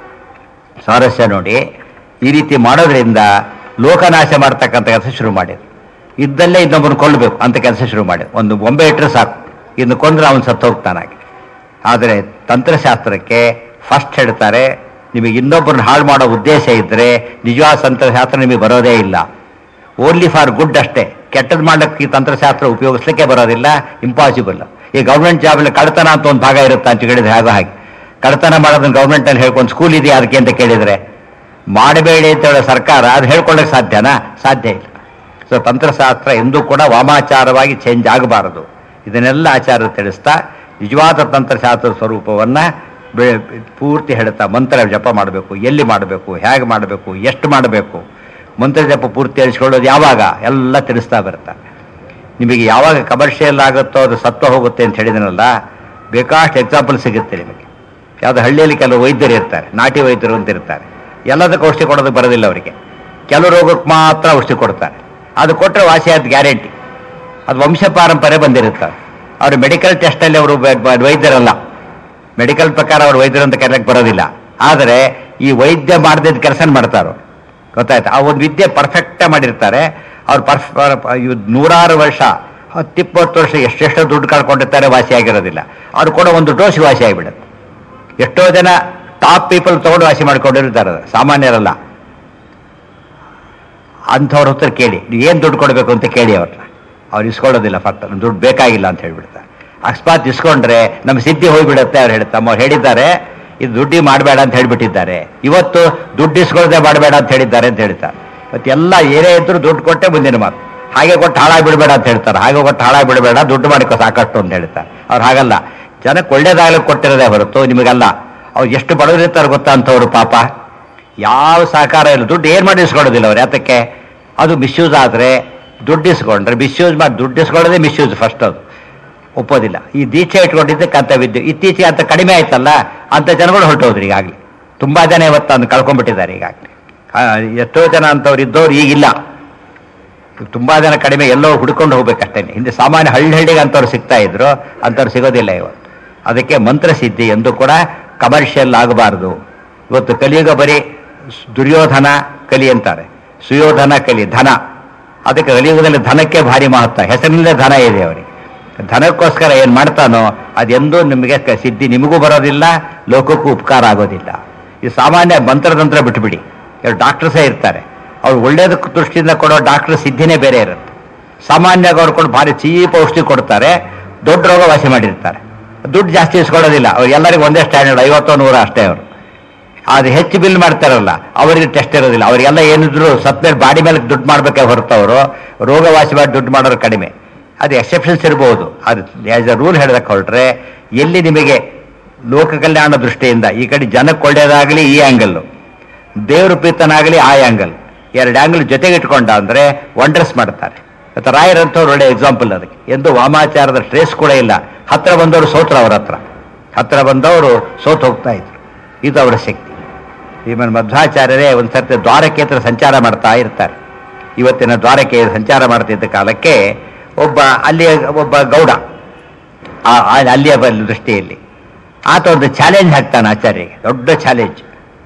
ಸ್ವಾರಸ್ಯ ನೋಡಿ ಈ ರೀತಿ ಮಾಡೋದ್ರಿಂದ ಲೋಕನಾಶ ಮಾಡ್ತಕ್ಕಂಥ ಕೆಲಸ ಶುರು ಮಾಡಿದ್ರು ಇದ್ದಲ್ಲೇ ಇನ್ನೊಬ್ಬನ ಕೊಲ್ಲಬೇಕು ಅಂತ ಕೆಲಸ ಶುರು ಮಾಡಿದ್ರು ಒಂದು ಬೊಂಬೆ ಇಟ್ಟರೆ ಸಾಕು ಇನ್ನು ಕೊಂದ್ರೆ ಅವನು ಸತ್ತು ಹೋಗ್ತಾನಾಗಿ ಆದರೆ ತಂತ್ರಶಾಸ್ತ್ರಕ್ಕೆ ಫಸ್ಟ್ ಹೇಳ್ತಾರೆ ನಿಮಗೆ ಇನ್ನೊಬ್ಬರನ್ನ ಹಾಳು ಮಾಡೋ ಉದ್ದೇಶ ಇದ್ದರೆ ನಿಜವಾದ ತಂತ್ರಶಾಸ್ತ್ರ ನಿಮಗೆ ಬರೋದೇ ಇಲ್ಲ ಓನ್ಲಿ ಫಾರ್ ಗುಡ್ ಅಷ್ಟೇ ಕೆಟ್ಟದ್ದು ಮಾಡಕ್ಕೆ ಈ ತಂತ್ರಶಾಸ್ತ್ರ ಉಪಯೋಗಿಸ್ಲಿಕ್ಕೆ ಬರೋದಿಲ್ಲ ಇಂಪಾಸಿಬಲ್ ಈ ಗೌರ್ಮೆಂಟ್ ಜಾಬಲ್ಲಿ ಕಳ್ತನ ಅಂತ ಒಂದು ಭಾಗ ಇರುತ್ತೆ ಅಂತ ಹೇಳಿದ್ರೆ ಹಾಗೋ ಹಾಗೆ ಕಳ್ತನ ಮಾಡೋದನ್ನ ಗೌರ್ಮೆಂಟಲ್ಲಿ ಹೇಳ್ಕೊಂಡು ಸ್ಕೂಲ್ ಇದೆಯಾ ಅದಕ್ಕೆ ಅಂತ ಕೇಳಿದರೆ ಮಾಡಬೇಡಿ ಅಂತ ಹೇಳೋ ಸರ್ಕಾರ ಅದು ಹೇಳ್ಕೊಳ್ಳೋಕೆ ಸಾಧ್ಯನಾ ಸಾಧ್ಯ ಇಲ್ಲ ಸೊ ತಂತ್ರಶಾಸ್ತ್ರ ಎಂದೂ ಕೂಡ ವಾಮಾಚಾರವಾಗಿ ಚೇಂಜ್ ಆಗಬಾರದು ಇದನ್ನೆಲ್ಲ ಆಚಾರ ತಿಳಿಸ್ತಾ ನಿಜವಾದ ತಂತ್ರಶಾಸ್ತ್ರ ಸ್ವರೂಪವನ್ನು ಪೂರ್ತಿ ಹೇಳ್ತಾ ಮಂತ್ರ ಜಪ ಮಾಡಬೇಕು ಎಲ್ಲಿ ಮಾಡಬೇಕು ಹೇಗೆ ಮಾಡಬೇಕು ಎಷ್ಟು ಮಾಡಬೇಕು ಮಂತ್ರ ಜಪ ಪೂರ್ತಿ ಹೇಳಿಸ್ಕೊಳ್ಳೋದು ಯಾವಾಗ ಎಲ್ಲ ತಿಳಿಸ್ತಾ ಬರ್ತಾರೆ ನಿಮಗೆ ಯಾವಾಗ ಕಮರ್ಷಿಯಲ್ ಆಗುತ್ತೋ ಅದು ಸತ್ವ ಹೋಗುತ್ತೆ ಅಂತ ಹೇಳಿದನಲ್ಲ ಬೇಕಾಷ್ಟು ಎಕ್ಸಾಂಪಲ್ ಸಿಗುತ್ತೆ ನಿಮಗೆ ಯಾವುದು ಹಳ್ಳಿಯಲ್ಲಿ ಕೆಲವು ವೈದ್ಯರು ಇರ್ತಾರೆ ನಾಟಿ ವೈದ್ಯರು ಅಂತ ಇರ್ತಾರೆ ಎಲ್ಲದಕ್ಕೂ ಔಷಧಿ ಕೊಡೋದಕ್ಕೆ ಬರೋದಿಲ್ಲ ಅವರಿಗೆ ಕೆಲವು ರೋಗಕ್ಕೆ ಮಾತ್ರ ಔಷಧಿ ಕೊಡ್ತಾರೆ ಅದು ಕೊಟ್ಟರೆ ವಾಸಿ ಆದ ಗ್ಯಾರಂಟಿ ಅದು ವಂಶ ಪಾರಂಪರ್ಯ ಬಂದಿರುತ್ತಾರೆ ಅವರು ಮೆಡಿಕಲ್ ಟೆಸ್ಟಲ್ಲಿ ಅವರು ವೈದ್ಯರಲ್ಲ ಮೆಡಿಕಲ್ ಪ್ರಕಾರ ಅವರು ವೈದ್ಯರು ಅಂತ ಕರೆಯಕ್ಕೆ ಬರೋದಿಲ್ಲ ಆದರೆ ಈ ವೈದ್ಯ ಮಾಡದಿದ್ದ ಕೆಲಸ ಮಾಡ್ತಾರೆ ಗೊತ್ತಾಯ್ತು ಆ ಒಂದು ವಿದ್ಯೆ ಪರ್ಫೆಕ್ಟ್ ಮಾಡಿರ್ತಾರೆ ಅವ್ರು ಪರ್ಫ್ ಇವ್ ನೂರಾರು ವರ್ಷ ಹತ್ತಿಪ್ಪತ್ತು ವರ್ಷ ಎಷ್ಟೆಷ್ಟೋ ದುಡ್ಡು ಕಳ್ಕೊಂಡಿರ್ತಾರೆ ವಾಸಿ ಆಗಿರೋದಿಲ್ಲ ಅವ್ರು ಕೂಡ ಒಂದು ಡೋಸ್ಗೆ ವಾಸಿ ಆಗಿಬಿಡುತ್ತೆ ಎಷ್ಟೋ ಜನ ಟಾಪ್ ಪೀಪಲ್ ತಗೊಂಡು ವಾಸಿ ಮಾಡ್ಕೊಂಡಿರ್ತಾರೆ ಅದು, ಸಾಮಾನ್ಯರಲ್ಲ ಅಂಥವ್ರ ಹತ್ರ ಕೇಳಿ ನೀವು ಏನು ದುಡ್ಡು ಕೊಡಬೇಕು ಅಂತ ಕೇಳಿ ಅವ್ರನ್ನ ಅವ್ರು ಇಸ್ಕೊಳ್ಳೋದಿಲ್ಲ ಫಕ್ತ ದುಡ್ಡು ಬೇಕಾಗಿಲ್ಲ ಅಂತ ಹೇಳ್ಬಿಡ್ತಾರೆ ಅಕಸ್ಮಾತ್ ಇಸ್ಕೊಂಡ್ರೆ ನಮ್ಮ ಸಿದ್ಧಿ ಹೋಗ್ಬಿಡುತ್ತೆ ಅವ್ರು ಹೇಳ್ತಾರೆ ತಮ್ಮ ಹೇಳಿದ್ದಾರೆ ಇದು ದುಡ್ಡಿ ಮಾಡಬೇಡ ಅಂತ ಹೇಳ್ಬಿಟ್ಟಿದ್ದಾರೆ ಇವತ್ತು ದುಡ್ಡು ಇಸ್ಕೊಳ್ಳದೆ ಮಾಡಬೇಡ ಅಂತ ಹೇಳಿದ್ದಾರೆ ಅಂತ ಹೇಳ್ತಾರೆ ಮತ್ತೆ ಎಲ್ಲ ಏನೇ ಇದ್ರು ದುಡ್ಡು ಕೊಟ್ಟೆ ಮುಂದಿನ ಮಾತು ಹಾಗೆ ಕೊಟ್ಟು ಹಾಳಾಗಿ ಬಿಡಬೇಡ ಅಂತ ಹೇಳ್ತಾರೆ ಹಾಗೆ ಕೊಟ್ಟು ಹಾಳಾಗಿ ಬಿಡಬೇಡ ದುಡ್ಡು ಮಾಡಿಕೋ ಸಾಕಷ್ಟು ಅಂತ ಹೇಳ್ತಾರೆ ಅವ್ರು ಹಾಗಲ್ಲ ಜನಕ್ಕೆ ಒಳ್ಳೇದಾಗಲಿಕ್ಕೆ ಕೊಟ್ಟಿರೋದೇ ಹೊರತು ನಿಮಗಲ್ಲ ಅವ್ರು ಎಷ್ಟು ಬಡವರಿರ್ತಾರೆ ಗೊತ್ತಾ ಅಂಥವ್ರು ಪಾಪ ಯಾವ ಸಹಕಾರ ಇಲ್ಲ ದುಡ್ಡು ಏನು ಮಾಡಿ ಇಸ್ಕೊಳ್ಳೋದಿಲ್ಲ ಅವ್ರು ಯಾತಕ್ಕೆ ಅದು ಮಿಸ್ಯೂಸ್ ಆದರೆ ದುಡ್ಡು ಇಸ್ಕೊಂಡ್ರೆ ಮಿಸ್ಯೂಸ್ ಮಾಡಿ ದುಡ್ಡು ಇಸ್ಕೊಳ್ಳೋದೇ ಮಿಸ್ಯೂಸ್ ಫಸ್ಟ್ ಅದು ಒಪ್ಪೋದಿಲ್ಲ ಈ ದೀಕ್ಷೆ ಇಟ್ಕೊಂಡಿದ್ದಕ್ಕೆ ಅಂತ ವಿದ್ಯೆ ಇತ್ತೀಚೆಗೆ ಅಂತ ಕಡಿಮೆ ಆಯ್ತಲ್ಲ ಅಂತ ಜನಗಳು ಹೊರಟೋದ್ರು ಈಗಾಗಲೇ ತುಂಬ ಜನ ಇವತ್ತು ಅದನ್ನು ಕಳ್ಕೊಂಡ್ಬಿಟ್ಟಿದ್ದಾರೆ ಈಗಾಗಲೇ ಆ, ಎಷ್ಟೋ ಜನ ಅಂಥವ್ರು ಇದ್ದವ್ರು ಈಗಿಲ್ಲ ತುಂಬಾ ಜನ ಕಡಿಮೆ ಎಲ್ಲೋ ಹುಡ್ಕೊಂಡು ಹೋಗ್ಬೇಕಷ್ಟೇ ಹಿಂದೆ ಸಾಮಾನ್ಯ ಹಳ್ಳಿ ಹಳ್ಳಿಗೆ ಅಂಥವ್ರು ಸಿಗ್ತಾ ಇದ್ರು ಅಂಥವ್ರು ಸಿಗೋದಿಲ್ಲ ಇವತ್ತು ಅದಕ್ಕೆ ಮಂತ್ರಸಿದ್ಧಿ ಎಂದು ಕೂಡ ಕಮರ್ಷಿಯಲ್ ಆಗಬಾರ್ದು ಇವತ್ತು ಕಲಿಯುಗ ಬರೀ ಸ್- ದುರ್ಯೋಧನ ಕಲಿ ಅಂತಾರೆ ಸುಯೋಧನ ಕಲಿ ಧನ ಅದಕ್ಕೆ ಕಲಿಯುಗದಲ್ಲಿ ಧನಕ್ಕೆ ಭಾರಿ ಮಹತ್ವ ಹೆಸರಿನಲ್ಲೇ ಧನ ಇದೆ ಅವರಿಗೆ ಧನಕ್ಕೋಸ್ಕರ ಏನು ಮಾಡ್ತಾನೋ ಅದೆಂದೂ ನಿಮಗೆ ಕ- ಸಿದ್ಧಿ ನಿಮಗೂ ಬರೋದಿಲ್ಲ ಲೋಕಕ್ಕೂ ಉಪಕಾರ ಆಗೋದಿಲ್ಲ ಈ ಸಾಮಾನ್ಯ ಮಂತ್ರತಂತ್ರ ಬಿಟ್ಬಿಡಿ ಎರಡು ಡಾಕ್ಟರ್ಸೇ ಇರ್ತಾರೆ ಅವ್ರು ಒಳ್ಳೇದಕ್ಕೆ ದೃಷ್ಟಿಯಿಂದ ಕೊಡೋ ಡಾಕ್ಟರ್ ಸಿದ್ಧಿನೇ ಬೇರೆ ಇರುತ್ತೆ ಸಾಮಾನ್ಯವಾಗಿ ಅವ್ರು ಕೊಟ್ಟು ಭಾರಿ ಚೀಪ್ ಔಷಧಿ ಕೊಡ್ತಾರೆ ದೊಡ್ಡ ರೋಗ ವಾಸಿ ಮಾಡಿರ್ತಾರೆ ದುಡ್ಡು ಜಾಸ್ತಿ ಇಸ್ಕೊಳ್ಳೋದಿಲ್ಲ ಅವ್ರು ಎಲ್ಲರಿಗೂ ಒಂದೇ ಸ್ಟ್ಯಾಂಡರ್ಡ್ ಐವತ್ತೋ ನೂರು ಅಷ್ಟೇ ಅವರು ಅದು ಹೆಚ್ಚು ಬಿಲ್ ಮಾಡ್ತಾರಲ್ಲ ಅವರಿಗೆ ಟೆಸ್ಟ್ ಇರೋದಿಲ್ಲ ಅವರಿಗೆಲ್ಲ ಏನಿದ್ರು ಸತ್ ಮೇಲೆ ಬಾಡಿ ಮೇಲೆ ದುಡ್ಡು ಮಾಡಬೇಕೆ ಹೊರತು ಅವರು ರೋಗ ವಾಸಿ ಮಾಡಿ ದುಡ್ಡು ಮಾಡೋರು ಕಡಿಮೆ ಅದು ಎಕ್ಸೆಪ್ಷನ್ಸ್ ಇರಬಹುದು ಅದು ಆಸ್ ಅ ರೂಲ್ ಹೇಳದಕ್ಕೆ ಹೊರಟ್ರೆ ಎಲ್ಲಿ ನಿಮಗೆ ಲೋಕ ಕಲ್ಯಾಣ ದೃಷ್ಟಿಯಿಂದ ಈ ಕಡೆ ಜನಕ್ಕೆ ಒಳ್ಳೇದಾಗಲಿ ಈ ಆ್ಯಂಗಲ್ಲು ದೇವ್ರ ಪ್ರೀತನಾಗಲಿ ಆ ಆ್ಯಂಗಲ್ ಎರಡು ಆ್ಯಂಗಲ್ ಜೊತೆಗೆ ಇಟ್ಕೊಂಡ ಅಂದರೆ ವಂಡರ್ಸ್ ಮಾಡ್ತಾರೆ ಮತ್ತು ರಾಯರಂಥವ್ರು ಒಳ್ಳೆ ಎಕ್ಸಾಂಪಲ್ ಅದಕ್ಕೆ ಎಂದು ವಾಮಾಚಾರದ ಟ್ರೇಸ್ ಕೂಡ ಇಲ್ಲ ಹತ್ರ ಬಂದವರು ಸೋತ್ರ ಅವ್ರ ಹತ್ರ ಹತ್ರ ಬಂದವರು ಸೋತ್ ಹೋಗ್ತಾ ಇದ್ರು ಇದು ಅವರ ಶಕ್ತಿ ಶ್ರೀಮನ್ ಮಧ್ವಾಚಾರ್ಯರೇ ಒಂದು ಸರ್ತಿ ದ್ವಾರಕ್ಕೆ ಹತ್ರ ಸಂಚಾರ ಮಾಡ್ತಾ ಇರ್ತಾರೆ ಇವತ್ತಿನ ದ್ವಾರಕ್ಕೆ ಸಂಚಾರ ಮಾಡ್ತಿದ್ದ ಕಾಲಕ್ಕೆ ಒಬ್ಬ ಅಲ್ಲಿಯ ಒಬ್ಬ ಗೌಡ ಆ- ಆ- ಅಲ್ಲಿಯ ಬ- ದೃಷ್ಟಿಯಲ್ಲಿ ಆತ ಒಂದು ಚಾಲೆಂಜ್ ಹಾಕ್ತಾನೆ ಆಚಾರ್ಯಗೆ ದೊಡ್ಡ ಚಾಲೆಂಜ್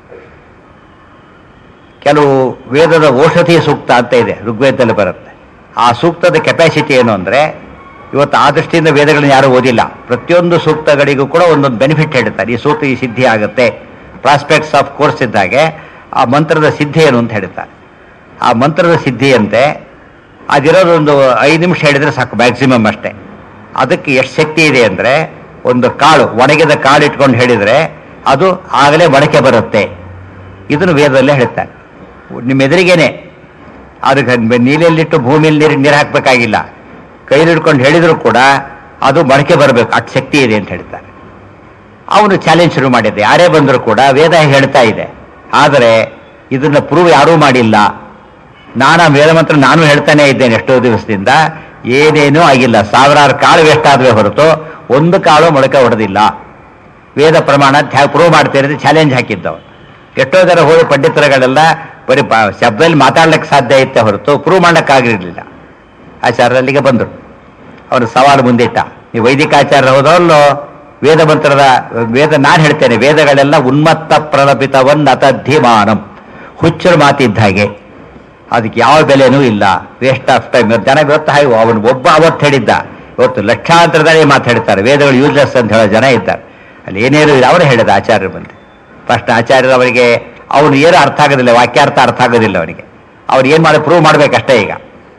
ಕೆಲವು ವೇದದ ಔಷಧಿ ಸೂಕ್ತ ಅಂತ ಇದೆ ಋಗ್ವೇದದಲ್ಲಿ ಬರುತ್ತೆ ಆ ಸೂಕ್ತದ ಕೆಪಾಸಿಟಿ ಏನು ಅಂದರೆ ಇವತ್ತು ಆ ದೃಷ್ಟಿಯಿಂದ ವೇದಗಳನ್ನ ಯಾರೂ ಓದಿಲ್ಲ ಪ್ರತಿಯೊಂದು ಸೂಕ್ತಗಳಿಗೂ ಕೂಡ ಒಂದೊಂದು ಬೆನಿಫಿಟ್ ಹೇಳ್ತಾರೆ ಈ ಸೂಕ್ತ ಈ ಸಿದ್ಧಿ ಆಗುತ್ತೆ ಪ್ರಾಸ್ಪೆಕ್ಟ್ಸ್ ಆಫ್ ಕೋರ್ಸ್ ಇದ್ದಾಗೆ ಆ ಮಂತ್ರದ ಸಿದ್ಧಿ ಏನು ಅಂತ ಹೇಳ್ತಾರೆ ಆ ಮಂತ್ರದ ಸಿದ್ಧಿಯಂತೆ ಅದಿರೋದೊಂದು ಐದು ನಿಮಿಷ ಹೇಳಿದರೆ ಸಾಕು ಮ್ಯಾಕ್ಸಿಮಮ್ ಅಷ್ಟೇ ಅದಕ್ಕೆ ಎಷ್ಟು ಶಕ್ತಿ ಇದೆ ಅಂದರೆ ಒಂದು ಕಾಳು ಒಣಗಿದ ಕಾಳು ಇಟ್ಕೊಂಡು ಹೇಳಿದರೆ ಅದು ಆಗಲೇ ಮೊಳಕೆ ಬರುತ್ತೆ ಇದನ್ನು ವೇದದಲ್ಲೇ ಹೇಳ್ತಾರೆ ನಿಮ್ಮ ಎದುರಿಗೇನೆ ಅದಕ್ಕೆ ನೀರಲ್ಲಿಟ್ಟು ಭೂಮಿಯಲ್ಲಿ ನೀರು ನೀರು ಹಾಕಬೇಕಾಗಿಲ್ಲ ಕೈಲಿ ಹಿಡ್ಕೊಂಡು ಹೇಳಿದ್ರು ಕೂಡ ಅದು ಮೊಳಕೆ ಬರಬೇಕು ಅಷ್ಟು ಶಕ್ತಿ ಇದೆ ಅಂತ ಹೇಳ್ತಾರೆ ಅವನು ಚಾಲೆಂಜ್ ಶುರು ಮಾಡಿದ್ದೆ ಯಾರೇ ಬಂದರೂ ಕೂಡ ವೇದ ಹೇಳ್ತಾ ಇದೆ ಆದರೆ ಇದನ್ನು ಪ್ರೂವ್ ಯಾರೂ ಮಾಡಿಲ್ಲ ನಾನು ಆ ವೇದ ಮಂತ್ರ ನಾನು ಹೇಳ್ತಾನೆ ಇದ್ದೇನೆ ಎಷ್ಟೋ ದಿವಸದಿಂದ ಏನೇನೂ ಆಗಿಲ್ಲ ಸಾವಿರಾರು ಕಾಳು ವೇಸ್ಟ್ ಆದ್ವೇ ಹೊರತು ಒಂದು ಕಾಳು ಮೊಳಕೆ ಹೊಡೆದಿಲ್ಲ ವೇದ ಪ್ರಮಾಣ ಪ್ರೂವ್ ಮಾಡ್ತಿರೋದು ಚಾಲೆಂಜ್ ಹಾಕಿದ್ದವು ಎಷ್ಟೋ ಜನ ಹೋದ ಪಂಡಿತರುಗಳೆಲ್ಲ ಬರೀ ಪ- ಶಬ್ದದಲ್ಲಿ ಮಾತಾಡ್ಲಿಕ್ಕೆ ಸಾಧ್ಯ ಇತ್ತೆ ಹೊರತು ಪ್ರೂವ್ ಮಾಡೋಕ್ಕಾಗಿರಲಿಲ್ಲ ಆಚಾರ್ಯರಲ್ಲಿಗೆ ಬಂದರು ಅವರು ಸವಾಲು ಮುಂದಿಟ್ಟ ನೀವು ವೈದಿಕಾಚಾರ್ಯ ಹೋದವಲ್ಲೋ ವೇದ ಮಂತ್ರದ ವೇದ ನಾನು ಹೇಳ್ತೇನೆ ವೇದಗಳೆಲ್ಲ ಉನ್ಮತ್ತ ಪ್ರಲಪಿತವನ್ ಅತದ್ಧಿಮಾನಂ ಹುಚ್ಚರ ಮಾತಿದ್ದ ಹಾಗೆ ಅದಕ್ಕೆ ಯಾವ ಬೆಲೆನೂ ಇಲ್ಲ ವೇಸ್ಟ್ ಆಫ್ ಟೈಮ್ ಜನ ಇವತ್ತು ಹಾಗೆ ಅವನು ಒಬ್ಬ ಅವತ್ತು ಹೇಳಿದ್ದ ಇವತ್ತು ಲಕ್ಷಾಂತರದಲ್ಲಿ ಮಾತಾಡ್ತಾರೆ ವೇದಗಳು ಯೂಸ್ಲೆಸ್ ಅಂತ ಹೇಳೋ ಜನ ಇದ್ದಾರೆ ಅಲ್ಲಿ ಏನೇನು ಇಲ್ಲ ಅವರೇ ಹೇಳಿದ ಆಚಾರ್ಯರು ಬಂದು ಫಸ್ಟ್ ಆಚಾರ್ಯರು ಅವರಿಗೆ ಅವನು ಏನು ಅರ್ಥ ಆಗೋದಿಲ್ಲ ವಾಕ್ಯಾರ್ಥ ಅರ್ಥ ಆಗೋದಿಲ್ಲ ಅವನಿಗೆ ಅವ್ರು ಏನು ಮಾಡಿ ಪ್ರೂವ್ ಮಾಡ್ಬೇಕಷ್ಟೇ ಈಗ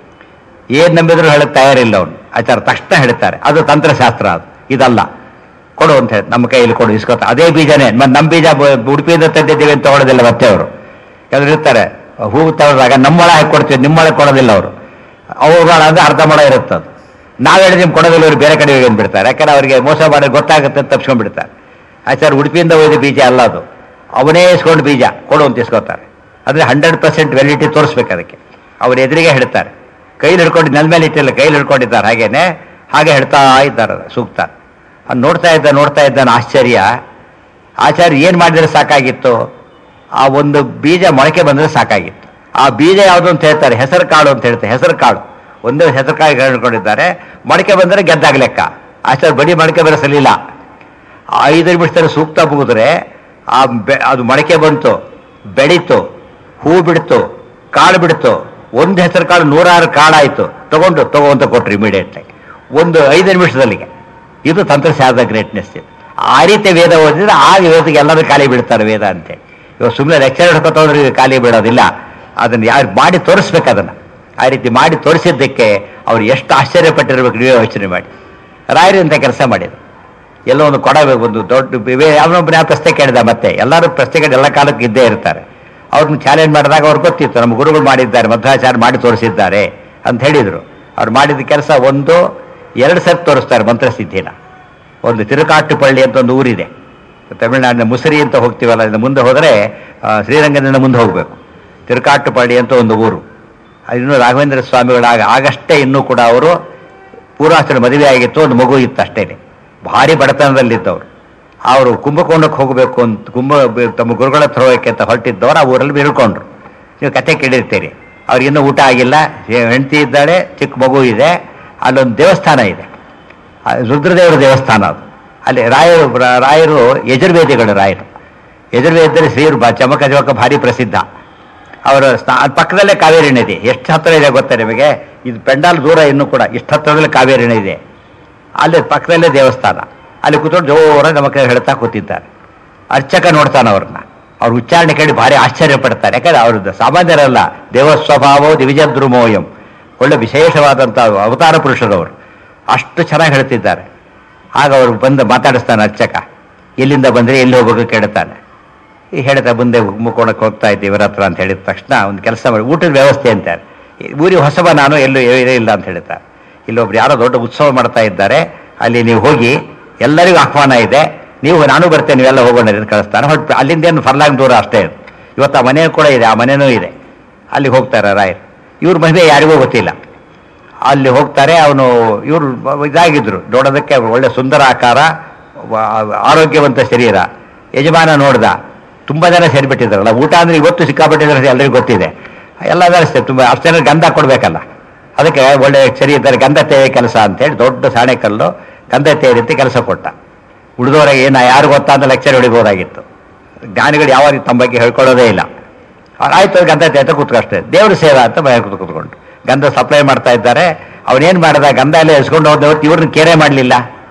ಏನ್ ನಂಬಿದ್ರು ಹೇಳಕ್ ತಯಾರಿಲ್ಲ ಅವನು ಆಚಾರ ತಕ್ಷಣ ಹೇಳ್ತಾರೆ ಅದು ತಂತ್ರಶಾಸ್ತ್ರ ಅದು ಇದಲ್ಲ ಕೊಡು ಅಂತ ಹೇಳಿ ನಮ್ಮ ಕೈಯಲ್ಲಿ ಕೊಡು ಇಸ್ಕೊತ ಅದೇ ಬೀಜನೇ ಮತ್ತೆ ನಮ್ಮ ಬೀಜ ಬ- ಉಡುಪಿಯಿಂದ ತಂದಿದ್ದೀವಿ ಅಂತ ತಗೊಳ್ಳೋದಿಲ್ಲ ಮತ್ತೆ ಅವರು ಕೆಲವರು ಇರ್ತಾರೆ ಹೂವು ತಗೊಳ್ದಾಗ ನಮ್ಮೊಳ ಹಾಕಿ ಕೊಡ್ತೀವಿ ನಿಮ್ಮೊಳಗೆ ಕೊಡೋದಿಲ್ಲ ಅವರು ಅವುಗಳ ಅಂದ್ರೆ ಅರ್ಧ ಮೊಳ ಇರುತ್ತೆ ಅದು ನಾವು ಹೇಳಿದ್ರೆ ನಿಮ್ಗೆ ಕೊಡೋದಿಲ್ಲ ಅವ್ರು ಬೇರೆ ಕಡೆ ಹೋಗಿ ಬಿಡ್ತಾರೆ ಯಾಕಂದ್ರೆ ಅವರಿಗೆ ಮೋಸ ಮಾಡಿ ಗೊತ್ತಾಗುತ್ತೆ ಅಂತ ತಪ್ಸ್ಕೊಂಡ್ಬಿಡ್ತಾರೆ ಆಚಾರ ಉಡುಪಿಯಿಂದ ಒಯ್ದ ಬೀಜ ಅಲ್ಲ ಅದು ಅವನೇ ಇಸ್ಕೊಂಡು ಬೀಜ ಕೊಡು ಅಂತ ಇಸ್ಕೊತಾರೆ ಅಂದರೆ ಹಂಡ್ರೆಡ್ ಪರ್ಸೆಂಟ್ ವ್ಯಾಲಿಟಿ ತೋರಿಸ್ಬೇಕು ಅದಕ್ಕೆ ಅವ್ರ ಎದುರಿಗೆ ಹೇಳ್ತಾರೆ ಕೈಲಿ ಹಿಡ್ಕೊಂಡು ನೆಲ ಮೇಲೆ ಇಟ್ಟಿಲ್ಲ ಕೈಲಿ ಹಿಡ್ಕೊಂಡಿದ್ದಾರೆ ಹಾಗೇನೆ ಹಾಗೆ ಹೇಳ್ತಾ ಇದ್ದಾರೆ ಅದು ಸೂಕ್ತ ಅವ್ನು ನೋಡ್ತಾ ಇದ್ದ ನೋಡ್ತಾ ಇದ್ದಾನೆ ಆಶ್ಚರ್ಯ ಆಚಾರ್ಯ ಏನು ಮಾಡಿದ್ರೆ ಸಾಕಾಗಿತ್ತು ಆ ಒಂದು ಬೀಜ ಮೊಳಕೆ ಬಂದರೆ ಸಾಕಾಗಿತ್ತು ಆ ಬೀಜ ಯಾವುದು ಅಂತ ಹೇಳ್ತಾರೆ ಹೆಸರು ಕಾಳು ಅಂತ ಹೇಳ್ತಾರೆ ಹೆಸರು ಕಾಳು ಒಂದೇ ಹೆಸರು ಕಾಳು ಹೇಳ್ಕೊಂಡಿದ್ದಾರೆ ಮೊಳಕೆ ಬಂದರೆ ಗೆದ್ದಾಗ ಲೆಕ್ಕ ಆಚಾರ್ಯ ಬರೀ ಮೊಳಕೆ ಬರೆಸಲಿಲ್ಲ ಐದು ನಿಮಿಷದಲ್ಲಿ ಸೂಕ್ತ ಮುಗಿದ್ರೆ ಆ ಬೆ ಅದು ಮೊಳಕೆ ಬಂತು ಬೆಳೀತು ಹೂ ಬಿಡ್ತು ಕಾಳು ಬಿಡ್ತು ಒಂದು ಹೆಸರು ಕಾಳು ನೂರಾರು ಕಾಳಾಯಿತು ತಗೊಂಡು ತಗೋ ಅಂತ ಕೊಟ್ರು ಇಮಿಡಿಯೇಟ್ಲಿ ಒಂದು ಐದು ನಿಮಿಷದಲ್ಲಿಗೆ ಇದು ತಂತ್ರಶಾಸ್ತ್ರದ ಗ್ರೇಟ್ನೆಸ್ ಇದು ಆ ರೀತಿ ವೇದ ಓದಿದ್ರೆ ಆಗ ವೇದಕ್ಕೆ ಎಲ್ಲರೂ ಖಾಲಿ ಬಿಡ್ತಾರೆ ವೇದ ಅಂತೇಳಿ ಇವಾಗ ಸುಮ್ಮನೆ ಲೆಕ್ಚರ್ ಹಿಡ್ಕೊತೋದ್ರೆ ಇದು ಖಾಲಿ ಬಿಡೋದಿಲ್ಲ ಅದನ್ನು ಯಾರು ಮಾಡಿ ತೋರಿಸ್ಬೇಕು ಅದನ್ನು ಆ ರೀತಿ ಮಾಡಿ ತೋರಿಸಿದ್ದಕ್ಕೆ ಅವ್ರು ಎಷ್ಟು ಆಶ್ಚರ್ಯಪಟ್ಟಿರ್ಬೇಕು ನೀವೇ ಯೋಚನೆ ಮಾಡಿ ರಾಯರು ಇಂಥ ಕೆಲಸ ಮಾಡಿದ್ರು ಎಲ್ಲೋ ಒಂದು ಕೊಡ ಒಂದು ದೊಡ್ಡ ಯಾವನೊಬ್ಬನ ಯಾವ ಪ್ರಶ್ನೆ ಕೇಳಿದ ಮತ್ತೆ ಎಲ್ಲರೂ ಪ್ರಶ್ನೆ ಕೇಳಿ ಎಲ್ಲ ಕಾಲಕ್ಕೆ ಇದ್ದೇ ಇರ್ತಾರೆ ಅವ್ರನ್ನ ಚಾಲೆಂಜ್ ಮಾಡಿದಾಗ ಅವ್ರಿಗೆ ಗೊತ್ತಿತ್ತು ನಮ್ಮ ಗುರುಗಳು ಮಾಡಿದ್ದಾರೆ ಮಧ್ವಾಚಾರ್ಯ ಮಾಡಿ ತೋರಿಸಿದ್ದಾರೆ ಅಂತ ಹೇಳಿದರು ಅವ್ರು ಮಾಡಿದ ಕೆಲಸ ಒಂದು ಎರಡು ಸತ್ ತೋರಿಸ್ತಾರೆ ಮಂತ್ರಸಿದ್ಧಿನ ಒಂದು ತಿರುಕಾಟುಪಳ್ಳಿ ಅಂತ ಒಂದು ಊರಿದೆ ತಮಿಳುನಾಡಿನ ಮುಸರಿ ಅಂತ ಹೋಗ್ತೀವಲ್ಲ ಇನ್ನು ಮುಂದೆ ಹೋದರೆ ಆ, ಶ್ರೀರಂಗದಿಂದ ಮುಂದೆ ಹೋಗಬೇಕು ತಿರುಕಾಟುಪಳ್ಳಿ ಅಂತ ಒಂದು ಊರು ಅದು ಇನ್ನು ರಾಘವೇಂದ್ರ ಸ್ವಾಮಿಗಳು ಆಗ ಆಗಷ್ಟೇ ಇನ್ನೂ ಕೂಡ ಅವರು ಪೂರ್ವಾಶ್ರಮ ಮದುವೆ ಆಗಿತ್ತು ಒಂದು ಮಗು ಇತ್ತು ಅಷ್ಟೇನೆ ಭಾರಿ ಬಡತನದಲ್ಲಿದ್ದವರು ಅವರು ಕುಂಭಕೋಣಕ್ಕೆ ಹೋಗಬೇಕು ಅಂತ ಕುಂಭ ತಮ್ಮ ಗುರುಗಳ ಹತ್ರ ಹೋಗಕ್ಕೆ ಅಂತ ಹೊರಟಿದ್ದವರು ಆ ಊರಲ್ಲಿ ಬೀಳ್ಕೊಂಡ್ರು ನೀವು ಕತೆ ಕೇಳಿರ್ತೀರಿ ಅವ್ರಿಗಿನ್ನೂ ಊಟ ಆಗಿಲ್ಲ ಹೆ- ಹೆಂಡತಿ ಇದ್ದಾಳೆ ಚಿಕ್ಕ ಮಗು ಇದೆ ಅಲ್ಲೊಂದು ದೇವಸ್ಥಾನ ಇದೆ ಆ ರುದ್ರದೇವರ ದೇವಸ್ಥಾನ ಅದು ಅಲ್ಲಿ ರಾಯರು ರಾ- ರಾಯರು ಯಜುರ್ವೇದಿಗಳು ರಾಯರು ಯಜುರ್ವೇದದಲ್ಲಿ ಶ್ರೀರು ಬ ಚಮಕ ಚಮಕ ಭಾರಿ ಪ್ರಸಿದ್ಧ ಅವರ ಸ್ನಾ ಅದ್ ಪಕ್ಕದಲ್ಲೇ ಕಾವೇರಿ ನದಿ ಎಷ್ಟು ಹತ್ತಿರ ಇದೆ ಗೊತ್ತಾ ನಿಮಗೆ ಇದು ಪೆಂಡಾಲ್ ದೂರ ಇನ್ನೂ ಕೂಡ ಇಷ್ಟು ಹತ್ತಿರದಲ್ಲಿ ಕಾವೇರಿ ನದಿ ಇದೆ ಅಲ್ಲಿ ಪಕ್ಕದಲ್ಲೇ ದೇವಸ್ಥಾನ ಅಲ್ಲಿ ಕೂತ್ಕೊಂಡು ಜೋರಾಗಿ ನಮಗೆ ಹೇಳ್ತಾ ಕೂತಿದ್ದಾರೆ ಅರ್ಚಕ ನೋಡ್ತಾನೆ ಅವ್ರನ್ನ ಅವ್ರ ಉಚ್ಚಾರಣೆ ಕೇಳಿ ಭಾರಿ ಆಶ್ಚರ್ಯ ಪಡ್ತಾರೆ ಯಾಕಂದ್ರೆ ಅವ್ರದ್ದು ಸಾಮಾನ್ಯರಲ್ಲ ದೇವ ಸ್ವಭಾವೋ ದಿವಿಜದ್ರುಮೋಯಂ ಒಳ್ಳೆ ವಿಶೇಷವಾದಂಥ ಅವತಾರ ಪುರುಷರವರು ಅಷ್ಟು ಚೆನ್ನಾಗಿ ಹೇಳ್ತಿದ್ದಾರೆ ಆಗ ಅವರು ಬಂದು ಮಾತಾಡಿಸ್ತಾನೆ ಅರ್ಚಕ ಎಲ್ಲಿಂದ ಬಂದರೆ ಎಲ್ಲಿ ಹೋಗ್ಬೇಕು ಕೇಳ್ತಾನೆ ಈ ಹೇಳ್ತಾ ಮುಂದೆ ಮುಕ್ಕೋಣಕ್ಕೆ ಹೋಗ್ತಾ ಇದ್ದೀವಿ ಇವರ ಹತ್ರ ಅಂತ ಹೇಳಿದ ತಕ್ಷಣ ಒಂದು ಕೆಲಸ ಮಾಡಿ ಊಟದ ವ್ಯವಸ್ಥೆ ಅಂತಾರೆ ಈ ಊರಿಗೆ ಹೊಸಬ ನಾನು ಎಲ್ಲೂ ಇರೇ ಇಲ್ಲ ಅಂತ ಹೇಳ್ತಾರೆ ಇಲ್ಲೊಬ್ರು ಯಾರೋ ದೊಡ್ಡ ಉತ್ಸವ ಮಾಡ್ತಾ ಇದ್ದಾರೆ ಅಲ್ಲಿ ನೀವು ಹೋಗಿ ಎಲ್ಲರಿಗೂ ಆಹ್ವಾನ ಇದೆ ನೀವು ನಾನು ಬರ್ತೇನೆ ನೀವೆಲ್ಲ ಹೋಗೋಣ ಅಂತ ಕಳಿಸ್ತಾನೆ ಹೊಟ್ಟು ಅಲ್ಲಿಂದ ಏನು ಫರ್ಲಾಂಗ್ ದೂರ ಅಷ್ಟೇ ಇದು. ಇವತ್ತು ಆ ಮನೆ ಕೂಡ ಇದೆ ಆ ಮನೆನೂ ಇದೆ ಅಲ್ಲಿಗೆ ಹೋಗ್ತಾರೆ ರಾಯರು ಇವ್ರ ಮದುವೆ ಯಾರಿಗೂ ಗೊತ್ತಿಲ್ಲ ಅಲ್ಲಿ ಹೋಗ್ತಾರೆ ಅವನು ಇವರು ಇದಾಗಿದ್ರು ನೋಡೋದಕ್ಕೆ ಒಳ್ಳೆ ಸುಂದರ ಆಕಾರ ವ- ಆರೋಗ್ಯವಂತ ಶರೀರ ಯಜಮಾನ ನೋಡ್ದ ತುಂಬ ಜನ ಸೇರಿಬಿಟ್ಟಿದ್ದಾರಲ್ಲ ಊಟ ಅಂದ್ರೆ ಇವತ್ತು ಸಿಕ್ಕಾಪಟ್ಟಿದ್ದಾರೆ ಎಲ್ಲರಿಗೂ ಗೊತ್ತಿದೆ ಎಲ್ಲ ಅಷ್ಟೇ ತುಂಬ ಅಷ್ಟು ಜನ ಗಂಧ ಕೊಡಬೇಕಲ್ಲ ಅದಕ್ಕೆ ಒಳ್ಳೆ ಸರಿ ಇದ್ದಾರೆ ಗಂಧ ತೇಯ ಕೆಲಸ ಅಂತೇಳಿ ದೊಡ್ಡ ಸಾಣೆಕಲ್ಲು ಗಂಧ ತೇರಿってಕೆಲಸ ಕೊಟ್ಟ ಉಳಿದವರಿಗೆ ಏನ ಯಾರು ಗೊತ್ತಾ ಅಂತ ಲೆಕ್ಚರ್ ಹೊಡಿಬೋದಾಗಿತ್ತು ಜ್ಞಾನಿಗಳು ಯಾವ ರೀತಿ ತಮ್ಮ ಬಗ್ಗೆ ಹೇಳ್ಕೊಳ್ಳೋದೇ ಇಲ್ಲ ಅವ್ರು ಆಯ್ತು ಗಂಧ ತೇತ ಕೂತ್ಕಷ್ಟೇ ದೇವ್ರ ಸೇವಾ ಅಂತ ಭಯ ಕೂತ್ ಕೂತ್ಕೊಂಡು ಗಂಧ ಸಪ್ಲೈ ಮಾಡ್ತಾ ಇದ್ದಾರೆ ಅವನೇನು ಮಾಡ್ದ ಗಂಧ ಎಲ್ಲ ಎಸ್ಕೊಂಡು ಹೋದ ಹೊತ್ತು ಇವ್ರನ್ನ ಕೇರೆ ಮಾಡಲಿಲ್ಲ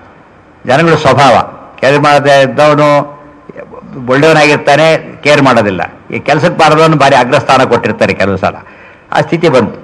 ಜನಗಳ ಸ್ವಭಾವ ಕೇರ್ ಮಾಡದೆ ಇದ್ದವನು ಒಳ್ಳೆಯವನಾಗಿರ್ತಾನೆ ಕೇರ್ ಮಾಡೋದಿಲ್ಲ ಈ ಕೆಲಸಕ್ಕೆ ಬಾರದವನು ಭಾರಿ ಅಗ್ರಸ್ಥಾನ ಕೊಟ್ಟಿರ್ತಾರೆ ಕೆಲವು ಸಲ ಆ ಸ್ಥಿತಿ ಬಂತು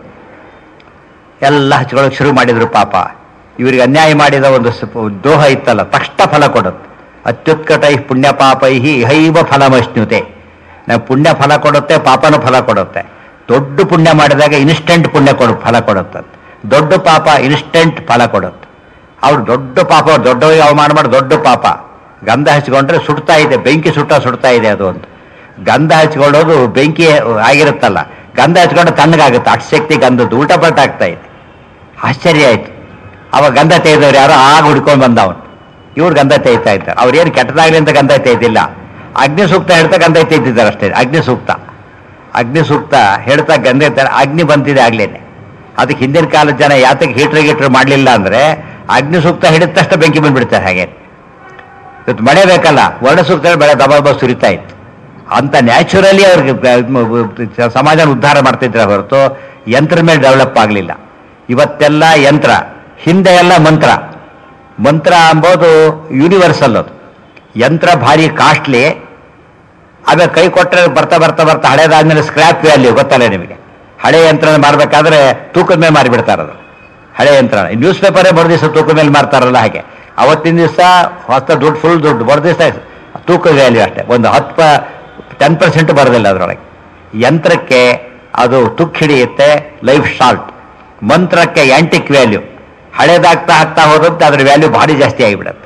ಎಲ್ಲ ಹಚ್ಕೊಳ್ಳೋಕೆ ಶುರು ಮಾಡಿದ್ರು ಪಾಪ ಇವರಿಗೆ ಅನ್ಯಾಯ ಮಾಡಿದ ಒಂದು ಸ- ದೋಹ ಇತ್ತಲ್ಲ ತಕ್ಷಣ ಫಲ ಕೊಡುತ್ತೆ ಅತ್ಯುತ್ಕಟೈ ಪುಣ್ಯ ಪಾಪೈ ಹೈವ ಫಲಮಶ್ನುತೆ ನಾವು ಪುಣ್ಯ ಫಲ ಕೊಡುತ್ತೆ ಪಾಪನೂ ಫಲ ಕೊಡುತ್ತೆ ದೊಡ್ಡ ಪುಣ್ಯ ಮಾಡಿದಾಗ ಇನ್ಸ್ಟೆಂಟ್ ಪುಣ್ಯ ಕೊಡು ಫಲ ಕೊಡುತ್ತೆ ದೊಡ್ಡ ಪಾಪ ಇನ್ಸ್ಟೆಂಟ್ ಫಲ ಕೊಡುತ್ತೆ ಅವ್ರು ದೊಡ್ಡ ಪಾಪ ದೊಡ್ಡವರಿಗೆ ಅವಮಾನ ಮಾಡಿ ದೊಡ್ಡ ಪಾಪ ಗಂಧ ಹಚ್ಕೊಂಡ್ರೆ ಸುಡ್ತಾ ಇದೆ ಬೆಂಕಿ ಸುಟ್ಟ ಸುಡ್ತಾ ಇದೆ ಅದು ಅಂತ ಗಂಧ ಹಚ್ಕೊಳ್ಳೋದು ಬೆಂಕಿ ಆಗಿರುತ್ತಲ್ಲ ಗಂಧ ಹಚ್ಕೊಂಡು ತಣ್ಣಗಾಗುತ್ತೆ ಅಷ್ಟು ಶಕ್ತಿ ಗಂಧದ್ದು ಉಲ್ಟಾ ಪಲ್ಟ ಆಗ್ತಾ ಇದೆ ಆಶ್ಚರ್ಯ ಆಯ್ತು ಅವಾಗ ಗಂಧ ತೆಗೆದವ್ರು ಯಾರೋ ಆಗ ಹುಡ್ಕೊಂಡು ಬಂದ ಅವನು ಇವ್ರು ಗಂಧ ತೆಗಿತಾ ಇದ್ದಾರೆ ಅವ್ರೇನು ಕೆಟ್ಟದಾಗ್ಲಿ ಅಂತ ಗಂಧ ತೆಗೆದಿಲ್ಲ ಅಗ್ನಿ ಸೂಕ್ತ ಹೇಳ್ತಾ ಗಂಧ ತೆಗೆದಿದ್ದಾರೆ ಅಷ್ಟೇ ಅಗ್ನಿ ಸೂಕ್ತ ಅಗ್ನಿ ಸೂಕ್ತ ಹೇಳ್ತಾ ಗಂಧ ಇರ್ತಾರೆ ಅಗ್ನಿ ಬಂತಿದೆ ಆಗ್ಲೇನೆ ಅದಕ್ಕೆ ಹಿಂದಿನ ಕಾಲದ ಜನ ಯಾತಕ್ಕೆ ಹೀಟ್ರ್ ಗೀಟ್ರ್ ಮಾಡಲಿಲ್ಲ ಅಂದ್ರೆ ಅಗ್ನಿ ಸೂಕ್ತ ಹಿಡಿದ ತಕ್ಷಣ ಬೆಂಕಿ ಬಂದ್ಬಿಡ್ತಾರೆ ಹಾಗೆ ಇವತ್ತು ಮಳೆ ಬೇಕಲ್ಲ ವರ್ಣ ಸೂಕ್ತ ಹೇಳಿ ಬೆಳೆ ದಬಾಬ ಸುರಿತಾ ಇತ್ತು ಅಂತ ನ್ಯಾಚುರಲಿ ಅವ್ರಿಗೆ ಬ- ಮ- ಬ- ಸಮಾಜನ ಉದ್ಧಾರ ಮಾಡ್ತಿದ್ರೆ ಹೊರತು ಯಂತ್ರ ಮೇಲೆ ಡೆವಲಪ್ ಆಗಲಿಲ್ಲ ಇವತ್ತೆಲ್ಲ ಯಂತ್ರ ಹಿಂದೆ ಎಲ್ಲ ಮಂತ್ರ ಮಂತ್ರ ಅಂಬೋದು ಯೂನಿವರ್ಸಲ್ ಅದು ಯಂತ್ರ ಭಾರಿ ಕಾಸ್ಟ್ಲಿ ಆಮೇಲೆ ಕೈ ಕೊಟ್ಟರೆ ಬರ್ತಾ ಬರ್ತಾ ಬರ್ತಾ ಹಳೇದಾದ್ಮೇಲೆ ಸ್ಕ್ರ್ಯಾಪ್ ವ್ಯಾಲ್ಯೂ ಗೊತ್ತಲ್ಲ ನಿಮಗೆ ಹಳೆ ಯಂತ್ರ ಮಾರ್ಬೇಕಾದ್ರೆ ತೂಕದ ಮೇಲೆ ಮಾರಿಬಿಡ್ತಾರದು ಹಳೆ ಯಂತ್ರ ನ್ಯೂಸ್ ಪೇಪರೇ ಬರೋ ದಿವಸ ತೂಕದ ಮೇಲೆ ಮಾರ್ತಾರಲ್ಲ ಹಾಗೆ ಅವತ್ತಿನ ದಿವಸ ಹೊಸ ದುಡ್ಡು ಫುಲ್ ದುಡ್ಡು ಬರೋ ದಿವಸ ತೂಕದ ವ್ಯಾಲ್ಯೂ ಅಷ್ಟೇ ಒಂದು ಹತ್ತು ಪ ಟೆನ್ ಪರ್ಸೆಂಟ್ ಬರೋದಿಲ್ಲ ಅದರೊಳಗೆ ಯಂತ್ರಕ್ಕೆ ಅದು ತುಕ್ ಹಿಡಿಯುತ್ತೆ ಲೈಫ್ ಶಾರ್ಟ್ ಮಂತ್ರಕ್ಕೆ ಆಂಟಿಕ್ ವ್ಯಾಲ್ಯೂ ಹಳೇದಾಗ್ತಾ ಆಗ್ತಾ ಹೋದಂತೆ ಅದ್ರ ವ್ಯಾಲ್ಯೂ ಭಾರಿ ಜಾಸ್ತಿ ಆಗಿಬಿಡುತ್ತೆ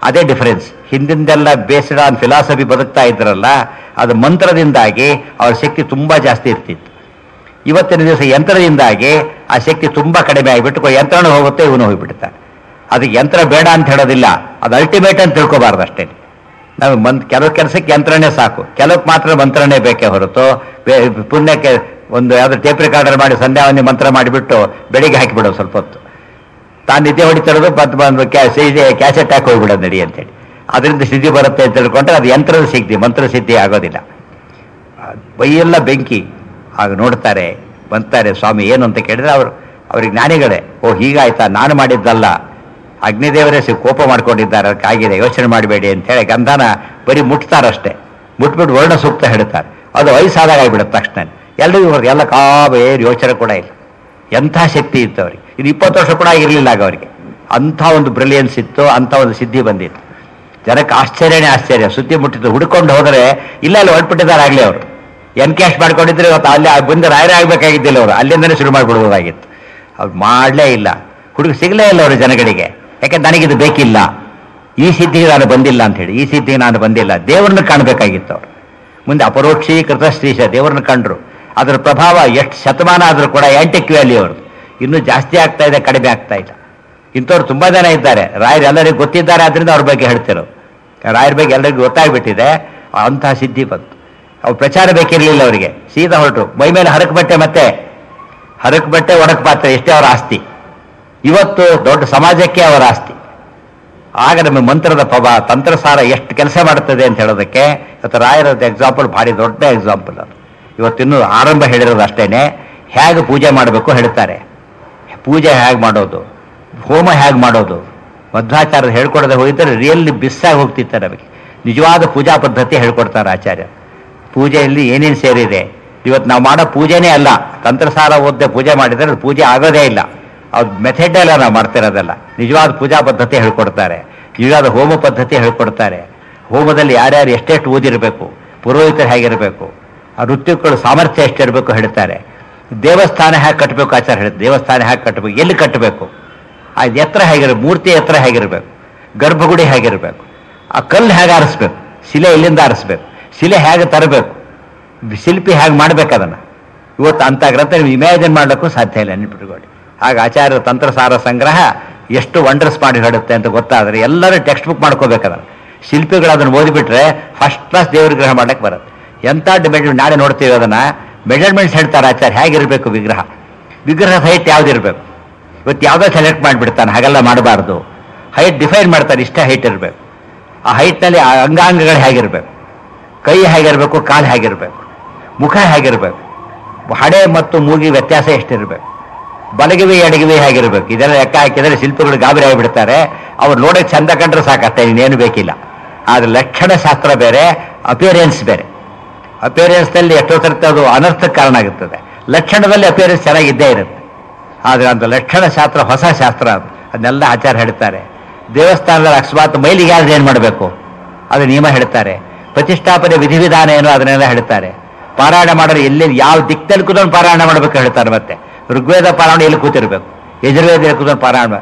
ಅದೇ ಡಿಫರೆನ್ಸ್ ಹಿಂದಿಂದೆಲ್ಲ ಬೇಸ್ಡ್ ಆನ್ ಫಿಲಾಸಫಿ ಬದುಕ್ತಾ ಇದ್ರಲ್ಲ ಅದು ಮಂತ್ರದಿಂದಾಗಿ ಅವ್ರ ಶಕ್ತಿ ತುಂಬಾ ಜಾಸ್ತಿ ಇರ್ತಿತ್ತು ಇವತ್ತಿನ ದಿವಸ ಯಂತ್ರದಿಂದಾಗಿ ಆ ಶಕ್ತಿ ತುಂಬಾ ಕಡಿಮೆ ಆಗಿಬಿಟ್ಟು ಯಂತ್ರನೂ ಹೋಗುತ್ತೆ ಇವನು ಹೋಗ್ಬಿಡ್ತಾನೆ ಅದಕ್ಕೆ ಯಂತ್ರ ಬೇಡ ಅಂತ ಹೇಳೋದಿಲ್ಲ ಅದು ಅಲ್ಟಿಮೇಟ್ ಅಂತ ತಿಳ್ಕೊಬಾರ್ದು ಅಷ್ಟೇ ನಾವು ಮನ್ ಕೆಲವು ಕೆಲಸಕ್ಕೆ ಯಂತ್ರನೇ ಸಾಕು ಕೆಲವಕ್ಕೆ ಮಾತ್ರ ಮಂತ್ರನೇ ಬೇಕೇ ಹೊರತು ಬೇ- ಪುಣ್ಯಕ್ಕೆ ಒಂದು ಯಾವ್ದು ಟೇಪ್ ರೆಕಾರ್ಡರ್ ಮಾಡಿ ಸಂಧ್ಯಾವಂದಿ ಮಂತ್ರ ಮಾಡಿಬಿಟ್ಟು ಬೆಳಿಗ್ಗೆ ಹಾಕಿಬಿಡೋದು ಸ್ವಲ್ಪ ಹೊತ್ತು ತಾನು ನಿದ್ದೆ ಹೊಡಿತಿರೋದು ಮತ್ತೆ ಬಂದು ಕ್ಯಾ ಕ್ಯಾಸೆಟ್ ಹಾಕಿ ಹೋಗ್ಬಿಡೋದು ನಡಿ ಅಂತೇಳಿ ಅದರಿಂದ ಸಿದ್ಧಿ ಬರುತ್ತೆ ಅಂತ ತಿಳ್ಕೊಂಡ್ರೆ ಅದು ಯಂತ್ರದ ಸಿದ್ಧಿ ಮಂತ್ರ ಸಿದ್ಧಿ ಆಗೋದಿಲ್ಲ ಬೈಯೆಲ್ಲ ಬೆಂಕಿ ಆಗ ನೋಡ್ತಾರೆ ಬಂತಾರೆ ಸ್ವಾಮಿ ಏನು ಅಂತ ಕೇಳಿದ್ರೆ ಅವರು ಅವ್ರಿಗೆ ಜ್ಞಾನಿಗಳೇ ಓ ಹೀಗಾಯ್ತಾ ನಾನು ಮಾಡಿದ್ದಲ್ಲ ಅಗ್ನಿದೇವರೇ ಸಿ ಕೋಪ ಮಾಡ್ಕೊಂಡಿದ್ದಾರೆ ಅದಕ್ಕಾಗಿದೆ ಯೋಚನೆ ಮಾಡಬೇಡಿ ಅಂತ ಹೇಳಿ ಗಂಧನ ಬರೀ ಮುಟ್ತಾರಷ್ಟೇ ಮುಟ್ಬಿಟ್ಟು ವರ್ಣ ಸೂಕ್ತ ಹೇಳ್ತಾರೆ ಅದು ವಯಸ್ಸಾದಾಗ ಆಗಿಬಿಡುತ್ತೆ ತಕ್ಷಣ ಎಲ್ಲರಿಗೂ ಅವ್ರಿಗೆ ಎಲ್ಲ ಕಾಬ ಏನು ಯೋಚನೆ ಕೂಡ ಇಲ್ಲ ಎಂಥ ಶಕ್ತಿ ಇತ್ತು ಅವ್ರಿಗೆ ಇದು ಇಪ್ಪತ್ತು ವರ್ಷ ಕೂಡ ಆಗಿರಲಿಲ್ಲ ಆಗ ಅವರಿಗೆ ಅಂಥ ಒಂದು ಬ್ರಿಲಿಯನ್ಸ್ ಇತ್ತು ಅಂಥ ಒಂದು ಸಿದ್ಧಿ ಬಂದಿತ್ತು ಜನಕ್ಕೆ ಆಶ್ಚರ್ಯನೇ ಆಶ್ಚರ್ಯ ಸುದ್ದಿ ಮುಟ್ಟಿದ್ದು ಹುಡ್ಕೊಂಡು ಹೋದರೆ ಇಲ್ಲ ಅಲ್ಲಿ ಹೊರಟ್ಬಿಟ್ಟಿದ್ದಾರೆ ಆಗಲಿ ಅವರು ಎನ್ಕ್ಯಾಶ್ ಮಾಡ್ಕೊಂಡಿದ್ರೆ ಇವತ್ತು ಅಲ್ಲಿ ಬಂದು ರಾಯರೇ ಆಗಬೇಕಾಗಿದ್ದಿಲ್ಲ ಅವರು ಅಲ್ಲಿಂದನೇ ಶುರು ಮಾಡಿಬಿಡ್ಬೋದಾಗಿತ್ತು ಅವ್ರು ಮಾಡಲೇ ಇಲ್ಲ ಹುಡುಗ ಸಿಗಲೇ ಇಲ್ಲ ಅವರು ಜನಗಳಿಗೆ ಯಾಕೆ ನನಗಿದು ಬೇಕಿಲ್ಲ ಈ ಸಿದ್ಧಿಗೆ ನಾನು ಬಂದಿಲ್ಲ ಅಂತ ಹೇಳಿ ಈ ಸಿದ್ಧಿಗೆ ನಾನು ಬಂದಿಲ್ಲ ದೇವರನ್ನ ಕಾಣಬೇಕಾಗಿತ್ತು ಅವರು ಮುಂದೆ ಅಪರೋಕ್ಷೀಕೃತ ಶ್ರೀಶ ದೇವರನ್ನ ಕಂಡ್ರು ಅದರ ಪ್ರಭಾವ ಎಷ್ಟು ಶತಮಾನ ಆದರೂ ಕೂಡ ಆಂಟಿಕ್ ವ್ಯಾಲಿ ಅವ್ರದ್ದು ಇನ್ನೂ ಜಾಸ್ತಿ ಆಗ್ತಾ ಇದೆ ಕಡಿಮೆ ಆಗ್ತಾ ಇಲ್ಲ ಇಂಥವ್ರು ತುಂಬಾ ಜನ ಇದ್ದಾರೆ ರಾಯರು ಎಲ್ಲರಿಗೂ ಗೊತ್ತಿದ್ದಾರೆ ಆದ್ರಿಂದ ಅವ್ರ ಬಗ್ಗೆ ಹೇಳ್ತಿರೋ ರಾಯರ ಬಗ್ಗೆ ಎಲ್ಲರಿಗೂ ಗೊತ್ತಾಗ್ಬಿಟ್ಟಿದೆ ಅಂತಹ ಸಿದ್ಧಿ ಬಂತು ಅವ್ರು ಪ್ರಚಾರ ಬೇಕಿರಲಿಲ್ಲ ಅವರಿಗೆ ಸೀದಾ ಹೊರಟು ಮೈ ಮೇಲೆ ಹರಕು ಬಟ್ಟೆ ಮತ್ತೆ ಹರಕು ಬಟ್ಟೆ ಒಡಕು ಪಾತ್ರೆ ಎಷ್ಟೇ ಅವರ ಆಸ್ತಿ ಇವತ್ತು ದೊಡ್ಡ ಸಮಾಜಕ್ಕೆ ಅವರ ಆಸ್ತಿ ಆಗ ನಮ್ಮ ಮಂತ್ರದ ಪವ ತಂತ್ರಸಾರ ಎಷ್ಟು ಕೆಲಸ ಮಾಡುತ್ತದೆ ಅಂತ ಹೇಳೋದಕ್ಕೆ ಇವತ್ತು ರಾಯರ ಎಕ್ಸಾಂಪಲ್ ಭಾರಿ ದೊಡ್ಡ ಎಕ್ಸಾಂಪಲ್ ಅದು ಇವತ್ತಿನ್ನೂ ಆರಂಭ ಹೇಳಿರೋದು ಅಷ್ಟೇನೆ ಹೇಗೆ ಪೂಜೆ ಮಾಡಬೇಕು ಹೇಳ್ತಾರೆ ಪೂಜೆ ಹೇಗೆ ಮಾಡೋದು ಹೋಮ ಹೇಗೆ ಮಾಡೋದು ಮಧ್ವಾಚಾರ್ಯ ಹೇಳ್ಕೊಡದೆ ಹೋಗಿದ್ದರೆ ರಿಯಲ್ಲಿ ಬಿಸ್ಸಾಗಿ ಹೋಗ್ತಿತ್ತು ನಮಗೆ ನಿಜವಾದ ಪೂಜಾ ಪದ್ಧತಿ ಹೇಳ್ಕೊಡ್ತಾರೆ ಆಚಾರ್ಯ ಪೂಜೆಯಲ್ಲಿ ಏನೇನು ಸೇರಿದೆ ಇವತ್ತು ನಾವು ಮಾಡೋ ಪೂಜೆನೇ ಅಲ್ಲ ತಂತ್ರಸಾರ ಓದ್ದೆ ಪೂಜೆ ಮಾಡಿದರೆ ಅದು ಪೂಜೆ ಆಗೋದೇ ಇಲ್ಲ ಅದು ಮೆಥಡ್ ಎಲ್ಲ ನಾವು ಮಾಡ್ತಿರೋದಲ್ಲ ನಿಜವಾದ ಪೂಜಾ ಪದ್ಧತಿ ಹೇಳ್ಕೊಡ್ತಾರೆ ನಿಜವಾದ ಹೋಮ ಪದ್ಧತಿ ಹೇಳ್ಕೊಡ್ತಾರೆ ಹೋಮದಲ್ಲಿ ಯಾರ್ಯಾರು ಎಷ್ಟೆಷ್ಟು ಓದಿರಬೇಕು ಪುರೋಹಿತರು ಹೇಗಿರಬೇಕು ಆ ಋತ್ವಿಕಗಳು ಸಾಮರ್ಥ್ಯ ಎಷ್ಟಿರಬೇಕು ಹೇಳ್ತಾರೆ ದೇವಸ್ಥಾನ ಹೇಗೆ ಕಟ್ಟಬೇಕು ಆಚಾರ ಹೇಳ್ತಾರೆ ದೇವಸ್ಥಾನ ಹೇಗೆ ಕಟ್ಟಬೇಕು ಎಲ್ಲಿ ಕಟ್ಟಬೇಕು ಆ ಎತ್ತರ ಹೇಗಿರಬೇಕು ಮೂರ್ತಿ ಎತ್ತರ ಹೇಗಿರಬೇಕು ಗರ್ಭಗುಡಿ ಹೇಗಿರಬೇಕು ಆ ಕಲ್ಲು ಹೇಗೆ ಆರಿಸ್ಬೇಕು ಶಿಲೆ ಎಲ್ಲಿಂದ ಆರಿಸ್ಬೇಕು ಶಿಲೆ ಹೇಗೆ ತರಬೇಕು ಶಿಲ್ಪಿ ಹೇಗೆ ಮಾಡ್ಬೇಕು ಅದನ್ನು ಇವತ್ತು ಅಂಥ ಗ್ರಂಥ ನೀವು ಇಮ್ಯಾಜಿನ್ ಮಾಡಲಿಕ್ಕೂ ಸಾಧ್ಯ ಇಲ್ಲ ನೆನ್ಪಿಟ್ಕೊಳ್ಳಿ ಆಗ ಆಚಾರ್ಯ ತಂತ್ರಸಾರ ಸಂಗ್ರಹ ಎಷ್ಟು ವಂಡರ್ಸ್ ಮಾಡಿ ಹೇಳುತ್ತೆ ಅಂತ ಗೊತ್ತಾದರೆ ಎಲ್ಲರೂ ಟೆಕ್ಸ್ಟ್ ಬುಕ್ ಮಾಡ್ಕೋಬೇಕು ಅದನ್ನು ಶಿಲ್ಪಿಗಳು ಅದನ್ನು ಓದಿಬಿಟ್ರೆ ಫಸ್ಟ್ ಕ್ಲಾಸ್ ದೇವ್ರ ಗ್ರಹ ಮಾಡಕ್ಕೆ ಬರುತ್ತೆ ಎಂಥ ಮೆಜರ್ಮೆಂಟ್ ನಾಳೆ ನೋಡ್ತೀವಿ ಅದನ್ನು ಮೆಜರ್ಮೆಂಟ್ಸ್ ಹೇಳ್ತಾರೆ ಆಚಾರ್ಯ ಹೇಗಿರಬೇಕು ವಿಗ್ರಹ ವಿಗ್ರಹದ ಹೈಟ್ ಯಾವ್ದಿರಬೇಕು ಇವತ್ತು ಯಾವುದೋ ಸೆಲೆಕ್ಟ್ ಮಾಡಿಬಿಡ್ತಾನೆ ಹಾಗೆಲ್ಲ ಮಾಡಬಾರ್ದು ಹೈಟ್ ಡಿಫೈನ್ ಮಾಡ್ತಾರೆ ಇಷ್ಟೇ ಹೈಟ್ ಇರಬೇಕು ಆ ಹೈಟ್ನಲ್ಲಿ ಆ ಅಂಗಾಂಗಗಳು ಹೇಗಿರಬೇಕು ಕೈ ಹೇಗಿರಬೇಕು ಕಾಲು ಹೇಗಿರಬೇಕು ಮುಖ ಹೇಗಿರಬೇಕು ಹಡೆ ಮತ್ತು ಮೂಗಿ ವ್ಯತ್ಯಾಸ ಎಷ್ಟಿರಬೇಕು ಬಲಗಿವಿ ಎಡಗಿವಿ ಹೇಗಿರಬೇಕು ಇದೆಲ್ಲ ಲೆಕ್ಕ ಹಾಕಿದರೆ ಶಿಲ್ಪಿಗಳು ಗಾಬರಿ ಆಗಿಬಿಡ್ತಾರೆ ಅವ್ರು ನೋಡೋಕೆ ಚಂದ ಕಂಡ್ರೆ ಸಾಕಷ್ಟೇ ಇನ್ನೇನು ಬೇಕಿಲ್ಲ ಆದರೆ ಲಕ್ಷಣ ಶಾಸ್ತ್ರ ಬೇರೆ ಅಪಿಯರೆನ್ಸ್ ಬೇರೆ ಅಪಿಯರೆನ್ಸ್ನಲ್ಲಿ ಎಷ್ಟೋ ಸರ್ತಿ ಅದು ಅನರ್ಥಕ್ಕೆ ಕಾರಣ ಆಗುತ್ತದೆ ಲಕ್ಷಣದಲ್ಲಿ ಅಪಿಯರೆನ್ಸ್ ಚೆನ್ನಾಗಿದ್ದೇ ಇರುತ್ತೆ ಆದರೆ ಅಂತ ಲಕ್ಷಣ ಶಾಸ್ತ್ರ ಹೊಸ ಶಾಸ್ತ್ರ ಅದು ಅದನ್ನೆಲ್ಲ ಆಚಾರ ಹೇಳ್ತಾರೆ ದೇವಸ್ಥಾನದಲ್ಲಿ ಅಕಸ್ಮಾತ್ ಮೈಲಿಗೆ ಯಾರು ಏನು ಮಾಡಬೇಕು ಅದು ನಿಯಮ ಹೇಳ್ತಾರೆ ಪ್ರತಿಷ್ಠಾಪನೆ ವಿಧಿವಿಧಾನ ಏನು ಅದನ್ನೆಲ್ಲ ಹೇಳ್ತಾರೆ ಪಾರಾಯಣ ಮಾಡೋರು ಎಲ್ಲಿ ಯಾವ ದಿಕ್ಕಲ್ಲಿ ಕೂತ್ಕೊಂಡು ಪಾರಾಯಣ ಮಾಡಬೇಕು ಹೇಳ್ತಾರೆ ಮತ್ತೆ ಋಗ್ವೇದ ಪಾರಾಯಣ ಎಲ್ಲಿ ಕೂತಿರ್ಬೇಕು ಯಜುರ್ವೇದ ಎಲ್ಲಿ ಕೂತ್ಕೊಂಡು ಪಾರಾಯಣ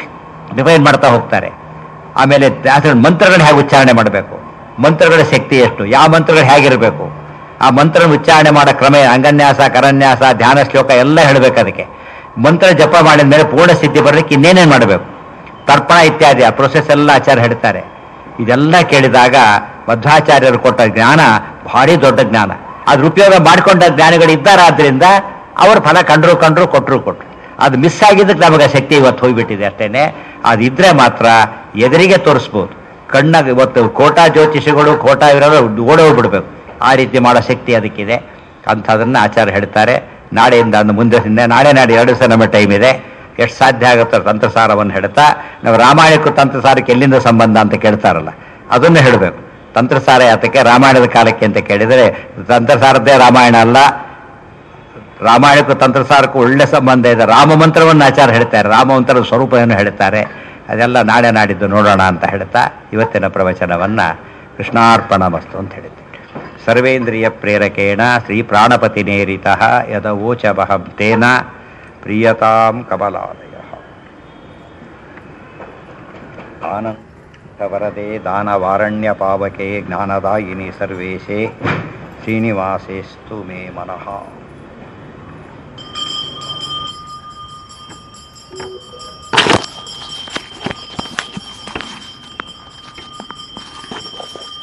ಡಿಫೈನ್ ಮಾಡ್ತಾ ಹೋಗ್ತಾರೆ ಆಮೇಲೆ ದಾಸರ ಮಂತ್ರಗಳು ಹೇಗೆ ಉಚ್ಚಾರಣೆ ಮಾಡಬೇಕು ಮಂತ್ರಗಳ ಶಕ್ತಿ ಎಷ್ಟು ಯಾವ ಮಂತ್ರಗಳು ಹೇಗಿರಬೇಕು ಆ ಮಂತ್ರ ಉಚ್ಚಾರಣೆ ಮಾಡೋ ಕ್ರಮ ಏನು? ಅಂಗನ್ಯಾಸ ಕರನ್ಯಾಸ ಧ್ಯಾನ ಶ್ಲೋಕ ಎಲ್ಲ ಹೇಳಬೇಕು ಅದಕ್ಕೆ ಮಂತ್ರ ಜಪ ಮಾಡಿದ ಮೇಲೆ ಪೂರ್ಣ ಸ್ಥಿತಿ ಬರಲಿಕ್ಕೆ ಇನ್ನೇನೇನು ಮಾಡಬೇಕು ತರ್ಪಣ ಇತ್ಯಾದಿ ಆ ಪ್ರೊಸೆಸ್ ಎಲ್ಲ ಆಚಾರ್ಯ ಹೇಳ್ತಾರೆ ಇದೆಲ್ಲ ಕೇಳಿದಾಗ ಮಧ್ವಾಚಾರ್ಯರು ಕೊಟ್ಟ ಜ್ಞಾನ ಭಾರಿ ದೊಡ್ಡ ಜ್ಞಾನ ಅದ್ರ ಉಪಯೋಗ ಮಾಡಿಕೊಂಡ ಜ್ಞಾನಿಗಳು ಇದ್ದಾರಾದ್ರಿಂದ ಅವ್ರ ಫಲ ಕಂಡ್ರು ಕಂಡ್ರು ಕೊಟ್ಟರು ಕೊಟ್ರು ಅದು ಮಿಸ್ ಆಗಿದ್ದಕ್ಕೆ ನಮಗೆ ಆ ಶಕ್ತಿ ಇವತ್ತು ಹೋಗ್ಬಿಟ್ಟಿದೆ ಅಷ್ಟೇನೆ ಅದಿದ್ರೆ ಮಾತ್ರ ಎದುರಿಗೆ ತೋರಿಸ್ಬೋದು ಕಣ್ಣಾಗ ಇವತ್ತು ಕೋಟಾ ಜ್ಯೋತಿಷಿಗಳು ಕೋಟಾ ಇರೋರು ಓಡೋಗ್ಬಿಡ್ಬೇಕು ಆ ರೀತಿ ಮಾಡೋ ಶಕ್ತಿ ಅದಕ್ಕಿದೆ ಅಂಥದನ್ನು ಆಚಾರ್ಯ ಹೇಳ್ತಾರೆ ನಾಳೆಯಿಂದ ಅಂದು ಮುಂದೆ ಹಿಂದೆ ನಾಳೆ ನಾಳೆ ಎರಡು ದಿವಸ ನಮ್ಮ ಟೈಮ್ ಇದೆ ಎಷ್ಟು ಸಾಧ್ಯ ಆಗುತ್ತೆ ತಂತ್ರಸಾರವನ್ನು ಹೇಳ್ತಾ ನಾವು ರಾಮಾಯಣಕ್ಕೂ ತಂತ್ರಸಾರಕ್ಕೆ ಎಲ್ಲಿಂದ ಸಂಬಂಧ ಅಂತ ಕೇಳ್ತಾರಲ್ಲ ಅದನ್ನು ಹೇಳಬೇಕು ತಂತ್ರಸಾರ ಯಾತಕ್ಕೆ ರಾಮಾಯಣದ ಕಾಲಕ್ಕೆ ಅಂತ ಕೇಳಿದರೆ ತಂತ್ರಸಾರದ್ದೇ ರಾಮಾಯಣ ಅಲ್ಲ ರಾಮಾಯಣಕ್ಕೂ ತಂತ್ರಸಾರಕ್ಕೂ ಒಳ್ಳೆ ಸಂಬಂಧ ಇದೆ ರಾಮ ಮಂತ್ರವನ್ನು ಆಚಾರ ಹೇಳ್ತಾರೆ ರಾಮ ಮಂತ್ರದ ಸ್ವರೂಪವನ್ನು ಹೇಳ್ತಾರೆ ಅದೆಲ್ಲ ನಾಳೆ ನಾಡಿದ್ದು ನೋಡೋಣ ಅಂತ ಹೇಳ್ತಾ ಇವತ್ತಿನ ಪ್ರವಚನವನ್ನು ಕೃಷ್ಣಾರ್ಪಣ ಮಸ್ತು ಅಂತ ಹೇಳಿದ್ದೆ ಸರ್ವೇಂದ್ರಿಯ ಪ್ರೇರಕೇಣ ಶ್ರೀ ಪ್ರಾಣಪತಿ ನೇರಿತ ಯದವೋಚಮಹಂ ತೇನ ಪ್ರಿಯತಾಂ ಕಮಲಾಲಯ ಆನಂದ ಭಕ್ತವರದೆ ದಾನವಾರಣ್ಯ ಪಾವಕೆ ಜ್ಞಾನದಾಯಿನಿ ಸರ್ವೇಶೇ ಶ್ರೀನಿವಾಸೇಸ್ತು ಮೇ ಮನಃ